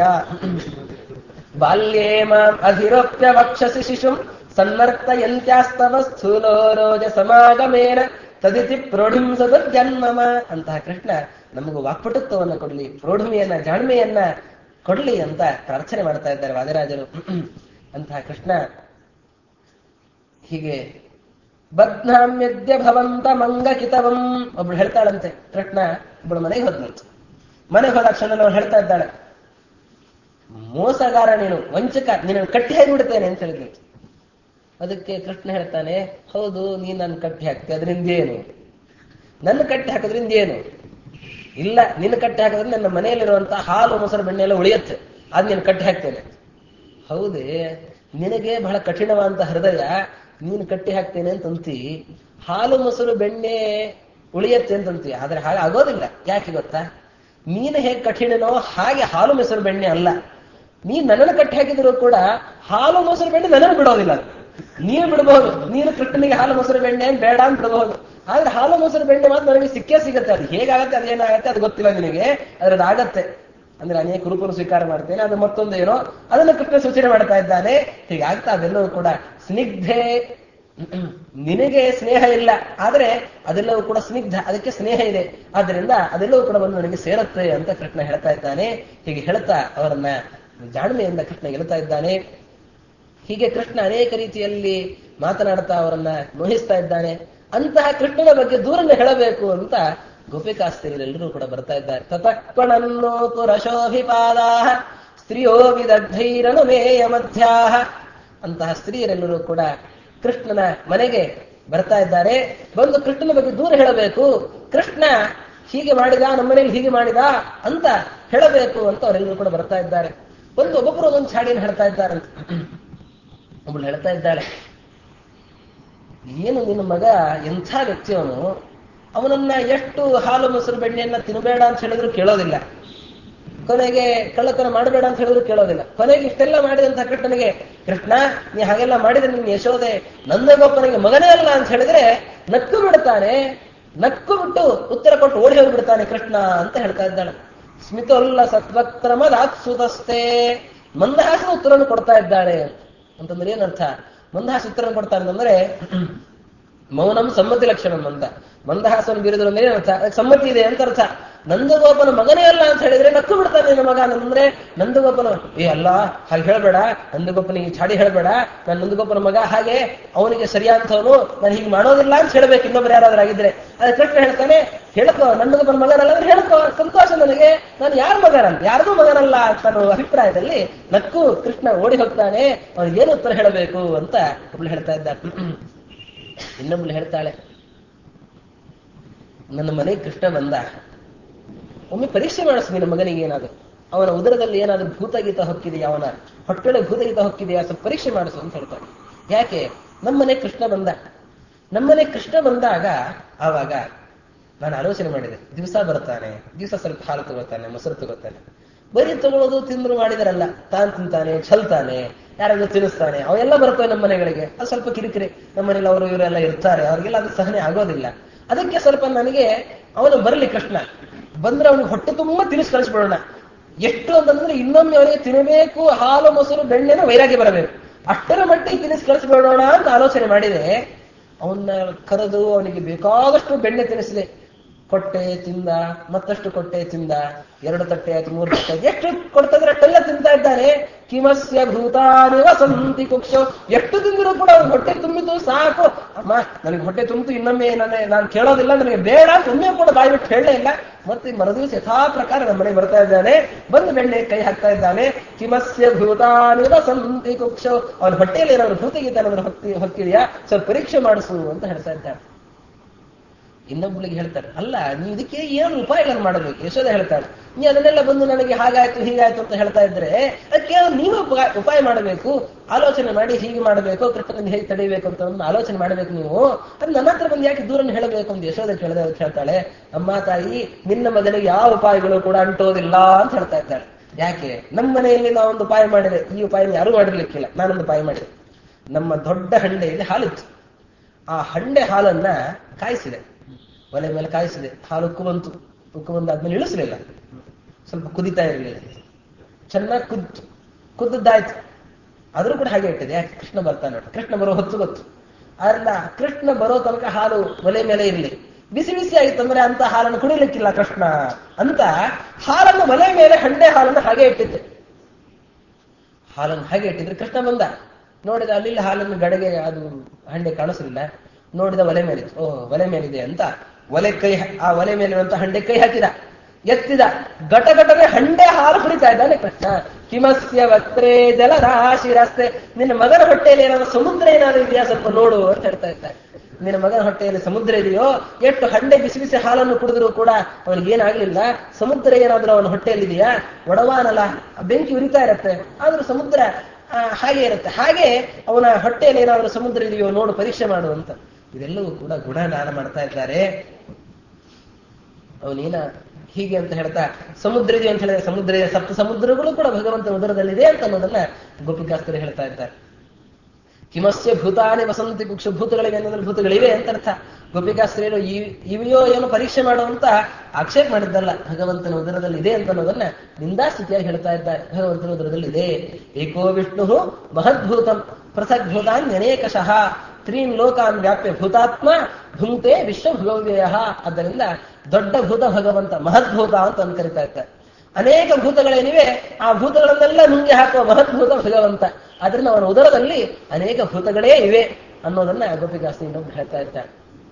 ಬಾಲ್ಯೇ ಮಾಂ ಅಧಿರೋಪ್ಯ ವಕ್ಷಸಿ ಶಿಶುಂ ಸನ್ನರ್ತಯಂತ್ಯಾಸ್ತವ ಸ್ಥೂಲೋ ರೋಜ ಸಮಾಗಮೇನ ತದಿತಿ ಪ್ರೌಢಿಂ ಸದರ್ಜನ್ಮಮ ಅಂತಹ ಕೃಷ್ಣ ನಮಗೂ ವಾಕ್ಪಟುತ್ವವನ್ನು ಕೊಡ್ಲಿ ಪ್ರೌಢಿಮೆಯನ್ನ ಜಾಣ್ಮೆಯನ್ನ ಕೊಡ್ಲಿ ಅಂತ ಪ್ರಾರ್ಥನೆ ಮಾಡ್ತಾ ಇದ್ದಾರೆ ವಾದಿರಾಜರು ಅಂತಹ ಕೃಷ್ಣ ಹೀಗೆ ಬದ್ನಾಮ್ಯದ್ಯ ಭವಂತ ಮಂಗಕಿತವಂ ಒಬ್ಳು ಹೇಳ್ತಾಳಂತೆ ಕೃಷ್ಣ ಒಬ್ಬಳು ಮನೆಗೆ ಹೋದ್ನಂತೆ ಮನೆಗೆ ಹೋದ ಕ್ಷಣ ಅವಳು ಹೇಳ್ತಾ ಇದ್ದಾಳೆ ಮೋಸಗಾರ ನೀನು ವಂಚಕ ನೀನು ಕಟ್ಟಿ ಹಾಕಿಬಿಡ್ತೇನೆ ಅಂತ ಹೇಳಿದ್ನಂತೆ ಅದಕ್ಕೆ ಕೃಷ್ಣ ಹೇಳ್ತಾನೆ ಹೌದು ನೀನ್ ನನ್ನ ಕಟ್ಟಿ ಹಾಕ್ತಿ ಅದರಿಂದ ಏನು ನನ್ನ ಕಟ್ಟಿ ಹಾಕೋದ್ರಿಂದ ಏನು ಇಲ್ಲ ನಿನ್ನ ಕಟ್ಟಿ ಹಾಕಿದ್ರೆ ನನ್ನ ಮನೆಯಲ್ಲಿರುವಂತಹ ಹಾಲು ಮೊಸರು ಬೆಣ್ಣೆ ಎಲ್ಲ ಉಳಿಯುತ್ತೆ ಅದ್ ನೀನು ಕಟ್ಟಿ ಹಾಕ್ತೇನೆ ಹೌದೇ ನಿನಗೆ ಬಹಳ ಕಠಿಣವಾದಂತ ಹೃದಯ ನೀನು ಕಟ್ಟಿ ಹಾಕ್ತೇನೆ ಅಂತಂತಿ ಹಾಲು ಮೊಸರು ಬೆಣ್ಣೆ ಉಳಿಯತ್ತೆ ಅಂತಂತಿ ಆದ್ರೆ ಹಾಗೆ ಆಗೋದಿಲ್ಲ ಯಾಕೆ ಗೊತ್ತಾ ನೀನು ಹೇಗೆ ಕಠಿಣನೋ ಹಾಗೆ ಹಾಲು ಮೊಸರು ಬೆಣ್ಣೆ ಅಲ್ಲ ನೀನ್ ನನ್ನನ್ನು ಕಟ್ಟಿ ಹಾಕಿದ್ರು ಕೂಡ ಹಾಲು ಮೊಸರು ಬೆಣ್ಣೆ ನನ್ನನ್ನು ಬಿಡೋದಿಲ್ಲ ಅದು. ನೀನು ಬಿಡಬಹುದು ನೀನು ಕೃಷ್ಣನಿಗೆ ಹಾಲು ಮೊಸರು ಬೆಣ್ಣೆ ಏನ್ ಬೇಡ ಅಂತ ಬಿಡಬಹುದು ಆದ್ರೆ ಹಾಲು ಮೊಸರು ಬೆಣ್ಣೆ ಮಾತ್ರ ನನಗೆ ಸಿಕ್ಕೇ ಸಿಗುತ್ತೆ ಅದು ಹೇಗಾಗತ್ತೆ ಅದೇನಾಗತ್ತೆ ಅದು ಗೊತ್ತಿಲ್ಲ ನಿನಗೆ ಆದ್ರೆ ಅದಾಗತ್ತೆ ಅಂದ್ರೆ ಅನೇಕ ರೂಪವನ್ನು ಸ್ವೀಕಾರ ಮಾಡ್ತೇನೆ ಅದು ಮತ್ತೊಂದು ಏನೋ ಅದನ್ನು ಕೃಷ್ಣ ಸೂಚನೆ ಮಾಡ್ತಾ ಇದ್ದಾನೆ ಹೀಗಾಗ್ತಾ ಅದೆಲ್ಲವೂ ಕೂಡ ಸ್ನಿಗ್ಧೆ ನಿನಗೆ ಸ್ನೇಹ ಇಲ್ಲ ಆದ್ರೆ ಅದೆಲ್ಲವೂ ಕೂಡ ಸ್ನಿಗ್ಧ ಅದಕ್ಕೆ ಸ್ನೇಹ ಇದೆ ಆದ್ರಿಂದ ಅದೆಲ್ಲವೂ ಕೂಡ ಬಂದು ನನಗೆ ಸೇರುತ್ತೆ ಅಂತ ಕೃಷ್ಣ ಹೇಳ್ತಾ ಇದ್ದಾನೆ ಹೀಗೆ ಹೇಳ್ತಾ ಅವರನ್ನ ಜಾಣ್ಮೆಯಿಂದ ಕೃಷ್ಣ ಗೆಲ್ತಾ ಇದ್ದಾನೆ ಹೀಗೆ ಕೃಷ್ಣ ಅನೇಕ ರೀತಿಯಲ್ಲಿ ಮಾತನಾಡ್ತಾ ಅವರನ್ನ ಮೋಹಿಸ್ತಾ ಇದ್ದಾನೆ ಅಂತಹ ಕೃಷ್ಣನ ಬಗ್ಗೆ ದೂರನ್ನು ಹೇಳಬೇಕು ಅಂತ ಗೋಪಿಕಾಸ್ತ್ರೀಯರೆಲ್ಲರೂ ಕೂಡ ಬರ್ತಾ ಇದ್ದಾರೆ ತತಕ್ಪಣನ್ನೋ ಪುರಶೋಭಿಪಾದ ಸ್ತ್ರೀಯೋ ವಿದಗ್ಧೈರನು ಮೇಯ ಮಧ್ಯಾಹ ಅಂತಹ ಸ್ತ್ರೀಯರೆಲ್ಲರೂ ಕೂಡ ಕೃಷ್ಣನ ಮನೆಗೆ ಬರ್ತಾ ಇದ್ದಾರೆ ಬಂದು ಕೃಷ್ಣನ ಬಗ್ಗೆ ದೂರ ಹೇಳಬೇಕು ಕೃಷ್ಣ ಹೀಗೆ ಮಾಡಿದ ನಮ್ಮನೇಲಿ ಹೀಗೆ ಮಾಡಿದ ಅಂತ ಹೇಳಬೇಕು ಅಂತ ಅವರೆಲ್ಲರೂ ಕೂಡ ಬರ್ತಾ ಇದ್ದಾರೆ ಒಂದು ಒಬ್ಬೊಬ್ಬರು ಒಂದೊಂದು ಚಾಡಿಯನ್ನು ಹೇಳ್ತಾ ಇದ್ದಾರೆ ಒಬ್ಬಳು ಹೇಳ್ತಾ ಇದ್ದಾಳೆ ಏನು ನಿನ್ನ ಮಗ ಎಂಥ ವ್ಯಕ್ತಿ ಅವನು ಅವನನ್ನ ಎಷ್ಟು ಹಾಲು ಮೊಸರು ಬೆಣ್ಣೆಯನ್ನ ತಿನ್ನಬೇಡ ಅಂತ ಹೇಳಿದ್ರು ಕೇಳೋದಿಲ್ಲ ಕೊನೆಗೆ ಕಳ್ಳತನ ಮಾಡಬೇಡ ಅಂತ ಹೇಳಿದ್ರು ಕೇಳೋದಿಲ್ಲ ಕೊನೆಗೆ ಇಷ್ಟೆಲ್ಲ ಮಾಡಿದಂತ ಕೃಷ್ಣನಿಗೆ ಕೃಷ್ಣ ನೀ ಹಾಗೆಲ್ಲ ಮಾಡಿದ್ರೆ ನಿನ್ ಯಶೋದೆ ನಂದಗೊಬ್ಬನಿಗೆ ಮಗನೇ ಅಲ್ಲ ಅಂತ ಹೇಳಿದ್ರೆ ನಕ್ಕು ಬಿಡ್ತಾನೆ ನಕ್ಕು ಬಿಟ್ಟು ಉತ್ತರ ಕೊಟ್ಟು ಓಡಿ ಹೋಗ್ಬಿಡ್ತಾನೆ ಕೃಷ್ಣ ಅಂತ ಹೇಳ್ತಾ ಇದ್ದಾಳೆ ಸ್ಮಿತೋಲ್ಲ ಸತ್ವಕ್ರಮದಾತ್ಸುತಸ್ತೆ ಮಂದಹಾಸನ ಉತ್ತರವನ್ನು ಕೊಡ್ತಾ ಇದ್ದಾಳೆ ಅಂತಂದ್ರೆ ಏನರ್ಥ ಮಂದಹಾಸ ಉತ್ತರ ಕೊಡ್ತಾರೆ ಅಂತಂದ್ರೆ ಮೌನಂ ಸಮ್ಮತಿ ಲಕ್ಷಣಂ ಅಂತ ಮಂದಹಾಸನ ಬೀರಿದ್ರು ಅಂದ್ರೆ ಏನರ್ಥ ಅದಕ್ಕೆ ಸಮ್ಮತಿ ಇದೆ ಅಂತ ಅರ್ಥ ನಂದಗೋಪನ ಮಗನೇ ಅಲ್ಲ ಅಂತ ಹೇಳಿದ್ರೆ ನಕ್ಕು ಬಿಡ್ತಾನೆ ನಿನ್ನ ಮಗ ಅಂದ್ರೆ ನಂದಗೋಪನ ಏ ಅಲ್ಲ ಹಾಗೆ ಹೇಳ್ಬೇಡ ನಂದಗೋಪನಿಗೆ ಚಾಡಿ ಹೇಳ್ಬೇಡ ನಾನು ನಂದಗೋಪನ ಮಗ ಹಾಗೆ ಅವನಿಗೆ ಸರಿಯಾದಂಥವನು ನಾನು ಹೀಗೆ ಮಾಡೋದಿಲ್ಲ ಅಂತ ಹೇಳ್ಬೇಕು ಇನ್ನೊಬ್ರು ಯಾರಾದ್ರೂ ಆಗಿದ್ರೆ ಅದೇ ಕೃಷ್ಣ ಹೇಳ್ತಾನೆ ಹೇಳ್ಕೋ ನಂದಗೋಪನ ಮಗನಲ್ಲ ಅಂದ್ರೆ ಹೇಳ್ಕೋ ಸಂತೋಷ ನನಗೆ ನಾನು ಯಾರ ಮಗನಲ್ಲ ಯಾರಿಗೂ ಮಗನಲ್ಲ ಅಂತ ಅನ್ನೋ ಅಭಿಪ್ರಾಯದಲ್ಲಿ ನಕ್ಕು ಕೃಷ್ಣ ಓಡಿ ಹೋಗ್ತಾನೆ ಅವ್ನಿಗೆ ಏನು ಉತ್ತರ ಹೇಳಬೇಕು ಅಂತ ಒಬ್ಳು ಹೇಳ್ತಾ ಇದ್ದಾರೆ ಇನ್ನೊಬ್ಳು ಹೇಳ್ತಾಳೆ ನನ್ನ ಮನೆಗೆ ಕೃಷ್ಣ ಬಂದ ಒಮ್ಮೆ ಪರೀಕ್ಷೆ ಮಾಡಿಸ್ ನಿನ್ನ ಮಗನಿಗೆ ಏನಾದ್ರು ಅವನ ಉದರದಲ್ಲಿ ಏನಾದ್ರೂ ಭೂತಗೀತ ಹೊಕ್ಕಿದೆಯಾ ಅವನ ಹೊಟ್ಟೆಳೆ ಭೂತಗೀತ ಹೊಕ್ಕಿದೆಯಾ ಸ್ವಲ್ಪ ಪರೀಕ್ಷೆ ಮಾಡಿಸು ಅಂತ ಹೇಳ್ತಾರೆ ಯಾಕೆ ನಮ್ಮನೆ ಕೃಷ್ಣ ಬಂದ ನಮ್ಮನೆ ಕೃಷ್ಣ ಬಂದಾಗ ಆವಾಗ ನಾನು ಆಲೋಚನೆ ಮಾಡಿದೆ ದಿವಸ ಬರ್ತಾನೆ ದಿವಸ ಸ್ವಲ್ಪ ಹಾಲು ತಗೋತಾನೆ ಮೊಸರು ತಗೋತಾನೆ ಬರೀ ತಗೊಳ್ಳೋದು ತಿಂದ್ರು ಮಾಡಿದರಲ್ಲ ತಾನು ತಿಂತಾನೆ ಛಲ್ತಾನೆ ಯಾರಾದ್ರೂ ತಿನ್ನಿಸ್ತಾನೆ ಅವೆಲ್ಲ ಬರ್ತವೆ ನಮ್ಮ ಮನೆಗಳಿಗೆ ಅದು ಸ್ವಲ್ಪ ಕಿರಿಕಿರಿ ನಮ್ಮ ಮನೇಲಿ ಅವರು ಇವರೆಲ್ಲ ಇರ್ತಾರೆ ಅವ್ರಿಗೆಲ್ಲ ಅದು ಸಹನೆ ಆಗೋದಿಲ್ಲ ಅದಕ್ಕೆ ಸ್ವಲ್ಪ ನನಗೆ ಅವನು ಬರಲಿ ಕೃಷ್ಣ ಬಂದ್ರೆ ಅವನಿಗೆ ಹೊಟ್ಟೆ ತುಂಬ ತಿನ್ನಿಸ್ ಕಳಿಸ್ಬಿಡೋಣ ಎಷ್ಟು ಅಂತಂದ್ರೆ ಇನ್ನೊಮ್ಮೆ ಅವನಿಗೆ ತಿನ್ನಬೇಕು ಹಾಲು ಮೊಸರು ಬೆಣ್ಣೆನ ವೈರಾಗ್ಯ ಬರಬೇಕು ಅಷ್ಟರ ಮಟ್ಟಿಗೆ ತಿನ್ನಿಸ್ ಕಳಿಸ್ಬಿಡೋಣ ಅಂತ ಆಲೋಚನೆ ಮಾಡಿದೆ ಅವನ್ನ ಕರೆದು ಅವನಿಗೆ ಬೇಕಾದಷ್ಟು ಬೆಣ್ಣೆ ತಿನ್ನಿಸಿದೆ ಕೊಟ್ಟೆ ತಿಂದ ಮತ್ತಷ್ಟು ಕೊಟ್ಟೆ ತಿಂದ ಎರಡು ತಟ್ಟೆ ಆಯ್ತು ಮೂರು ತಟ್ಟೆ ಆಯ್ತು ಎಷ್ಟು ಕೊಡ್ತಂದ್ರೆ ಅಷ್ಟೆಲ್ಲ ತಿಂತಾ ಇದ್ದಾನೆ ಕಿಮಸ್ಯ ಭೂತಾನಿ ವಸಂತಿ ಕುಕ್ಷೋ ಎಷ್ಟು ತಿಂದರೂ ಕೂಡ ಅವ್ನ ಹೊಟ್ಟೆ ತುಂಬಿತು ಸಾಕು ಅಮ್ಮ ನನಗೆ ಹೊಟ್ಟೆ ತುಂಬಿತು ಇನ್ನೊಮ್ಮೆ ನಾನು ನಾನು ಕೇಳೋದಿಲ್ಲ ನನಗೆ ಬೇಡ ಒಮ್ಮೆ ಕೂಡ ಬಾಯಿ ಬಿಟ್ಟು ಹೇಳಲೇ ಇಲ್ಲ ಮತ್ತೆ ಮರುದಿವಸ ಯಥಾ ಪ್ರಕಾರ ನಮ್ಮ ಮನೆಗೆ ಬರ್ತಾ ಇದ್ದಾನೆ ಬಂದು ಬೆಣ್ಣೆ ಕೈ ಹಾಕ್ತಾ ಇದ್ದಾನೆ ಕಿಮಸ್ಯ ಭೂತಾನಿ ವಸಂತಿ ಕುಕ್ಷೋ ಅವನ ಹೊಟ್ಟೆಯಲ್ಲಿ ಏನಾದ್ರು ಭೂತಗೀತ ಏನಾದ್ರು ಹೊತ್ತಿ ಹೊಕ್ಕಿದೆಯಾ ಸ್ವಲ್ಪ ಪರೀಕ್ಷೆ ಮಾಡಿಸು ಅಂತ ಹೇಳ್ತಾ ಇದ್ದಾನೆ ಇನ್ನೊಬ್ಳಿಗೆ ಹೇಳ್ತಾರೆ ಅಲ್ಲ ನೀವು ಇದಕ್ಕೆ ಏನು ಉಪಾಯಗಳನ್ನು ಮಾಡಬೇಕು ಯಶೋಧ ಹೇಳ್ತಾಳೆ ನೀ ಅದನ್ನೆಲ್ಲ ಬಂದು ನನಗೆ ಹಾಗಾಯ್ತು ಹೀಗಾಯ್ತು ಅಂತ ಹೇಳ್ತಾ ಇದ್ರೆ ಅದಕ್ಕೆ ನೀವು ಉಪಾಯ ಉಪಾಯ ಮಾಡಬೇಕು ಆಲೋಚನೆ ಮಾಡಿ ಹೀಗೆ ಮಾಡಬೇಕು ಕೃಷ್ಣನಿಂದ ಹೇಗೆ ತಡೆಯಬೇಕು ಅಂತ ಒಂದು ಆಲೋಚನೆ ಮಾಡಬೇಕು ನೀವು ಅದು ನನ್ನ ಹತ್ರ ಬಂದು ಯಾಕೆ ದೂರನ್ನು ಹೇಳಬೇಕು ಅಂತ ಯಶೋಧ ಕೇಳಿದ ಅದಕ್ಕೆ ಹೇಳ್ತಾಳೆ ಅಮ್ಮ ತಾಯಿ ನಿನ್ನ ಮಗನಿಗೆ ಯಾವ ಉಪಾಯಗಳು ಕೂಡ ಅಂಟೋದಿಲ್ಲ ಅಂತ ಹೇಳ್ತಾ ಇದ್ದಾಳೆ ಯಾಕೆ ನಮ್ಮ ಮನೆಯಲ್ಲಿ ನಾವೊಂದು ಉಪಾಯ ಮಾಡಿದೆ ಈ ಉಪಾಯ ಯಾರು ಮಾಡಿರ್ಲಿಕ್ಕಿಲ್ಲ ನಾನೊಂದು ಉಪಾಯ ಮಾಡಿದೆ ನಮ್ಮ ದೊಡ್ಡ ಹಂಡೆಯಲ್ಲಿ ಹಾಲಿತ್ತು ಆ ಹಂಡೆ ಹಾಲನ್ನ ಕಾಯಿಸಿದೆ ಒಲೆ ಮೇಲೆ ಕಾಯಿಸಿದೆ ಹಾಲು ಉಕ್ಕು ಬಂತು ಉಕ್ಕು ಬಂದಾದ್ಮೇಲೆ ಇಳಿಸಲಿಲ್ಲ ಸ್ವಲ್ಪ ಕುದಿತಾ ಇರಲಿಲ್ಲ ಚೆನ್ನಾಗಿ ಕುದ್ದು ಕುದ್ದದ್ದಾಯ್ತು ಆದ್ರೂ ಕೂಡ ಹಾಗೆ ಇಟ್ಟಿದೆ ಯಾಕೆ ಕೃಷ್ಣ ಬರ್ತಾನೆ ಕೃಷ್ಣ ಬರೋ ಹೊತ್ತು ಗೊತ್ತು ಅಲ್ಲ ಕೃಷ್ಣ ಬರೋ ತನಕ ಹಾಲು ಒಲೆ ಮೇಲೆ ಇರಲಿ ಬಿಸಿ ಬಿಸಿ ಆಯ್ತು ಅಂದ್ರೆ ಅಂತ ಹಾಲನ್ನು ಕುಡಿಲಿಕ್ಕಿಲ್ಲ ಕೃಷ್ಣ ಅಂತ ಹಾಲನ್ನು ಒಲೆ ಮೇಲೆ ಹಂಡೆ ಹಾಲನ್ನು ಹಾಗೆ ಇಟ್ಟಿದ್ದೆ ಹಾಲನ್ನು ಹಾಗೆ ಇಟ್ಟಿದ್ರೆ ಕೃಷ್ಣ ಬಂದ ನೋಡಿದ ಅಲ್ಲಿ ಹಾಲನ್ನು ಗಡೆಗೆ ಅದು ಹಂಡೆ ಕಾಣಿಸಲಿಲ್ಲ ನೋಡಿದ ಒಲೆ ಮೇಲೆ ಓ ಒಲೆ ಮೇಲಿದೆ ಅಂತ ಒಲೆ ಕೈ ಆ ಒಲೆ ಮೇಲಿರುವಂತ ಹಂಡೆ ಕೈ ಹಾಕಿದ ಎತ್ತಿದ ಘಟ ಘಟನೆ ಹಂಡೆ ಹಾಲು ಕುಡಿತಾ ಇದ್ದಾನೆ ಕೃಷ್ಣ ಕಿಮಸ್ಯ ವಕ್ರೇ ಜಲರಾಶಿ ರಸ್ತೆ ನಿನ್ನ ಮಗನ ಹೊಟ್ಟೆಯಲ್ಲಿ ಏನಾದ್ರು ಸಮುದ್ರ ಏನಾದ್ರು ಇದೆಯಾ ಸ್ವಲ್ಪ ನೋಡು ಅಂತ ಹೇಳ್ತಾ ಇದ್ದಾರೆ ನಿನ್ನ ಮಗನ ಹೊಟ್ಟೆಯಲ್ಲಿ ಸಮುದ್ರ ಇದೆಯೋ ಎಷ್ಟು ಹಂಡೆ ಬಿಸಿ ಬಿಸಿ ಹಾಲನ್ನು ಕುಡಿದ್ರು ಕೂಡ ಅವನಿಗೆ ಏನಾಗ್ಲಿಲ್ಲ ಸಮುದ್ರ ಏನಾದ್ರೂ ಅವನ ಹೊಟ್ಟೆಯಲ್ಲಿದೆಯಾ ಒಡವಾನಲ್ಲ ಬೆಂಕಿ ಉರಿತಾ ಇರತ್ತೆ ಆದ್ರೂ ಸಮುದ್ರ ಹಾಗೆ ಇರುತ್ತೆ ಹಾಗೆ ಅವನ ಹೊಟ್ಟೆಯಲ್ಲಿ ಏನಾದ್ರೂ ಸಮುದ್ರ ಇದೆಯೋ ನೋಡು ಪರೀಕ್ಷೆ ಮಾಡು ಅಂತ ಇದೆಲ್ಲವೂ ಕೂಡ ಗುಣದಾನ ಮಾಡ್ತಾ ಇದ್ದಾರೆ ಅವನೇನ ಹೀಗೆ ಅಂತ ಹೇಳ್ತಾ ಸಮುದ್ರ ಇದೆ ಅಂತ ಹೇಳಿದ್ರೆ ಸಮುದ್ರ ಇದೆ ಸಪ್ತ ಸಮುದ್ರಗಳು ಕೂಡ ಭಗವಂತನ ಉದರದಲ್ಲಿದೆ ಅಂತ ಅನ್ನೋದನ್ನ ಗೋಪಿಕಾಸ್ತರು ಹೇಳ್ತಾ ಇದ್ದಾರೆ ಕಿಮಸ್ಯ ಭೂತಾನಿ ವಸಂತಿ ಕುಕ್ಷ ಭೂತಗಳಿಗೆ ಅನ್ನೋದ್ರ ಭೂತಗಳಿವೆ ಅಂತ ಅರ್ಥ ಗೋಪಿಕಾಸ್ತ್ರೀಯರು ಇವೆಯೋ ಏನೋ ಪರೀಕ್ಷೆ ಮಾಡುವಂತ ಆಕ್ಷೇಪ ಮಾಡಿದ್ದಲ್ಲ ಭಗವಂತನ ಉದರದಲ್ಲಿ ಇದೆ ಅಂತ ಅನ್ನೋದನ್ನ ನಿಂದಾಸ್ಥಿತಿಯಾಗಿ ಹೇಳ್ತಾ ಇದ್ದಾರೆ ಭಗವಂತನ ಉದರದಲ್ಲಿ ಇದೆ ಏಕೋ ವಿಷ್ಣು ಮಹದ್ಭೂತಂ ಪೃಥಕ್ ಭೂತಾನ್ ಅನೇಕಶಃ ತ್ರೀನ್ ಲೋಕಾನ್ ವ್ಯಾಪ್ಯ ಭೂತಾತ್ಮ ಭುಂಕ್ತೆ ವಿಶ್ವಭುಗವ್ಯಯ ಆದ್ದರಿಂದ ದೊಡ್ಡ ಭೂತ ಭಗವಂತ ಮಹದ್ಭೂತ ಅಂತ ಅಂದ್ ಕರಿತಾ ಇದ್ದಾರೆ ಅನೇಕ ಭೂತಗಳೇನಿವೆ ಆ ಭೂತಗಳನ್ನೆಲ್ಲ ನುಂಗಿ ಹಾಕುವ ಮಹದ್ಭೂತ ಭಗವಂತ ಆದ್ರಿಂದ ಅವನ ಉದರದಲ್ಲಿ ಅನೇಕ ಭೂತಗಳೇ ಇವೆ ಅನ್ನೋದನ್ನ ಗೋಪಿಕಾಸ್ತಿ ಇನ್ನೊಬ್ರು ಹೇಳ್ತಾ ಇದ್ದಾರೆ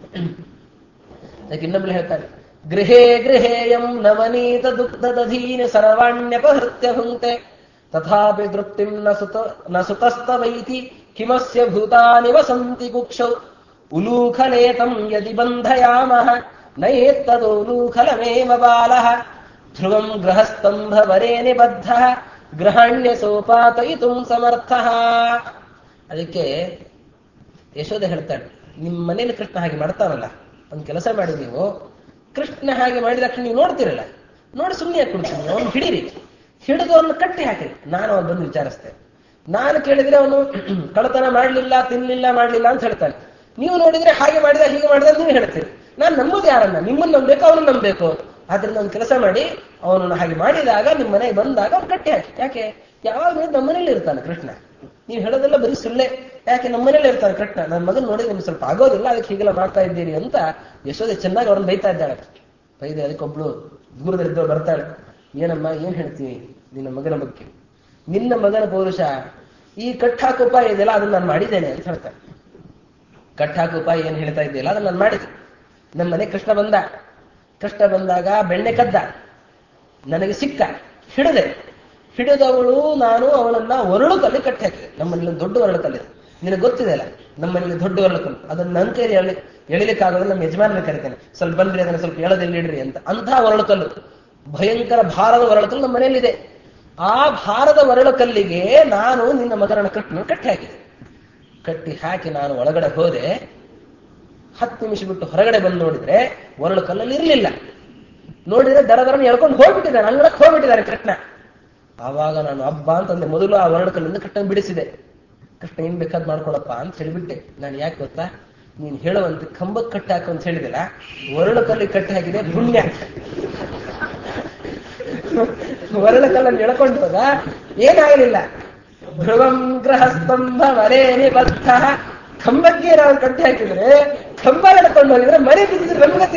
ಅದಕ್ಕೆ ಇನ್ನೊಬ್ಳು ಹೇಳ್ತಾರೆ ಗೃಹೇ ಗೃಹೇಯಂ ನವನೀತ ದುಗ್ಧದಧೀನ ಸರ್ವಾಣ್ಯಪಹೃತ್ಯ ಭುಂಕ್ತೆ ತಥಾಪಿ ತೃಪ್ತಿಂ ನ ಸುತ ನ ಸುತಸ್ತವೈತಿ ಕಿಮಸ್ಯ ಭೂತಾನಿ ವಸಂತಿ ಕುಕ್ಷೌ ಉಲೂಖಲೇತಂ ಯದಿ ಬಂಧಯಾಮಃ ನಯೇತ್ತದೋಲೂಖಲಮೇವ ಬಾಲಃ ಧ್ರುವಂ ಗೃಹಸ್ತಂಭವರೇ ನಿಬದ್ಧ ಗ್ರಹಣ್ಯ ಸೋಪಾತಯಿತುಂ ಸಮರ್ಥ ಅದಕ್ಕೆ ಯಶೋಧ ಹೇಳ್ತಾಳೆ ನಿಮ್ಮ ಮನೇಲಿ ಕೃಷ್ಣ ಹಾಗೆ ಮಾಡ್ತಾನಲ್ಲ ಒಂದು ಕೆಲಸ ಮಾಡಿ ನೀವು ಕೃಷ್ಣ ಹಾಗೆ ಮಾಡಿದ ತಕ್ಷಣ ನೀವು ನೋಡ್ತಿರಲ್ಲ ನೋಡಿ ಸುಮ್ಮನೆ ಯಾಕೆ ಕೊಡ್ತೀನಿ ಅವನು ಹಿಡೀರಿ ಹಿಡಿದು ಅವನು ಕಟ್ಟಿ ಹಾಕಿರಿ ನಾನು ಅವನು ಬಂದು ವಿಚಾರಿಸ್ತೇನೆ ನಾನು ಕೇಳಿದ್ರೆ ಅವನು ಕಳತನ ಮಾಡ್ಲಿಲ್ಲ ತಿನ್ಲಿಲ್ಲ ಮಾಡ್ಲಿಲ್ಲ ಅಂತ ಹೇಳ್ತಾನೆ ನೀವು ನೋಡಿದ್ರೆ ಹಾಗೆ ಮಾಡಿದ ಹೀಗೆ ಮಾಡಿದ ನೀವು ಹೇಳ್ತೀರಿ ನಾನು ನಂಬುದು ಯಾರನ್ನ ನಿಮ್ಮನ್ನು ನಂಬಬೇಕು ಅವನು ನಂಬಬೇಕು ಆದ್ರಿಂದ ಒಂದು ಕೆಲಸ ಮಾಡಿ ಅವನನ್ನು ಹಾಗೆ ಮಾಡಿದಾಗ ನಿಮ್ಮ ಮನೆಗೆ ಬಂದಾಗ ಅವ್ನು ಕಟ್ಟಿ ಹಾಕಿ ಯಾಕೆ ಯಾವಾಗ ನಮ್ಮ ಮನೇಲಿ ಇರ್ತಾನೆ ಕೃಷ್ಣ ನೀವು ಹೇಳೋದೆಲ್ಲ ಬರೀ ಸುಳ್ಳೆ ಯಾಕೆ ನಮ್ಮ ಮನೇಲಿ ಇರ್ತಾನೆ ಕೃಷ್ಣ ನನ್ನ ಮಗನ್ ನೋಡಿ ನಿಮ್ಗೆ ಸ್ವಲ್ಪ ಆಗೋದಿಲ್ಲ ಅದಕ್ಕೆ ಹೀಗೆಲ್ಲ ಮಾಡ್ತಾ ಇದ್ದೀರಿ ಅಂತ ಯಶೋದೆ ಚೆನ್ನಾಗಿ ಅವ್ರನ್ನ ಬೈತಾ ಇದ್ದಾಳೆ ಬೈದೆ ಅದಕ್ಕೊಬ್ಳು ದೂರದಲ್ಲಿದ್ದವ್ರು ಬರ್ತಾಳೆ ಏನಮ್ಮ ಏನ್ ಹೇಳ್ತೀನಿ ನಿನ್ನ ಮಗನ ಬಗ್ಗೆ ನಿನ್ನ ಮಗನ ಪೌರುಷ ಈ ಕಟ್ಟಾಕ ಉಪಾಯ ಇದೆಯಲ್ಲ ಅದನ್ನ ನಾನು ಮಾಡಿದ್ದೇನೆ ಅಂತ ಹೇಳ್ತಾರೆ ಕಟ್ಟಾಕ ಉಪಾಯ ಏನ್ ಹೇಳ್ತಾ ಇದೆಯಲ್ಲ ಅದನ್ನ ನಾನು ಮಾಡಿದೆ ನಮ್ಮ ಮನೆ ಕೃಷ್ಣ ಬಂದ ಕೃಷ್ಣ ಬಂದಾಗ ಬೆಣ್ಣೆ ಕದ್ದ ನನಗೆ ಸಿಕ್ಕ ಹಿಡಿದೆ ಹಿಡಿದವಳು ನಾನು ಅವನನ್ನ ಒರಳು ಕಲ್ಲಿ ಕಟ್ಟಿ ಹಾಕಿದೆ ನಮ್ಮಲ್ಲಿ ಒಂದು ದೊಡ್ಡ ಒರಳು ಕಲ್ಲಿದೆ ನಿನಗೆ ಗೊತ್ತಿದೆ ಅಲ್ಲ ನಮ್ಮಲ್ಲಿ ದೊಡ್ಡ ಒರಳು ಕಲ್ಲು ಅದನ್ನ ನನ್ನ ಕೈಲಿ ಎಳಿ ಎಳಿಲಿಕ್ಕಾಗೋದಿಲ್ಲ ನಮ್ಮ ಯಜಮಾನನ ಕರಿತೇನೆ ಸ್ವಲ್ಪ ಬನ್ರಿ ಅದನ್ನ ಸ್ವಲ್ಪ ಎಳದಲ್ಲಿ ಇಡ್ರಿ ಅಂತ ಅಂತಹ ಒರಳು ಕಲ್ಲು ಭಯಂಕರ ಭಾರದ ಒರಳು ನಮ್ಮ ಮನೆಯಲ್ಲಿದೆ ಆ ಭಾರದ ಒರಳು ಕಲ್ಲಿಗೆ ನಾನು ನಿನ್ನ ಮಗನ ಕಟ್ಟನ್ನು ಕಟ್ಟಿ ಹಾಕಿದೆ ಕಟ್ಟಿ ಹಾಕಿ ನಾನು ಒಳಗಡೆ ಹೋದೆ ಹತ್ತು ನಿಮಿಷ ಬಿಟ್ಟು ಹೊರಗಡೆ ಬಂದು ನೋಡಿದ್ರೆ ಒರಳು ಕಲ್ಲಲ್ಲಿ ಇರಲಿಲ್ಲ ನೋಡಿದ್ರೆ ದರ ದರನ ಎಳ್ಕೊಂಡು ಹೋಗ್ಬಿಟ್ಟಿದ್ದಾನೆ ಅಂಗಡಕ್ಕೆ ಹೋಗ್ಬಿಟ್ಟಿದ್ದಾರೆ ಕೃಷ್ಣ ಆವಾಗ ನಾನು ಹಬ್ಬ ಅಂತಂದೆ ಮೊದಲು ಆ ಒರಳು ಕಲ್ಲಿಂದ ಕೃಷ್ಣ ಬಿಡಿಸಿದೆ ಕೃಷ್ಣ ಏನ್ ಬೇಕಾದ್ ಮಾಡ್ಕೊಳಪ್ಪ ಅಂತ ಹೇಳಿಬಿಟ್ಟೆ ನಾನು ಯಾಕೆ ಗೊತ್ತಾ ನೀನ್ ಹೇಳುವಂತೆ ಕಂಬಕ್ಕೆ ಕಟ್ಟಿ ಹಾಕು ಅಂತ ಹೇಳಿದಿಲ್ಲ ಒರಳು ಕಲ್ಲಿ ಕಟ್ಟಿ ಹಾಕಿದೆ ಪುಣ್ಯ ಒರಳು ಕಲ್ಲನ್ನು ಎಳ್ಕೊಂಡು ಹೋದ ಏನಾಗಲಿಲ್ಲ ಧ್ರುವಂ ಗ್ರಹಸ್ತಂಭ ಮರೇನಿ ಬದ್ಧ ಕಂಬಕ್ಕೆ ನಾವು ಕಟ್ಟಿ ಹಾಕಿದ್ರೆ ಕಂಬ ಎಳ್ಕೊಂಡು ಹೋಗಿದ್ರೆ ಮನೆ ಬಿದ್ದಿದ್ರೆ ನಮ್ಗತಿ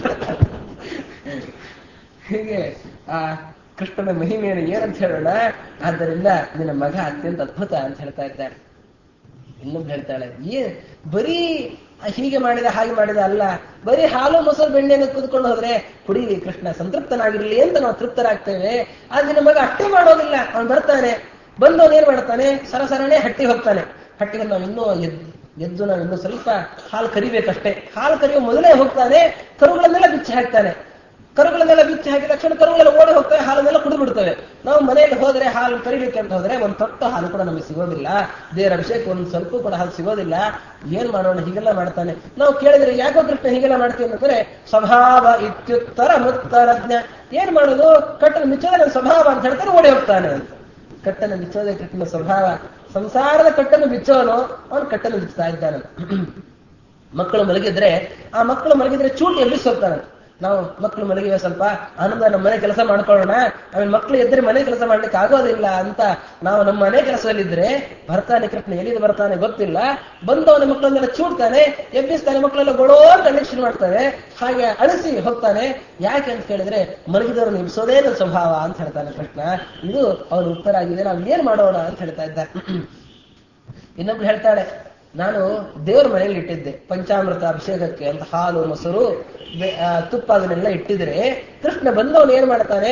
ಹೀಗೆ ಆ ಕೃಷ್ಣನ ಮಹಿಮೆಯನ್ನು ಏನಂತ ಹೇಳೋಣ ಆದ್ದರಿಂದ ನಿನ್ನ ಮಗ ಅತ್ಯಂತ ಅದ್ಭುತ ಅಂತ ಹೇಳ್ತಾ ಇದ್ದಾರೆ ಇನ್ನೊಂದು ಹೇಳ್ತಾಳೆ ಏ ಬರೀ ಹೀಗೆ ಮಾಡಿದ ಹಾಗೆ ಮಾಡಿದ ಅಲ್ಲ ಬರೀ ಹಾಲು ಮೊಸರು ಬೆಣ್ಣೆಯನ್ನು ಕುದ್ಕೊಂಡು ಹೋದ್ರೆ ಕುಡೀಲಿ ಕೃಷ್ಣ ಸಂತೃಪ್ತನಾಗಿರ್ಲಿ ಅಂತ ನಾವು ತೃಪ್ತರಾಗ್ತೇವೆ ಆದ್ರೆ ನಿನ್ನ ಮಗ ಅಷ್ಟೇ ಮಾಡೋದಿಲ್ಲ ಅವನು ಬರ್ತಾನೆ ಬಂದವನು ಏನ್ ಮಾಡ್ತಾನೆ ಸರಸರನೆ ಹಟ್ಟಿ ಹೋಗ್ತಾನೆ ಹಟ್ಟಿಗೆ ನಾವು ಇನ್ನೂ ಎದ್ದು ಎದ್ದು ನಾವು ಇನ್ನೂ ಸ್ವಲ್ಪ ಹಾಲು ಕರಿಬೇಕಷ್ಟೇ ಹಾಲು ಕರಿಯುವ ಮೊದಲೇ ಹೋಗ್ತಾನೆ ಕರುಗಳನ್ನೆಲ್ಲ ಬಿಚ್ಚಿ ಹಾಕ್ತಾನೆ ಕರುಗಳನ್ನೆಲ್ಲ ಬಿಚ್ಚಿ ಹಾಕಿದ ತಕ್ಷಣ ಕರುಗಳೆಲ್ಲ ಓಡಿ ಹೋಗ್ತವೆ ಹಾಲನ್ನೆಲ್ಲ ಕುಡಿದು ಬಿಡ್ತವೆ ನಾವು ಮನೆಯಲ್ಲಿ ಹೋದ್ರೆ ಹಾಲು ಕರಿಲಿಕ್ಕೆ ಅಂತ ಹೋದ್ರೆ ಒಂದು ತೊಟ್ಟು ಹಾಲು ಕೂಡ ನಮಗೆ ಸಿಗೋದಿಲ್ಲ ದೇವರ ಅಭಿಷೇಕ ಒಂದು ಸ್ವಲ್ಪ ಕೂಡ ಹಾಲು ಸಿಗೋದಿಲ್ಲ ಏನ್ ಮಾಡೋಣ ಹೀಗೆಲ್ಲ ಮಾಡ್ತಾನೆ ನಾವು ಕೇಳಿದ್ರೆ ಯಾಕೋ ಕೃಷ್ಣ ಹೀಗೆಲ್ಲ ಮಾಡ್ತೀವಿ ಅಂತಂದ್ರೆ ಸ್ವಭಾವ ಇತ್ಯುತ್ತರ ಮುತ್ತರಜ್ಞ ಏನ್ ಮಾಡೋದು ಕಟ್ಟನ ಮಿಚ್ಚೋದೇ ನನ್ನ ಸ್ವಭಾವ ಅಂತ ಹೇಳ್ತಾರೆ ಓಡಿ ಹೋಗ್ತಾನೆ ಅಂತ ಕಟ್ಟನ್ನು ಬಿಚ್ಚೋದೇ ಕಟ್ಟನ ಸ್ವಭಾವ ಸಂಸಾರದ ಕಟ್ಟನ್ನು ಬಿಚ್ಚೋನು ಅವನು ಕಟ್ಟನ್ನು ಬಿಚ್ಚುತ್ತಾ ಇದ್ದಾನೆ ಮಕ್ಕಳು ಮಲಗಿದ್ರೆ ಆ ಮಕ್ಕಳು ಮಲಗಿದ್ರೆ ಚೂಟಿ ಎಬ್ಬಿಸಿ ಹೋಗ್ತಾನೆ ನಾವು ಮಕ್ಕಳು ಮಲಗಿವೆ ಸ್ವಲ್ಪ ಆನಂದ ನಮ್ಮ ಮನೆ ಕೆಲಸ ಮಾಡ್ಕೊಳ್ಳೋಣ ಆಮೇಲೆ ಮಕ್ಕಳು ಎದ್ದರೆ ಮನೆ ಕೆಲಸ ಮಾಡ್ಲಿಕ್ಕೆ ಆಗೋದಿಲ್ಲ ಅಂತ ನಾವು ನಮ್ಮ ಮನೆ ಕೆಲಸದಲ್ಲಿದ್ರೆ ಬರ್ತಾನೆ ಕೃಷ್ಣ ಎಲ್ಲಿಂದ ಬರ್ತಾನೆ ಗೊತ್ತಿಲ್ಲ ಬಂದವನ ಮಕ್ಕಳನ್ನೆಲ್ಲ ಚೂಡ್ತಾನೆ ಎಬ್ಬಿಸ್ತಾನೆ ಮಕ್ಕಳೆಲ್ಲ ಗೊಳೋ ಕಂಡಕ್ಷನ್ ಮಾಡ್ತಾರೆ ಹಾಗೆ ಅಳಿಸಿ ಹೋಗ್ತಾನೆ ಯಾಕೆ ಅಂತ ಕೇಳಿದ್ರೆ ಮಲಗಿದವರನ್ನು ಎಬ್ಸೋದೇ ನನ್ನ ಸ್ವಭಾವ ಅಂತ ಹೇಳ್ತಾನೆ ಕೃಷ್ಣ ಇದು ಅವನ ಉತ್ತರ ಆಗಿದೆ ನಾವು ಏನ್ ಮಾಡೋಣ ಅಂತ ಹೇಳ್ತಾ ಇದ್ದ ಇನ್ನೊಬ್ರು ಹೇಳ್ತಾಳೆ ನಾನು ದೇವರ ಮನೆಯಲ್ಲಿ ಇಟ್ಟಿದ್ದೆ ಪಂಚಾಮೃತ ಅಭಿಷೇಕಕ್ಕೆ ಅಂತ ಹಾಲು ಮೊಸರು ಬೆ- ಆ, ತುಪ್ಪ ಅದನ್ನೆಲ್ಲ ಇಟ್ಟಿದ್ರೆ ಕೃಷ್ಣ ಬಂದವನು ಏನ್ ಮಾಡ್ತಾನೆ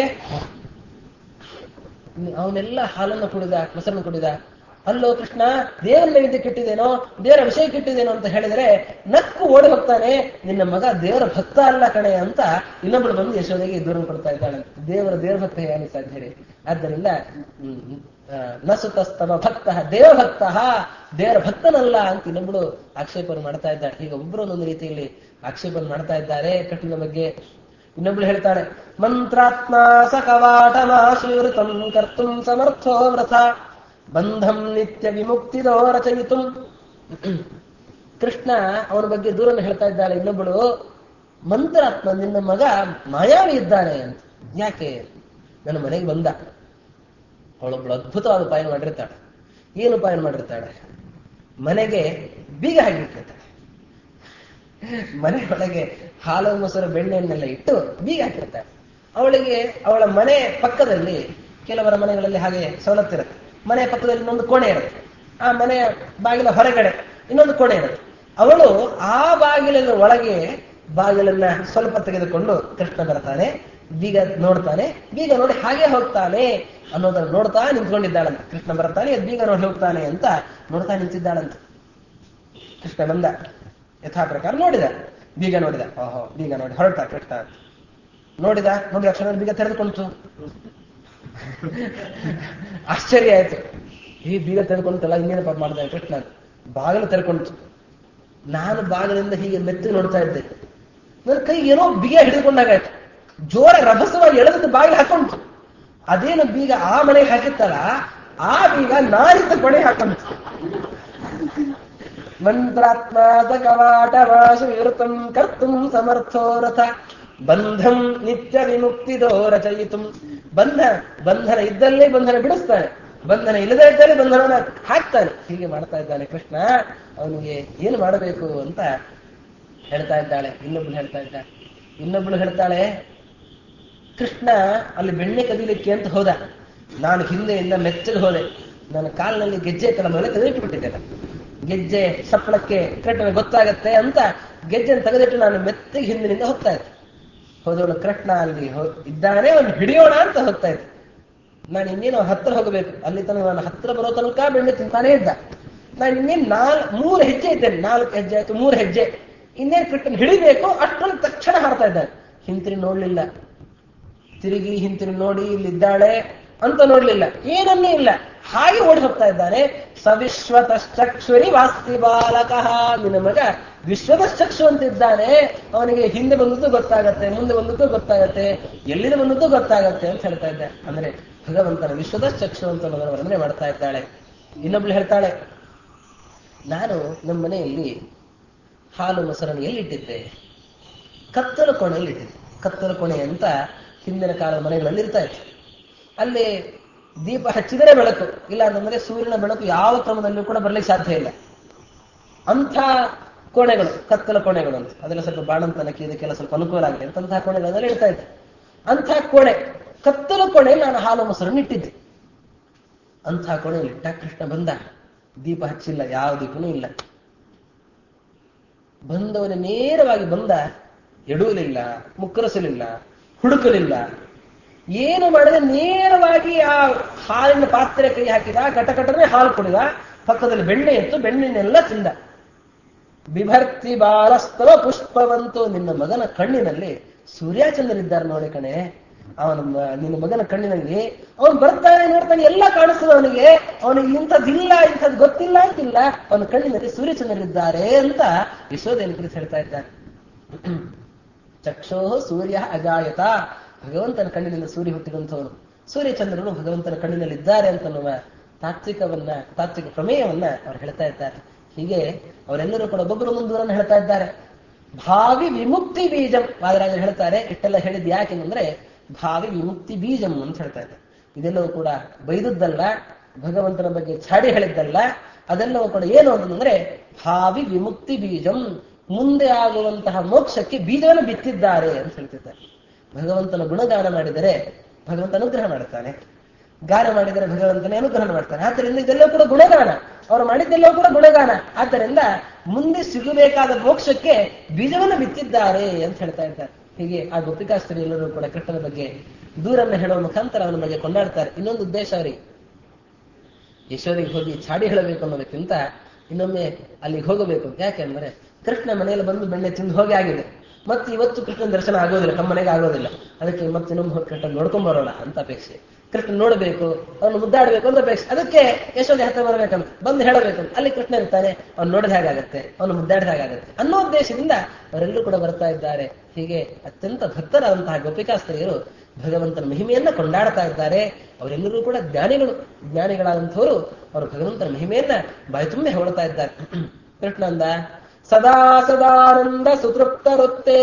ಅವನೆಲ್ಲ ಹಾಲನ್ನು ಕುಡಿದ ಮೊಸರನ್ನು ಕುಡಿದ ಅಲ್ಲೋ ಕೃಷ್ಣ ದೇವರ ನೈವೇದ್ಯಕ್ಕೆ ಇಟ್ಟಿದ್ದೇನೋ ದೇವರ ಅಭಿಷೇಕ ಇಟ್ಟಿದ್ದೇನೋ ಅಂತ ಹೇಳಿದ್ರೆ ನಕ್ಕು ಓಡಿ ಹೋಗ್ತಾನೆ ನಿನ್ನ ಮಗ ದೇವರ ಭಕ್ತ ಅಲ್ಲ ಕಣೆ ಅಂತ ಇನ್ನೊಬ್ಬಳು ಬಂದು ಯಶೋದೆಗೆ ದೂರ ಕೊಡ್ತಾ ಇದ್ದಾಳೆ ದೇವರ ದೇವರ ಭಕ್ತ ಹೇಗೆ ಅಂತ ಹೇಳಿ ಆದ್ದರಿಂದ ಹ್ಮ್, ಆ, ನ ಸುತಸ್ತಮ ಭಕ್ತ ದೇವಭಕ್ತ ದೇವರ ಭಕ್ತನಲ್ಲ ಅಂತ ಇನ್ನೊಬ್ಬಳು ಆಕ್ಷೇಪವನ್ನು ಮಾಡ್ತಾ ಇದ್ದಾಳೆ ಈಗ ಒಬ್ಬರು ಒಂದೊಂದು ರೀತಿಯಲ್ಲಿ ಆಕ್ಷೇಪವನ್ನು ಮಾಡ್ತಾ ಇದ್ದಾರೆ ಕೃಷ್ಣನ ಬಗ್ಗೆ ಇನ್ನೊಬ್ಳು ಹೇಳ್ತಾಳೆ ಮಂತ್ರಾತ್ಮ ಸ ಕವಾಟಮಾಶೀವೃತಂ ಕರ್ತುಂ ಸಮರ್ಥೋ ವ್ರಥ ಬಂಧಂ ನಿತ್ಯ ವಿಮುಕ್ತಿದೋ ರಚಯಿತು ಕೃಷ್ಣ ಅವನ ಬಗ್ಗೆ ದೂರನ್ನು ಹೇಳ್ತಾ ಇದ್ದಾಳೆ ಇನ್ನೊಬ್ಬಳು ಮಂತ್ರಾತ್ಮ ನಿನ್ನ ಮಗ ಮಾಯಾವಿ ಇದ್ದಾನೆ ಅಂತ ಯಾಕೆ ನನ್ನ ಮನೆಗೆ ಬಂದ ಅವಳೊಬ್ಳು ಅದ್ಭುತವಾದ ಉಪಾಯ ಮಾಡಿರ್ತಾಳೆ ಏನು ಉಪಾಯ ಮಾಡಿರ್ತಾಳೆ ಮನೆಗೆ ಬೀಗ ಹಾಕಿಟ್ಟಿರ್ತಾಳೆ ಮನೆ ಒಳಗೆ ಹಾಲು ಮೊಸರು ಬೆಣ್ಣೆಯನ್ನೆಲ್ಲ ಇಟ್ಟು ಬೀಗ ಹಾಕಿರ್ತಾಳೆ ಅವಳಿಗೆ ಅವಳ ಮನೆ ಪಕ್ಕದಲ್ಲಿ ಕೆಲವರ ಮನೆಗಳಲ್ಲಿ ಹಾಗೆ ಸವಲತ್ತಿರುತ್ತೆ ಮನೆ ಪಕ್ಕದಲ್ಲಿ ಇನ್ನೊಂದು ಕೋಣೆ ಇರುತ್ತೆ ಆ ಮನೆಯ ಬಾಗಿಲ ಹೊರಗಡೆ ಇನ್ನೊಂದು ಕೋಣೆ ಇರುತ್ತೆ ಅವಳು ಆ ಬಾಗಿಲಿನ ಒಳಗೆ ಬಾಗಿಲನ್ನ ಸ್ವಲ್ಪ ತೆಗೆದುಕೊಂಡು ಕೃಷ್ಣ ಬರ್ತಾನೆ ಬೀಗ ನೋಡ್ತಾನೆ ಬೀಗ ನೋಡಿ ಹಾಗೆ ಹೋಗ್ತಾನೆ ಅನ್ನೋದನ್ನ ನೋಡ್ತಾ ನಿಂತ್ಕೊಂಡಿದ್ದಾಳಂತ ಕೃಷ್ಣ ಬರ್ತಾನೆ ಎದ್ದು ಬೀಗ ನೋಡಿ ಹೋಗ್ತಾನೆ ಅಂತ ನೋಡ್ತಾ ನಿಂತಿದ್ದಾಳಂತ ಕೃಷ್ಣ ಬಂದ ಯಥಾ ಪ್ರಕಾರ ನೋಡಿದ ಬೀಗ ನೋಡಿದ ಓಹೋ ಬೀಗ ನೋಡಿ ಹೊರಟ ಕೃಷ್ಣ ಅಂತ. ನೋಡಿದ ನೋಡಿದ ತಕ್ಷಣ ಬೀಗ ತೆರೆದುಕೊಂತು ಆಶ್ಚರ್ಯ ಆಯ್ತು ಈ ಬೀಗ ತೆರೆದುಕೊಂತಲ್ಲ ಇನ್ನೇನಪ್ಪ ಮಾಡ್ದ ಕೃಷ್ಣ ಅಂತ. ಬಾಗಿಲು ತೆರೆಕೊಂತು ನಾನು ಬಾಗಿಲಿಂದ ಹೀಗೆ ಮೆತ್ತು ನೋಡ್ತಾ ಇದ್ದೆ ನನ್ನ ಕೈ ಏನೋ ಬೀಗ ಹಿಡಿದುಕೊಂಡಾಗಾಯ್ತು ಜೋರ ರಭಸವಾಗಿ ಎಳೆದು ಬಾಗಿಲು ಹಾಕೊಂಡು ಅದೇನು ಬೀಗ ಆ ಮನೆಗೆ ಹಾಕಿತ್ತಲ್ಲ ಆ ಬೀಗ ನಾರಿತ ಕೊನೆ ಹಾಕೊಂಡು ಮಂತ್ರಾತ್ಮಾದ ಕವಾಟ ವಾಸು ವಿವೃತಂ ಕರ್ತುಂ ಸಮರ್ಥೋ ರಥ ಬಂಧಂ ನಿತ್ಯ ವಿಮುಕ್ತಿದೋ ರಚಯಿತು ಬಂಧ ಬಂಧನ ಇದ್ದಲ್ಲೇ ಬಂಧನ ಬಿಡಿಸ್ತಾನೆ ಬಂಧನ ಇಲ್ಲದೇ ಇದ್ದಲ್ಲಿ ಬಂಧನನ ಹಾಕ್ತಾನೆ ಹೀಗೆ ಮಾಡ್ತಾ ಇದ್ದಾನೆ ಕೃಷ್ಣ ಅವನಿಗೆ ಏನು ಮಾಡಬೇಕು ಅಂತ ಹೇಳ್ತಾ ಇದ್ದಾಳೆ ಇನ್ನೊಬ್ಳು ಹೇಳ್ತಾ ಇದ್ದಾಳೆ ಇನ್ನೊಬ್ಳು ಹೇಳ್ತಾಳೆ ಕೃಷ್ಣ ಅಲ್ಲಿ ಬೆಣ್ಣೆ ಕದಿಲಿಕ್ಕೆ ಅಂತ ಹೋದ ನಾನು ಹಿಂದೆಯಿಂದ ಮೆಚ್ಚಲು ಹೋದೆ ನನ್ನ ಕಾಲಿನಲ್ಲಿ ಗೆಜ್ಜೆ ತಲೆ ಮೇಲೆ ತೆಗೆದಿಟ್ಟು ಬಿಟ್ಟಿದ್ದೇನೆ ಗೆಜ್ಜೆ ಸಪ್ಪಳಕ್ಕೆ ಕೃಷ್ಣ ಗೊತ್ತಾಗತ್ತೆ ಅಂತ ಗೆಜ್ಜೆನ ತೆಗೆದಿಟ್ಟು ನಾನು ಮೆತ್ತಗೆ ಹಿಂದಿನಿಂದ ಹೋಗ್ತಾ ಇದ್ದೆ ಹೋದವಳು ಕೃಷ್ಣ ಅಲ್ಲಿ ಹೋ- ಇದ್ದಾನೆ ಅವನು ಹಿಡಿಯೋಣ ಅಂತ ಹೋಗ್ತಾ ಇದ್ದೆ ನಾನು ಇನ್ನೇನು ಹತ್ರ ಹೋಗಬೇಕು ಅಲ್ಲಿ ತನಕ ನಾನು ಹತ್ರ ಬರೋ ತನಕ ಬೆಣ್ಣೆ ತಿಂತಾನೇ ಇದ್ದ ನಾನು ಇನ್ನೇನು ನಾಲ್ ಮೂರು ಹೆಜ್ಜೆ ಇದ್ದೇನೆ ನಾಲ್ಕು ಹೆಜ್ಜೆ ಆಯ್ತು ಮೂರು ಹೆಜ್ಜೆ ಇನ್ನೇನು ಕೃಷ್ಣನ್ ಹಿಡಿಬೇಕು ಅಷ್ಟೊಂದು ತಕ್ಷಣ ಹಾರ್ತಾ ಇದ್ದಾನೆ ಹಿಂತಿರಿ ನೋಡ್ಲಿಲ್ಲ ತಿರುಗಿ ಹಿಂತಿರುಗಿ ನೋಡಿ ಇಲ್ಲಿದ್ದಾಳೆ ಅಂತ ನೋಡ್ಲಿಲ್ಲ ಏನನ್ನೂ ಇಲ್ಲ ಹಾಗೆ ಓಡಿ ಹೋಗ್ತಾ ಇದ್ದಾನೆ ಸವಿಶ್ವತಶ್ಚಕ್ಷುರಿ ವಾಸ್ತಿ ಬಾಲಕ ನಿನ್ನ ಮಗ ವಿಶ್ವತಶ್ಚಕ್ಷು ಅಂತ ಇದ್ದಾನೆ ಅವನಿಗೆ ಹಿಂದೆ ಬಂದದ್ದು ಗೊತ್ತಾಗತ್ತೆ ಮುಂದೆ ಬಂದದ್ದು ಗೊತ್ತಾಗತ್ತೆ ಎಲ್ಲಿಂದ ಬಂದದ್ದು ಗೊತ್ತಾಗತ್ತೆ ಅಂತ ಹೇಳ್ತಾ ಇದ್ದೆ ಅಂದ್ರೆ ಭಗವಂತನ ವಿಶ್ವತಶ್ಚಕ್ಷು ಅಂತ ಮಗನ ವರ್ಣನೆ ಮಾಡ್ತಾ ಇದ್ದಾಳೆ ಇನ್ನೊಬ್ಳು ಹೇಳ್ತಾಳೆ ನಾನು ನಮ್ಮ ಮನೆಯಲ್ಲಿ ಹಾಲು ಮೊಸರನ್ನು ಎಲ್ಲಿಟ್ಟಿದ್ದೆ ಕತ್ತಲು ಕೋಣೆಯಲ್ಲಿ ಇಟ್ಟಿದ್ದೆ ಕತ್ತಲು ಕೋಣೆ ಅಂತ ಹಿಂದಿನ ಕಾಲದ ಮನೆಗಳಲ್ಲಿ ಇರ್ತಾ ಇತ್ತು ಅಲ್ಲಿ ದೀಪ ಹಚ್ಚಿದರೆ ಬೆಳಕು ಇಲ್ಲ ಅಂತಂದ್ರೆ ಸೂರ್ಯನ ಬೆಳಕು ಯಾವ ಕ್ರಮದಲ್ಲೂ ಕೂಡ ಬರ್ಲಿಕ್ಕೆ ಸಾಧ್ಯ ಇಲ್ಲ ಅಂಥ ಕೋಣೆಗಳು ಕತ್ತಲ ಕೋಣೆಗಳು ಅಂತ ಅದೆಲ್ಲ ಸ್ವಲ್ಪ ಬಾಣಂತನಕ್ಕೆ ಇದಕ್ಕೆಲ್ಲ ಸ್ವಲ್ಪ ಅನುಕೂಲ ಆಗಿದೆ ಅಂತಹ ಕೋಣೆಗಳನ್ನೆಲ್ಲ ಇಡ್ತಾ ಇದ್ದೆ ಅಂಥ ಕೋಣೆ ಕತ್ತಲ ಕೋಣೆಯಲ್ಲಿ ನಾನು ಹಾಲು ಮೊಸರನ್ನು ಇಟ್ಟಿದ್ದೆ ಅಂಥ ಕೋಣೆಯಲ್ಲಿ ಇಟ್ಟ ಕೃಷ್ಣ ಬಂದ ದೀಪ ಹಚ್ಚಿಲ್ಲ ಯಾವ ದೀಪನೂ ಇಲ್ಲ ಬಂದವನ ನೇರವಾಗಿ ಬಂದ ಎಡುವಲಿಲ್ಲ ಮುಕ್ಕರಿಸಲಿಲ್ಲ ಹುಡುಕಲಿಲ್ಲ ಏನು ಮಾಡದೆ ನೇರವಾಗಿ ಆ ಹಾಲಿನ ಪಾತ್ರೆ ಕೈ ಹಾಕಿದ ಕಟಕಟನೆ ಹಾಲು ಕುಡಿದ ಪಕ್ಕದಲ್ಲಿ ಬೆಣ್ಣೆ ಇತ್ತು ಬೆಣ್ಣೆನೆಲ್ಲ ತಿಂದ ಬಿಭರ್ತಿ ಬಾಲಸ್ತವ ಪುಷ್ಪವಂತು ನಿನ್ನ ಮಗನ ಕಣ್ಣಿನಲ್ಲಿ ಸೂರ್ಯಚಂದ್ರರಿದ್ದಾರೆ ನೋಡಿ ಕಣೆ ಅವನ ಮ- ನಿನ್ನ ಮಗನ ಕಣ್ಣಿನಲ್ಲಿ ಅವನು ಬರ್ತಾನೆ ನೋಡ್ತಾನೆ ಎಲ್ಲ ಕಾಣಿಸ್ತದೆ ಅವನಿಗೆ ಅವನಿಗೆ ಇಂಥದ್ದಿಲ್ಲ ಇಂಥದ್ದು ಗೊತ್ತಿಲ್ಲ ಅಂತಿಲ್ಲ ಅವನ ಕಣ್ಣಿನಲ್ಲಿ ಸೂರ್ಯಚಂದ್ರರಿದ್ದಾರೆ ಅಂತ ಯಶೋಧೆಯನ್ನು ಕುರಿತು ಹೇಳ್ತಾ ಇದ್ದಾರೆ ಚಕ್ಷೋ ಸೂರ್ಯ ಅಜಾಯತ ಭಗವಂತನ ಕಣ್ಣಿನಿಂದ ಸೂರ್ಯ ಹುಟ್ಟಿದಂಥವನು ಸೂರ್ಯಚಂದ್ರನು ಭಗವಂತನ ಕಣ್ಣಿನಲ್ಲಿದ್ದಾರೆ ಅಂತನ್ನುವ ತಾತ್ವಿಕವನ್ನ ತಾತ್ವಿಕ ಪ್ರಮೇಯವನ್ನ ಅವ್ರು ಹೇಳ್ತಾ ಇದ್ದಾರೆ ಹೀಗೆ ಅವರೆಲ್ಲರೂ ಕೂಡ ಒಬ್ಬೊಬ್ಬರು ಮುಂದೂರನ್ನು ಹೇಳ್ತಾ ಇದ್ದಾರೆ ಭಾವಿ ವಿಮುಕ್ತಿ ಬೀಜಂ ವಾದರಾಜರು ಹೇಳ್ತಾರೆ ಇಷ್ಟೆಲ್ಲ ಹೇಳಿದ್ ಯಾಕೆಂದ್ರೆ ಭಾವಿ ವಿಮುಕ್ತಿ ಬೀಜಂ ಅಂತ ಹೇಳ್ತಾ ಇದ್ದಾರೆ ಇದೆಲ್ಲವೂ ಕೂಡ ಬೈದದ್ದಲ್ಲ ಭಗವಂತನ ಬಗ್ಗೆ ಚಾಡಿ ಹೇಳಿದ್ದಲ್ಲ ಅದೆಲ್ಲವೂ ಕೂಡ ಏನು ಅಂತಂದ್ರೆ ಭಾವಿ ವಿಮುಕ್ತಿ ಬೀಜಂ ಮುಂದೆ ಆಗುವಂತಹ ಮೋಕ್ಷಕ್ಕೆ ಬೀಜವನ್ನು ಬಿತ್ತಿದ್ದಾರೆ ಅಂತ ಹೇಳ್ತಿದ್ದಾರೆ ಭಗವಂತನ ಗುಣಗಾನ ಮಾಡಿದರೆ ಭಗವಂತ ಅನುಗ್ರಹ ಮಾಡ್ತಾನೆ ಗಾನ ಮಾಡಿದರೆ ಭಗವಂತನೇ ಅನುಗ್ರಹ ಮಾಡ್ತಾನೆ ಆದ್ದರಿಂದ ಇದೆಲ್ಲವೂ ಕೂಡ ಗುಣಗಾನ ಅವರು ಮಾಡಿದ್ದೆಲ್ಲವೂ ಕೂಡ ಗುಣಗಾನ ಆದ್ದರಿಂದ ಮುಂದೆ ಸಿಗಬೇಕಾದ ಮೋಕ್ಷಕ್ಕೆ ಬೀಜವನ್ನು ಬಿತ್ತಿದ್ದಾರೆ ಅಂತ ಹೇಳ್ತಾ ಇದ್ದಾರೆ ಹೀಗೆ ಆ ಗೋಪಿಕಾಸ್ತ್ರೀ ಎಲ್ಲರೂ ಕೂಡ ಕೃಷ್ಣನ ಬಗ್ಗೆ ದೂರನ್ನ ಹೇಳುವ ಮುಖಾಂತರ ಅವನ ಬಗ್ಗೆ ಕೊಂಡಾಡ್ತಾರೆ ಇನ್ನೊಂದು ಉದ್ದೇಶ ಅವರಿಗೆ ಯಶೋರಿಗೆ ಹೋಗಿ ಚಾಡಿ ಹೇಳಬೇಕು ಅನ್ನೋದಕ್ಕಿಂತ ಇನ್ನೊಮ್ಮೆ ಅಲ್ಲಿಗೆ ಹೋಗಬೇಕು ಯಾಕೆಂದ್ರೆ ಕೃಷ್ಣ ಮನೆಯಲ್ಲಿ ಬಂದು ಬೆಣ್ಣೆ ತಿಂದು ಹೋಗಿ ಆಗಿದೆ ಮತ್ತೆ ಇವತ್ತು ಕೃಷ್ಣನ ದರ್ಶನ ಆಗೋದಿಲ್ಲ ನಮ್ಮ ಮನೆಗೆ ಆಗೋದಿಲ್ಲ ಅದಕ್ಕೆ ಮತ್ತೆ ಇನ್ನೊಮ್ಮೆ ಹೋಗಿ ಕೃಷ್ಣ ನೋಡ್ಕೊಂಡ್ ಬರೋಣ ಅಂತ ಅಪೇಕ್ಷೆ ಕೃಷ್ಣ ನೋಡಬೇಕು ಅವನು ಮುದ್ದಾಡಬೇಕು ಅಂತ ಅಪೇಕ್ಷೆ ಅದಕ್ಕೆ ಯಶೋದೆ ಹತ್ರ ಬರಬೇಕಂತ ಬಂದು ಹೇಳಬೇಕು ಅಲ್ಲಿ ಕೃಷ್ಣ ಇರ್ತಾನೆ ಅವ್ನು ನೋಡಿದ ಹಾಗಾಗತ್ತೆ ಅವನು ಮುದ್ದಾಡಿದ ಹಾಗಾಗತ್ತೆ ಅನ್ನೋ ಉದ್ದೇಶದಿಂದ ಅವರೆಲ್ಲರೂ ಕೂಡ ಬರ್ತಾ ಇದ್ದಾರೆ ಹೀಗೆ ಅತ್ಯಂತ ಭಕ್ತರಾದಂತಹ ಗೋಪಿಕಾಸ್ತ್ರೀಯರು ಭಗವಂತನ ಮಹಿಮೆಯನ್ನ ಕೊಂಡಾಡ್ತಾ ಇದ್ದಾರೆ ಅವರೆಲ್ಲರೂ ಕೂಡ ಜ್ಞಾನಿಗಳು ಜ್ಞಾನಿಗಳಾದಂಥವರು ಅವರು ಭಗವಂತನ ಮಹಿಮೆಯನ್ನ ಬಾಯ್ತುಂಬೆ ಹೊರಡ್ತಾ ಇದ್ದಾರೆ ಕೃಷ್ಣ ಅಂದ ಸದಾ ಸದಾನಂದ ಸುತೃಪ್ತ ವೃತ್ತೇ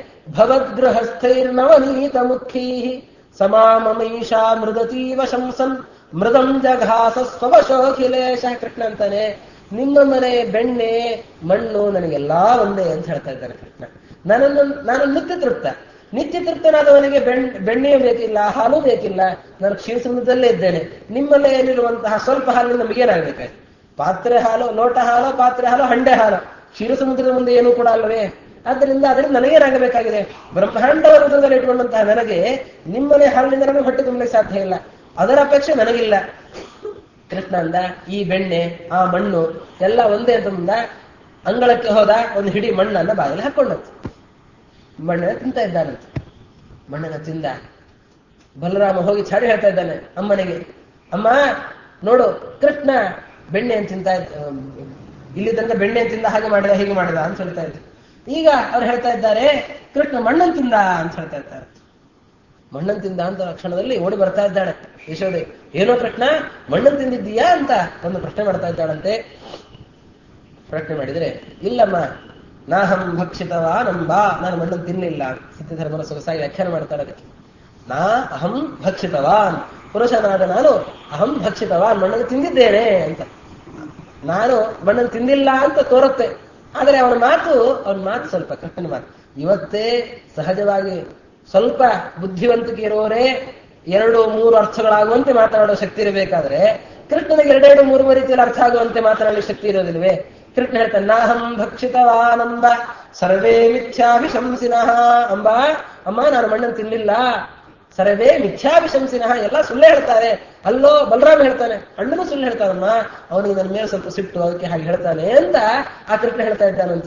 ಭವದ್ಗೃಹಸ್ಥೈರ್ನವನೀತ ಮುಖೀ ಸಮಾಮಮೀಶಾ ಮೃದತೀವ ಶಂಸನ್ ಮೃದಂ ಜಘಾಸ ಸ್ವವಶೋಖಿಲೇಶ ಕೃಷ್ಣ ಅಂತಾನೆ ನಿಮ್ಮ ಮನೆ ಬೆಣ್ಣೆ ಮಣ್ಣು ನನಗೆಲ್ಲಾ ಒಂದೇ ಅಂತ ಹೇಳ್ತಾ ಇದ್ದಾರೆ ಕೃಷ್ಣ ನನ್ನನ್ನು ನಾನು ನಿತ್ಯ ತೃಪ್ತ ನಿತ್ಯ ತೃಪ್ತನಾದವನಿಗೆ ಬೆಣ್ ಬೆಣ್ಣೆಯೂ ಬೇಕಿಲ್ಲ ಹಾಲು ಬೇಕಿಲ್ಲ ನಾನು ಕ್ಷೀರಸಮುದ್ರದಲ್ಲೇ ಇದ್ದೇನೆ ನಿಮ್ಮಲ್ಲೇ ಏನಿರುವಂತಹ ಸ್ವಲ್ಪ ಹಾಲು ನಮಗೇನಾಗಬೇಕಾಯ್ತು ಪಾತ್ರೆ ಹಾಲು ಲೋಟ ಹಾಲು ಪಾತ್ರೆ ಹಾಲು ಹಂಡೆ ಹಾಲು ಕ್ಷೀರ ಸಮುದ್ರದ ಮುಂದೆ ಏನೂ ಕೂಡ ಅಲ್ಲವೇ ಆದ್ದರಿಂದ ಅದರಿಂದ ನನಗೇನಾಗಬೇಕಾಗಿದೆ ಬ್ರಹ್ಮಾಂಡವ ಋತದಲ್ಲಿ ಇಟ್ಕೊಂಡಂತಹ ನನಗೆ ನಿಮ್ಮನೆ ಹಾಲಿನಿಂದ ನನಗೆ ಹೊಟ್ಟೆ ತುಂಬಲಿಕ್ಕೆ ಸಾಧ್ಯ ಇಲ್ಲ ಅದರ ಅಪೇಕ್ಷೆ ನನಗಿಲ್ಲ ಕೃಷ್ಣ ಅಂದ ಈ ಬೆಣ್ಣೆ ಆ ಮಣ್ಣು ಎಲ್ಲ ಒಂದೇ ಅಂತಂದ ಅಂಗಳಕ್ಕೆ ಹೋದ ಒಂದು ಹಿಡಿ ಮಣ್ಣನ್ನ ಬಾಗಿಲು ಹಾಕೊಂಡಂತ ಮಣ್ಣನ್ನ ತಿಂತ ಇದ್ದಾನಂತ ಮಣ್ಣನ್ನ ತಿಂದ ಬಲರಾಮ ಹೋಗಿ ಚಾಡಿ ಹೇಳ್ತಾ ಇದ್ದಾನೆ ಅಮ್ಮನಿಗೆ ಅಮ್ಮ ನೋಡು ಕೃಷ್ಣ ಬೆಣ್ಣೆ ಅಂತ ತಿಂತ ಇಲ್ಲಿ ತನಕ ಬೆಣ್ಣೆ ತಿಂದ ಹಾಗೆ ಮಾಡಿದ ಹೀಗೆ ಮಾಡಿದ ಅಂತ ಹೇಳ್ತಾ ಇದ್ರು ಈಗ ಅವ್ರು ಹೇಳ್ತಾ ಇದ್ದಾರೆ ಕೃಷ್ಣ ಮಣ್ಣನ್ ತಿಂದ ಅಂತ ಹೇಳ್ತಾ ಇದ್ದಾರೆ ಮಣ್ಣನ್ ತಿಂದ ಅಂತ ಕ್ಷಣದಲ್ಲಿ ಓಡಿ ಬರ್ತಾ ಇದ್ದಾಳೆ ಯಶೋದೆ ಏನೋ ಕೃಷ್ಣ ಮಣ್ಣನ್ ತಿಂದಿದ್ದೀಯಾ ಅಂತ ಒಂದು ಪ್ರಶ್ನೆ ಮಾಡ್ತಾ ಇದ್ದಾಳಂತೆ ಪ್ರಶ್ನೆ ಮಾಡಿದ್ರೆ ಇಲ್ಲಮ್ಮ ನಾಹಂ ಭಕ್ಷಿತವಾ ನಂಬಾ ನಾನು ಮಣ್ಣನ್ನು ತಿನ್ನಲಿಲ್ಲ ಸಿದ್ಧಧರ್ಮನ ಸೊಗಸಾಗಿ ವ್ಯಾಖ್ಯಾನ ಮಾಡ್ತಾಳೆ ಅದಕ್ಕೆ ನಾ ಅಹಂ ಭಕ್ಷಿತವಾನ್ ಪುರುಷನಾದ ನಾನು ಅಹಂ ಭಕ್ಷಿತವಾನ್ ಮಣ್ಣನ್ನು ತಿಂದಿದ್ದೇನೆ ಅಂತ ನಾನು ಮಣ್ಣನ್ನು ತಿಂದಿಲ್ಲ ಅಂತ ತೋರುತ್ತೆ ಆದರೆ ಅವನ ಮಾತು ಅವನ ಮಾತು ಸ್ವಲ್ಪ ಕೃಷ್ಣನ ಮಾತು ಇವತ್ತೇ ಸಹಜವಾಗಿ ಸ್ವಲ್ಪ ಬುದ್ಧಿವಂತಿಕೆ ಇರೋರೇ ಎರಡು ಮೂರು ಅರ್ಥಗಳಾಗುವಂತೆ ಮಾತನಾಡೋ ಶಕ್ತಿ ಇರಬೇಕಾದ್ರೆ ಕೃಷ್ಣನಿಗೆ ಎರಡೆರಡು ಮೂರು ಮೂರು ರೀತಿಯಲ್ಲಿ ಅರ್ಥ ಆಗುವಂತೆ ಮಾತನಾಡಲಿಕ್ಕೆ ಶಕ್ತಿ ಇರೋದಿಲ್ವೇ ಕೃಷ್ಣ ಹೇಳ್ತಾನೆ ನಾಹಂ ಭಕ್ಷಿತವಾನಂಬ ಸರ್ವೇ ಮಿಥ್ಯಾಭಿಶಂಸಿನಃ ಅಂಬ ಅಮ್ಮ ನಾನು ಮಣ್ಣನ್ನು ತಿನ್ಲಿಲ್ಲ ಸರ್ವೇ ಮಿಥ್ಯಾಭಿಶಂಸಿನಃ ಎಲ್ಲ ಸುಳ್ಳು ಹೇಳ್ತಾರೆ ಅಲ್ಲೋ ಬಲರಾಮ ಹೇಳ್ತಾನೆ ಅಣ್ಣನು ಸುಳ್ಳು ಹೇಳ್ತಾನಮ್ಮ ಅವನಿಗೆ ನನ್ನ ಮೇಲೆ ಸ್ವಲ್ಪ ಸಿಟ್ಟು ಅದಕ್ಕೆ ಹಾಗೆ ಹೇಳ್ತಾನೆ ಅಂತ ಆ ಕೃಷ್ಣ ಹೇಳ್ತಾ ಇದ್ದಾನಂತೆ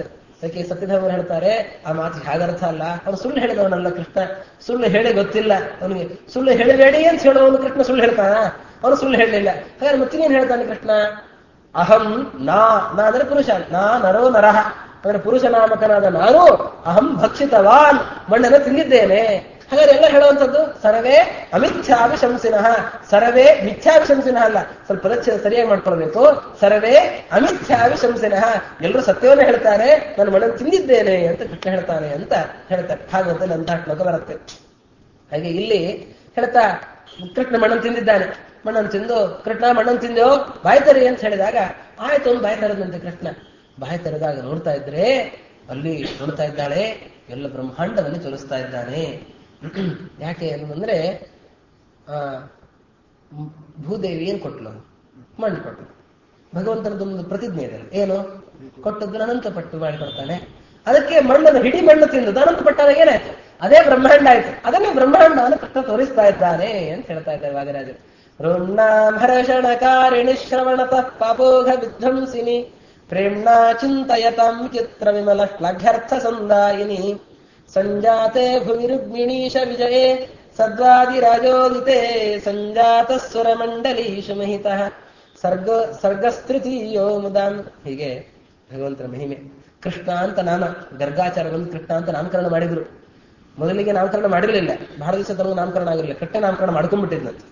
ಅದಕ್ಕೆ ಸತ್ಯಧರ್ಮರು ಹೇಳ್ತಾರೆ ಆ ಮಾತಿಗೆ ಹಾಗರ್ಥ ಅಲ್ಲ ಅವನು ಸುಳ್ಳು ಹೇಳಿದವನಲ್ಲ ಕೃಷ್ಣ ಸುಳ್ಳು ಹೇಳಿ ಗೊತ್ತಿಲ್ಲ ಅವನಿಗೆ ಸುಳ್ಳು ಹೇಳಬೇಡಿ ಅಂತ ಹೇಳುವವನು ಕೃಷ್ಣ ಸುಳ್ಳು ಹೇಳ್ತಾನ ಅವನು ಸುಳ್ಳು ಹೇಳಲಿಲ್ಲ ಹಾಗಾದ್ರೆ ಮತ್ತಿನೇನು ಹೇಳ್ತಾನೆ ಕೃಷ್ಣ ಅಹಂ ನಾ ನಾ ಅಂದ್ರೆ ಪುರುಷ ನಾ ನರೋ ನರಹ ಅಂದ್ರೆ ಪುರುಷ ನಾಮಕನಾದ ನಾನು ಅಹಂ ಭಕ್ಷಿತವಾನ್ ಮಣ್ಣನ್ನು ತಿಂದಿದ್ದೇನೆ ಹಾಗಾದ್ರೆ ಎಲ್ಲ ಹೇಳುವಂಥದ್ದು ಸರ್ವೇ ಅಮಿಥ್ಯಾಭಿಶಂಸಿನಃ ಸರ್ವೇ ಮಿಥ್ಯಾಭಿಶಂಸಿನಃ ಅಲ್ಲ ಸ್ವಲ್ಪ ಪದಚ್ಛೇದ ಸರಿಯಾಗಿ ಮಾಡ್ಕೊಳ್ಬೇಕು ಸರ್ವೇ ಅಮಿಥ್ಯಾಭಿಶಂಸಿನಃ ಎಲ್ಲರೂ ಸತ್ಯವನ್ನೇ ಹೇಳ್ತಾರೆ ನಾನು ಮಣ್ಣನ್ನು ತಿಂದಿದ್ದೇನೆ ಅಂತ ಕೃಷ್ಣ ಹೇಳ್ತಾನೆ ಅಂತ ಹೇಳ್ತಾರೆ ಹಾಗಂತಲ್ಲಿ ಅಂತಹ ಶ್ಲೋಕ ಬರುತ್ತೆ ಹಾಗೆ ಇಲ್ಲಿ ಹೇಳ್ತಾ ಕೃಷ್ಣ ಮಣ್ಣನ್ನು ತಿಂದಿದ್ದಾನೆ ಮಣ್ಣನ್ನು ತಿಂದು ಕೃಷ್ಣ ಮಣ್ಣನ್ನು ತಿಂದೋ ಬಾಯಿ ತರಿ ಅಂತ ಹೇಳಿದಾಗ ಆಯ್ತು ಒಂದು ಬಾಯಿ ತರದಂತೆ ಕೃಷ್ಣ ಬಾಯಿ ತೆರೆದಾಗ ನೋಡ್ತಾ ಇದ್ರೆ ಅಲ್ಲಿ ನೋಡ್ತಾ ಇದ್ದಾಳೆ ಎಲ್ಲ ಬ್ರಹ್ಮಾಂಡವನ್ನು ತೋರಿಸ್ತಾ ಇದ್ದಾನೆ ಯಾಕೆ ಅನ್ನೋದಂದ್ರೆ ಆ ಮ್- ಭೂದೇವಿ ಏನ್ ಕೊಟ್ಲು ಮಣ್ಣು ಕೊಟ್ಲು ಭಗವಂತನದೊಂದು ಪ್ರತಿಜ್ಞೆ ಇದೆ ಏನು ಕೊಟ್ಟದ್ದು ಅನಂತ ಪಟ್ಟು ಮಾಡಿಕೊಡ್ತಾನೆ ಅದಕ್ಕೆ ಮಣ್ಣನ್ನು ಹಿಡಿ ಮಣ್ಣು ತಿಂದು ಅನಂತ ಪಟ್ಟಾಗ ಏನಾಯ್ತು ಅದೇ ಬ್ರಹ್ಮಾಂಡ ಆಯ್ತು ಅದನ್ನೇ ಬ್ರಹ್ಮಾಂಡವನ್ನು ಕೃಷ್ಣ ತೋರಿಸ್ತಾ ಇದ್ದಾನೆ ಅಂತ ಹೇಳ್ತಾ ಇದ್ದಾರೆ ವಾಗರಾಜರು ಋಣ್ಣಾಭರಷಣಕಾರಿಣಿ ಶ್ರವಣತಃ ಪಾಪೋಘ ವಿಧ್ವಂಸಿನಿ ಪ್ರೇಮ್ಣಾ ಚಿಂತಯತಾಂ ಚಿತ್ರ ವಿಮಲ ಶ್ಲಾಘ್ಯರ್ಥ ಸಂದಾಯಿನಿ ಸಂಜಾತೆ ಭುವಿ ರುಕ್ಮಿಣೀಶ ವಿಜಯೇ ಸದ್ವಾದಿರಾಜೋದಿತೆ ಸಂಜಾತ ಸ್ವರ ಮಂಡಲೀಶು ಮಹಿತಃ ಸರ್ಗ ಸರ್ಗಸ್ತೃತೀಯೋ ಮುದಾನ್ ಹೀಗೆ ಭಗವಂತನ ಮಹಿಮೆ ಕೃಷ್ಣ ಅಂತ ನಾಮ ಗರ್ಗಾಚಾರ ಬಂದು ಕೃಷ್ಣ ಅಂತ ನಾಮಕರಣ ಮಾಡಿದ್ರು ಮೊದಲಿಗೆ ನಾಮಕರಣ ಮಾಡಿರಲಿಲ್ಲ ಬಹಳ ದಿವಸ ತನಕ ನಾಮಕರಣ ಆಗಿರಲಿಲ್ಲ ಕೃಷ್ಣ ನಾಮಕರಣ ಮಾಡ್ಕೊಂಡ್ಬಿಟ್ಟಿದ್ನಂತೆ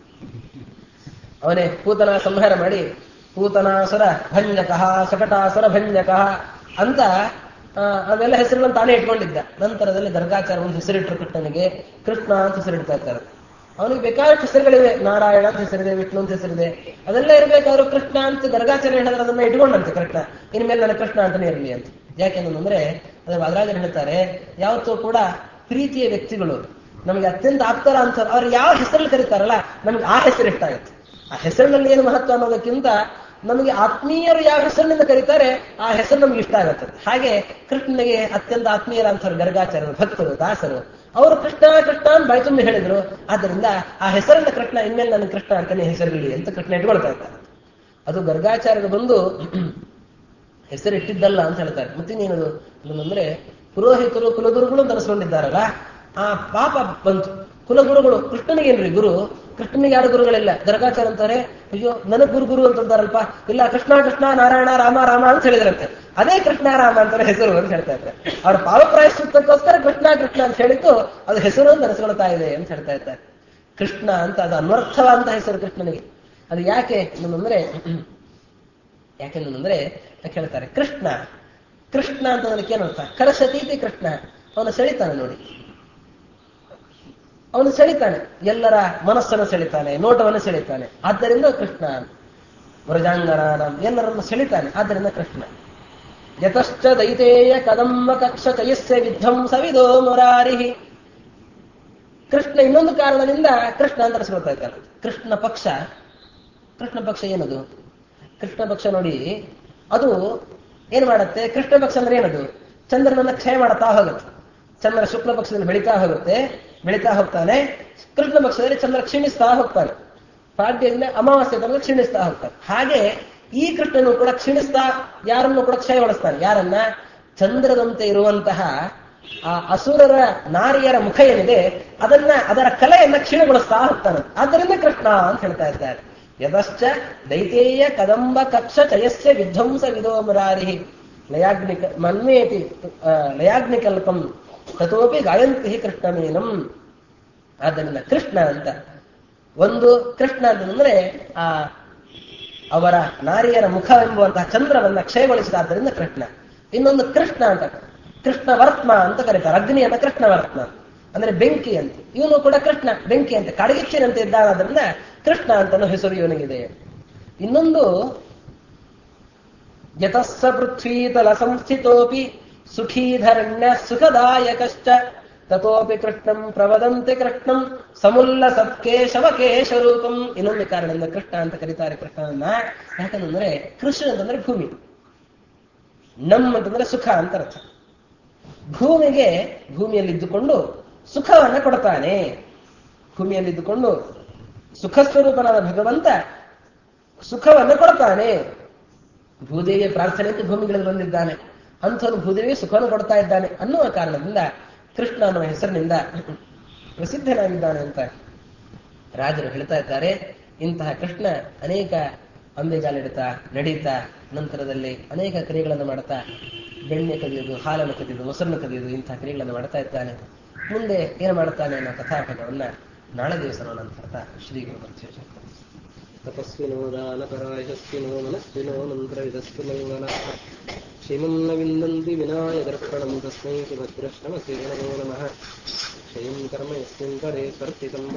ಅವನೇ ಪೂತನ ಸಂಹಾರ ಮಾಡಿ ಪೂತನಾಸುರ ಭಂಜಕಃ ಸಕಟಾಸುರ ಭಂಜಕಃ ಅಂತ ಆ, ಅವೆಲ್ಲ ಹೆಸರುಗಳನ್ನು ತಾನೇ ಇಟ್ಕೊಂಡಿದ್ದ ನಂತರದಲ್ಲಿ ಗರ್ಗಾಚಾರ ಒಂದು ಹೆಸರಿಟ್ರು ಕೃಷ್ಣನಿಗೆ ಕೃಷ್ಣ ಅಂತ ಹೆಸರಿಡ್ತಾ ಇರ್ತಾರೆ ಅವನಿಗೆ ಬೇಕಾದಷ್ಟು ಹೆಸರುಗಳಿವೆ ನಾರಾಯಣ ಅಂತ ಹೆಸರಿದೆ ವಿಷ್ಣು ಅಂತ ಹೆಸರಿದೆ ಅದೆಲ್ಲ ಇರ್ಬೇಕಾದ್ರು ಕೃಷ್ಣ ಅಂತ ಗರ್ಗಾಚಾರ್ಯ ಹೇಳಿದ್ರೆ ಅದನ್ನ ಇಟ್ಕೊಂಡಂತೆ ಕೃಷ್ಣ ಇನ್ಮೇಲೆ ನನ್ನ ಕೃಷ್ಣ ಅಂತಾನೆ ಇರಲಿ ಅಂತ ಯಾಕೆಂದ್ರೆ ಅದ್ರ ವಾದರಾಜರು ಹೇಳ್ತಾರೆ ಯಾವತ್ತೂ ಕೂಡ ಪ್ರೀತಿಯ ವ್ಯಕ್ತಿಗಳು ನಮಗೆ ಅತ್ಯಂತ ಆಪ್ತರ ಅಂತ ಅವ್ರು ಯಾವ ಹೆಸರಲ್ಲಿ ಕರೀತಾರಲ್ಲ ನಮ್ಗೆ ಆ ಹೆಸರು ಇಷ್ಟ ಆಗುತ್ತೆ ಆ ಹೆಸರಿನಲ್ಲಿ ಏನು ಮಹತ್ವ ಅನ್ನೋದಕ್ಕಿಂತ ನಮಗೆ ಆತ್ಮೀಯರು ಯಾವ ಹೆಸರಿನಿಂದ ಕರೀತಾರೆ ಆ ಹೆಸರು ನಮ್ಗೆ ಇಷ್ಟ ಆಗುತ್ತೆ ಹಾಗೆ ಕೃಷ್ಣನಿಗೆ ಅತ್ಯಂತ ಆತ್ಮೀಯರಂಥವ್ರು ಗರ್ಗಾಚಾರ್ಯರು ಭಕ್ತರು ದಾಸರು ಅವರು ಕೃಷ್ಣ ಕೃಷ್ಣ ಅಂತ ಬಾಯಿ ತುಂಬಿ ಹೇಳಿದ್ರು ಆದ್ದರಿಂದ ಆ ಹೆಸರನ್ನ ಕೃಷ್ಣ ಇನ್ಮೇಲೆ ನನ್ನ ಕೃಷ್ಣ ಅಂತಾನೆ ಹೆಸರಿರಲಿ ಅಂತ ಕೃಷ್ಣ ಇಟ್ಕೊಳ್ತಾ ಇದ್ದಾರೆ ಅದು ಗರ್ಗಾಚಾರ್ಯರು ಬಂದು ಹೆಸರಿಟ್ಟಿದ್ದಲ್ಲ ಅಂತ ಹೇಳ್ತಾರೆ ಮತ್ತಿನ್ನೇನದು ಅಂದ್ರೆ ಪುರೋಹಿತರು ಕುಲಗುರುಗಳು ಅಂತ ಅನಿಸ್ಕೊಂಡಿದ್ದಾರಲ್ಲ ಆ ಪಾಪ ಬಂತು ಕುಲಗುರುಗಳು ಕೃಷ್ಣನಿಗೇನ್ರಿ ಗುರು ಕೃಷ್ಣನಿಗೆ ಯಾರು ಗುರುಗಳಿಲ್ಲ ಗರ್ಗಾಚಾರ ಅಂತಾರೆ ಅಯ್ಯೋ ನನಗ್ ಗುರು ಗುರು ಅಂತಂತಾರಲ್ಪ ಇಲ್ಲ ಕೃಷ್ಣ ಕೃಷ್ಣ ನಾರಾಯಣ ರಾಮ ರಾಮ ಅಂತ ಹೇಳಿದ್ರಂತೆ ಅದೇ ಕೃಷ್ಣ ರಾಮ ಅಂತಾರೆ ಹೆಸರು ಅಂತ ಹೇಳ್ತಾ ಇದ್ದಾರೆ ಅವ್ರ ಪಾಪ ಪ್ರಾಯಶ್ಚಿತ್ತಕ್ಕೋಸ್ಕರ ಕೃಷ್ಣ ಕೃಷ್ಣ ಅಂತ ಹೇಳಿದ್ದು ಅದು ಹೆಸರು ಅಂತ ಅನಿಸ್ಕೊಳ್ತಾ ಇದೆ ಅಂತ ಹೇಳ್ತಾ ಇದ್ದಾರೆ ಕೃಷ್ಣ ಅಂತ ಅದು ಅನ್ವರ್ಥವಾದಂತ ಹೆಸರು ಕೃಷ್ಣನಿಗೆ ಅದು ಯಾಕೆ ಅಂದ್ರೆ ಯಾಕೆಂದ್ರೆ ಯಾಕೆ ಹೇಳ್ತಾರೆ ಕೃಷ್ಣ ಕೃಷ್ಣ ಅಂತ ಅದಕ್ಕೆ ಏನರ್ಥ ಕರಸತೀತಿ ಕೃಷ್ಣ ಅವನು ಸೆಳಿತಾನೆ ನೋಡಿ ಅವನು ಸೆಳಿತಾನೆ ಎಲ್ಲರ ಮನಸ್ಸನ್ನು ಸೆಳಿತಾನೆ ನೋಟವನ್ನು ಸೆಳಿತಾನೆ ಆದ್ದರಿಂದ ಕೃಷ್ಣ ವ್ರಜಾಂಗನ ಎಲ್ಲರನ್ನು ಸೆಳಿತಾನೆ ಆದ್ದರಿಂದ ಕೃಷ್ಣ ಯತಶ್ಚ ದೈತೇಯ ಕದಂಬ ಕಕ್ಷ ಚಯಸ್ಯ ವಿಧ್ವಂಸವಿದೋ ಮುರಾರಿಹಿ ಕೃಷ್ಣ ಇನ್ನೊಂದು ಕಾರಣದಿಂದ ಕೃಷ್ಣ ಅಂತ ಕರೆಸ್ಕೊಳ್ತಾ ಇದ್ದಾರೆ ಕೃಷ್ಣ ಪಕ್ಷ ಕೃಷ್ಣ ಪಕ್ಷ ಏನದು ಕೃಷ್ಣ ಪಕ್ಷ ನೋಡಿ ಅದು ಏನ್ ಮಾಡುತ್ತೆ ಕೃಷ್ಣ ಪಕ್ಷ ಅಂದ್ರೆ ಏನದು ಚಂದ್ರನನ್ನ ಕ್ಷಯ ಮಾಡುತ್ತಾ ಹೋಗುತ್ತೆ ಚಂದ್ರ ಶುಕ್ಲ ಪಕ್ಷದಲ್ಲಿ ಬೆಳೀತಾ ಹೋಗುತ್ತೆ ಬೆಳೀತಾ ಹೋಗ್ತಾನೆ ಕೃಷ್ಣ ಪಕ್ಷದಲ್ಲಿ ಚಂದ್ರ ಕ್ಷೀಣಿಸ್ತಾ ಹೋಗ್ತಾನೆ ಪಾಡ್ಯದಿಂದ ಅಮಾವಾಸ್ಯೆ ತನಕ ಕ್ಷೀಣಿಸ್ತಾ ಹೋಗ್ತಾನೆ ಹಾಗೆ ಈ ಕೃಷ್ಣನು ಕೂಡ ಕ್ಷೀಣಿಸ್ತಾ ಯಾರನ್ನು ಕೂಡ ಕ್ಷಯಗೊಳಿಸ್ತಾನೆ ಯಾರನ್ನ ಚಂದ್ರದಂತೆ ಇರುವಂತಹ ಆ ಅಸುರರ ನಾರಿಯರ ಮುಖ ಏನಿದೆ ಅದನ್ನ ಅದರ ಕಲೆಯನ್ನ ಕ್ಷೀಣಗೊಳಿಸ್ತಾ ಹೋಗ್ತಾನೆ ಆದ್ದರಿಂದ ಕೃಷ್ಣ ಅಂತ ಹೇಳ್ತಾ ಇದ್ದಾರೆ ಯದಶ್ಚ ದೈತೇಯ ಕದಂಬ ಕಕ್ಷ ಚಯಸ್ಯ ವಿಧ್ವಂಸ ವಿಧೋ ಮುರಾರಿ ಲಯಾಗ್ನಿಕ ಮನ್ಮೇತಿ ಆ, ಲಯಾಗ್ನಿಕಲ್ಪಂ ತಥೋಪಿ ಗಾಯಂತಿ ಕೃಷ್ಣಮೇನಂ ಆದ್ದರಿಂದ ಕೃಷ್ಣ ಅಂತ ಒಂದು ಕೃಷ್ಣ ಅಂತಂದ್ರೆ ಆ ಅವರ ನಾರಿಯರ ಮುಖ ಎಂಬುವಂತಹ ಚಂದ್ರವನ್ನ ಕ್ಷಯಗೊಳಿಸಿದಾದ್ದರಿಂದ ಕೃಷ್ಣ ಇನ್ನೊಂದು ಕೃಷ್ಣ ಅಂತ ಕೃಷ್ಣ ವರ್ತ್ಮ ಅಂತ ಕರೀತಾರೆ ಅಗ್ನಿಯನ್ನ ಕೃಷ್ಣ ವರ್ತ್ಮ ಅಂದ್ರೆ ಬೆಂಕಿ ಅಂತ ಇವನು ಕೂಡ ಕೃಷ್ಣ ಬೆಂಕಿ ಅಂತ ಕಾಡಗಿಚ್ಚಿನಂತೆ ಇದ್ದಾನಾದ್ರಿಂದ ಕೃಷ್ಣ ಅಂತನೂ ಹೆಸರು ಇವನಿಗಿದೆ ಇನ್ನೊಂದು ಯತಸ್ಸ ಪೃಥ್ವೀತಲ ಸಂಸ್ಥಿತೋಪಿ ಸುಖೀಧರಣ್ಯ ಸುಖದಾಯಕಶ್ಚ ತಥೋಪಿ ಕೃಷ್ಣಂ ಪ್ರವದಂತೆ ಕೃಷ್ಣಂ ಸಮುಲ್ಲ ಸತ್ಕೇಶವ ಕೇಶರೂಪಂ ಇನ್ನೊಂದು ಕಾರಣದಿಂದ ಕೃಷ್ಣ ಅಂತ ಕರೀತಾರೆ ಕೃಷ್ಣನನ್ನ ಯಾಕಂದ್ರೆ ಕೃಷ್ಣ ಅಂತಂದ್ರೆ ಭೂಮಿ ನಮ್ ಅಂತಂದ್ರೆ ಸುಖ ಅಂತ ಅರ್ಥ ಭೂಮಿಗೆ ಭೂಮಿಯಲ್ಲಿದ್ದುಕೊಂಡು ಸುಖವನ್ನ ಕೊಡ್ತಾನೆ ಭೂಮಿಯಲ್ಲಿದ್ದುಕೊಂಡು ಸುಖ ಸ್ವರೂಪನಾದ ಭಗವಂತ ಸುಖವನ್ನು ಕೊಡ್ತಾನೆ ಭೂದೇವಿಯ ಪ್ರಾರ್ಥನೆಗೆ ಭೂಮಿಗಳಲ್ಲಿ ಬಂದಿದ್ದಾನೆ ಅಂಥವನು ಭೂದೇವಿ ಸುಖವನ್ನು ಕೊಡ್ತಾ ಇದ್ದಾನೆ ಅನ್ನುವ ಕಾರಣದಿಂದ ಕೃಷ್ಣ ಅನ್ನುವ ಹೆಸರಿನಿಂದ ಪ್ರಸಿದ್ಧನಾಗಿದ್ದಾನೆ ಅಂತ ರಾಜರು ಹೇಳ್ತಾ ಇದ್ದಾರೆ ಇಂತಹ ಕೃಷ್ಣ ಅನೇಕ ಅಂಬೆಗಾಲಿಡ್ತ ನಡೀತಾ ನಂತರದಲ್ಲಿ ಅನೇಕ ಕ್ರಿಯೆಗಳನ್ನು ಮಾಡ್ತಾ ಬೆಣ್ಣೆ ಕದಿಯೋದು ಹಾಲನ್ನು ಕದಿಯೋದು ಮೊಸರನ್ನು ಕದಿಯೋದು ಇಂತಹ ಕ್ರಿಯೆಗಳನ್ನು ಮಾಡ್ತಾ ಇದ್ದಾನೆ ಮುಂದೆ ಏನು ಮಾಡ್ತಾನೆ ಅನ್ನೋ ಕಥಾಭಾಗವನ್ನ ನಾಳೆ ದಿವಸ ನೋಡೋಣ ಶ್ರೀ ಗುರು ತಪಸ್ವಿನೋ ದಾನಪರಾಯಶಸ್ವಿನೋ ಮನಸ್ವಿನೋ ಮಂತ್ರವಿದಸ್ತು ಮಂಗಲ ಕ್ಷೇಮಂ ನ ವಿಂದಂತಿ ವಿನಾಯ ದರ್ಪಣಂ ತಸ್ಮೈ ಸುಭದ್ರಶ್ರಮಸೇ ನಮೋ ನಮಃ ಕ್ಷಯಂ ಕರ್ಮ ಯಸ್ಮಿನ್ ಪರೇ ಕರ್ತಿತಂ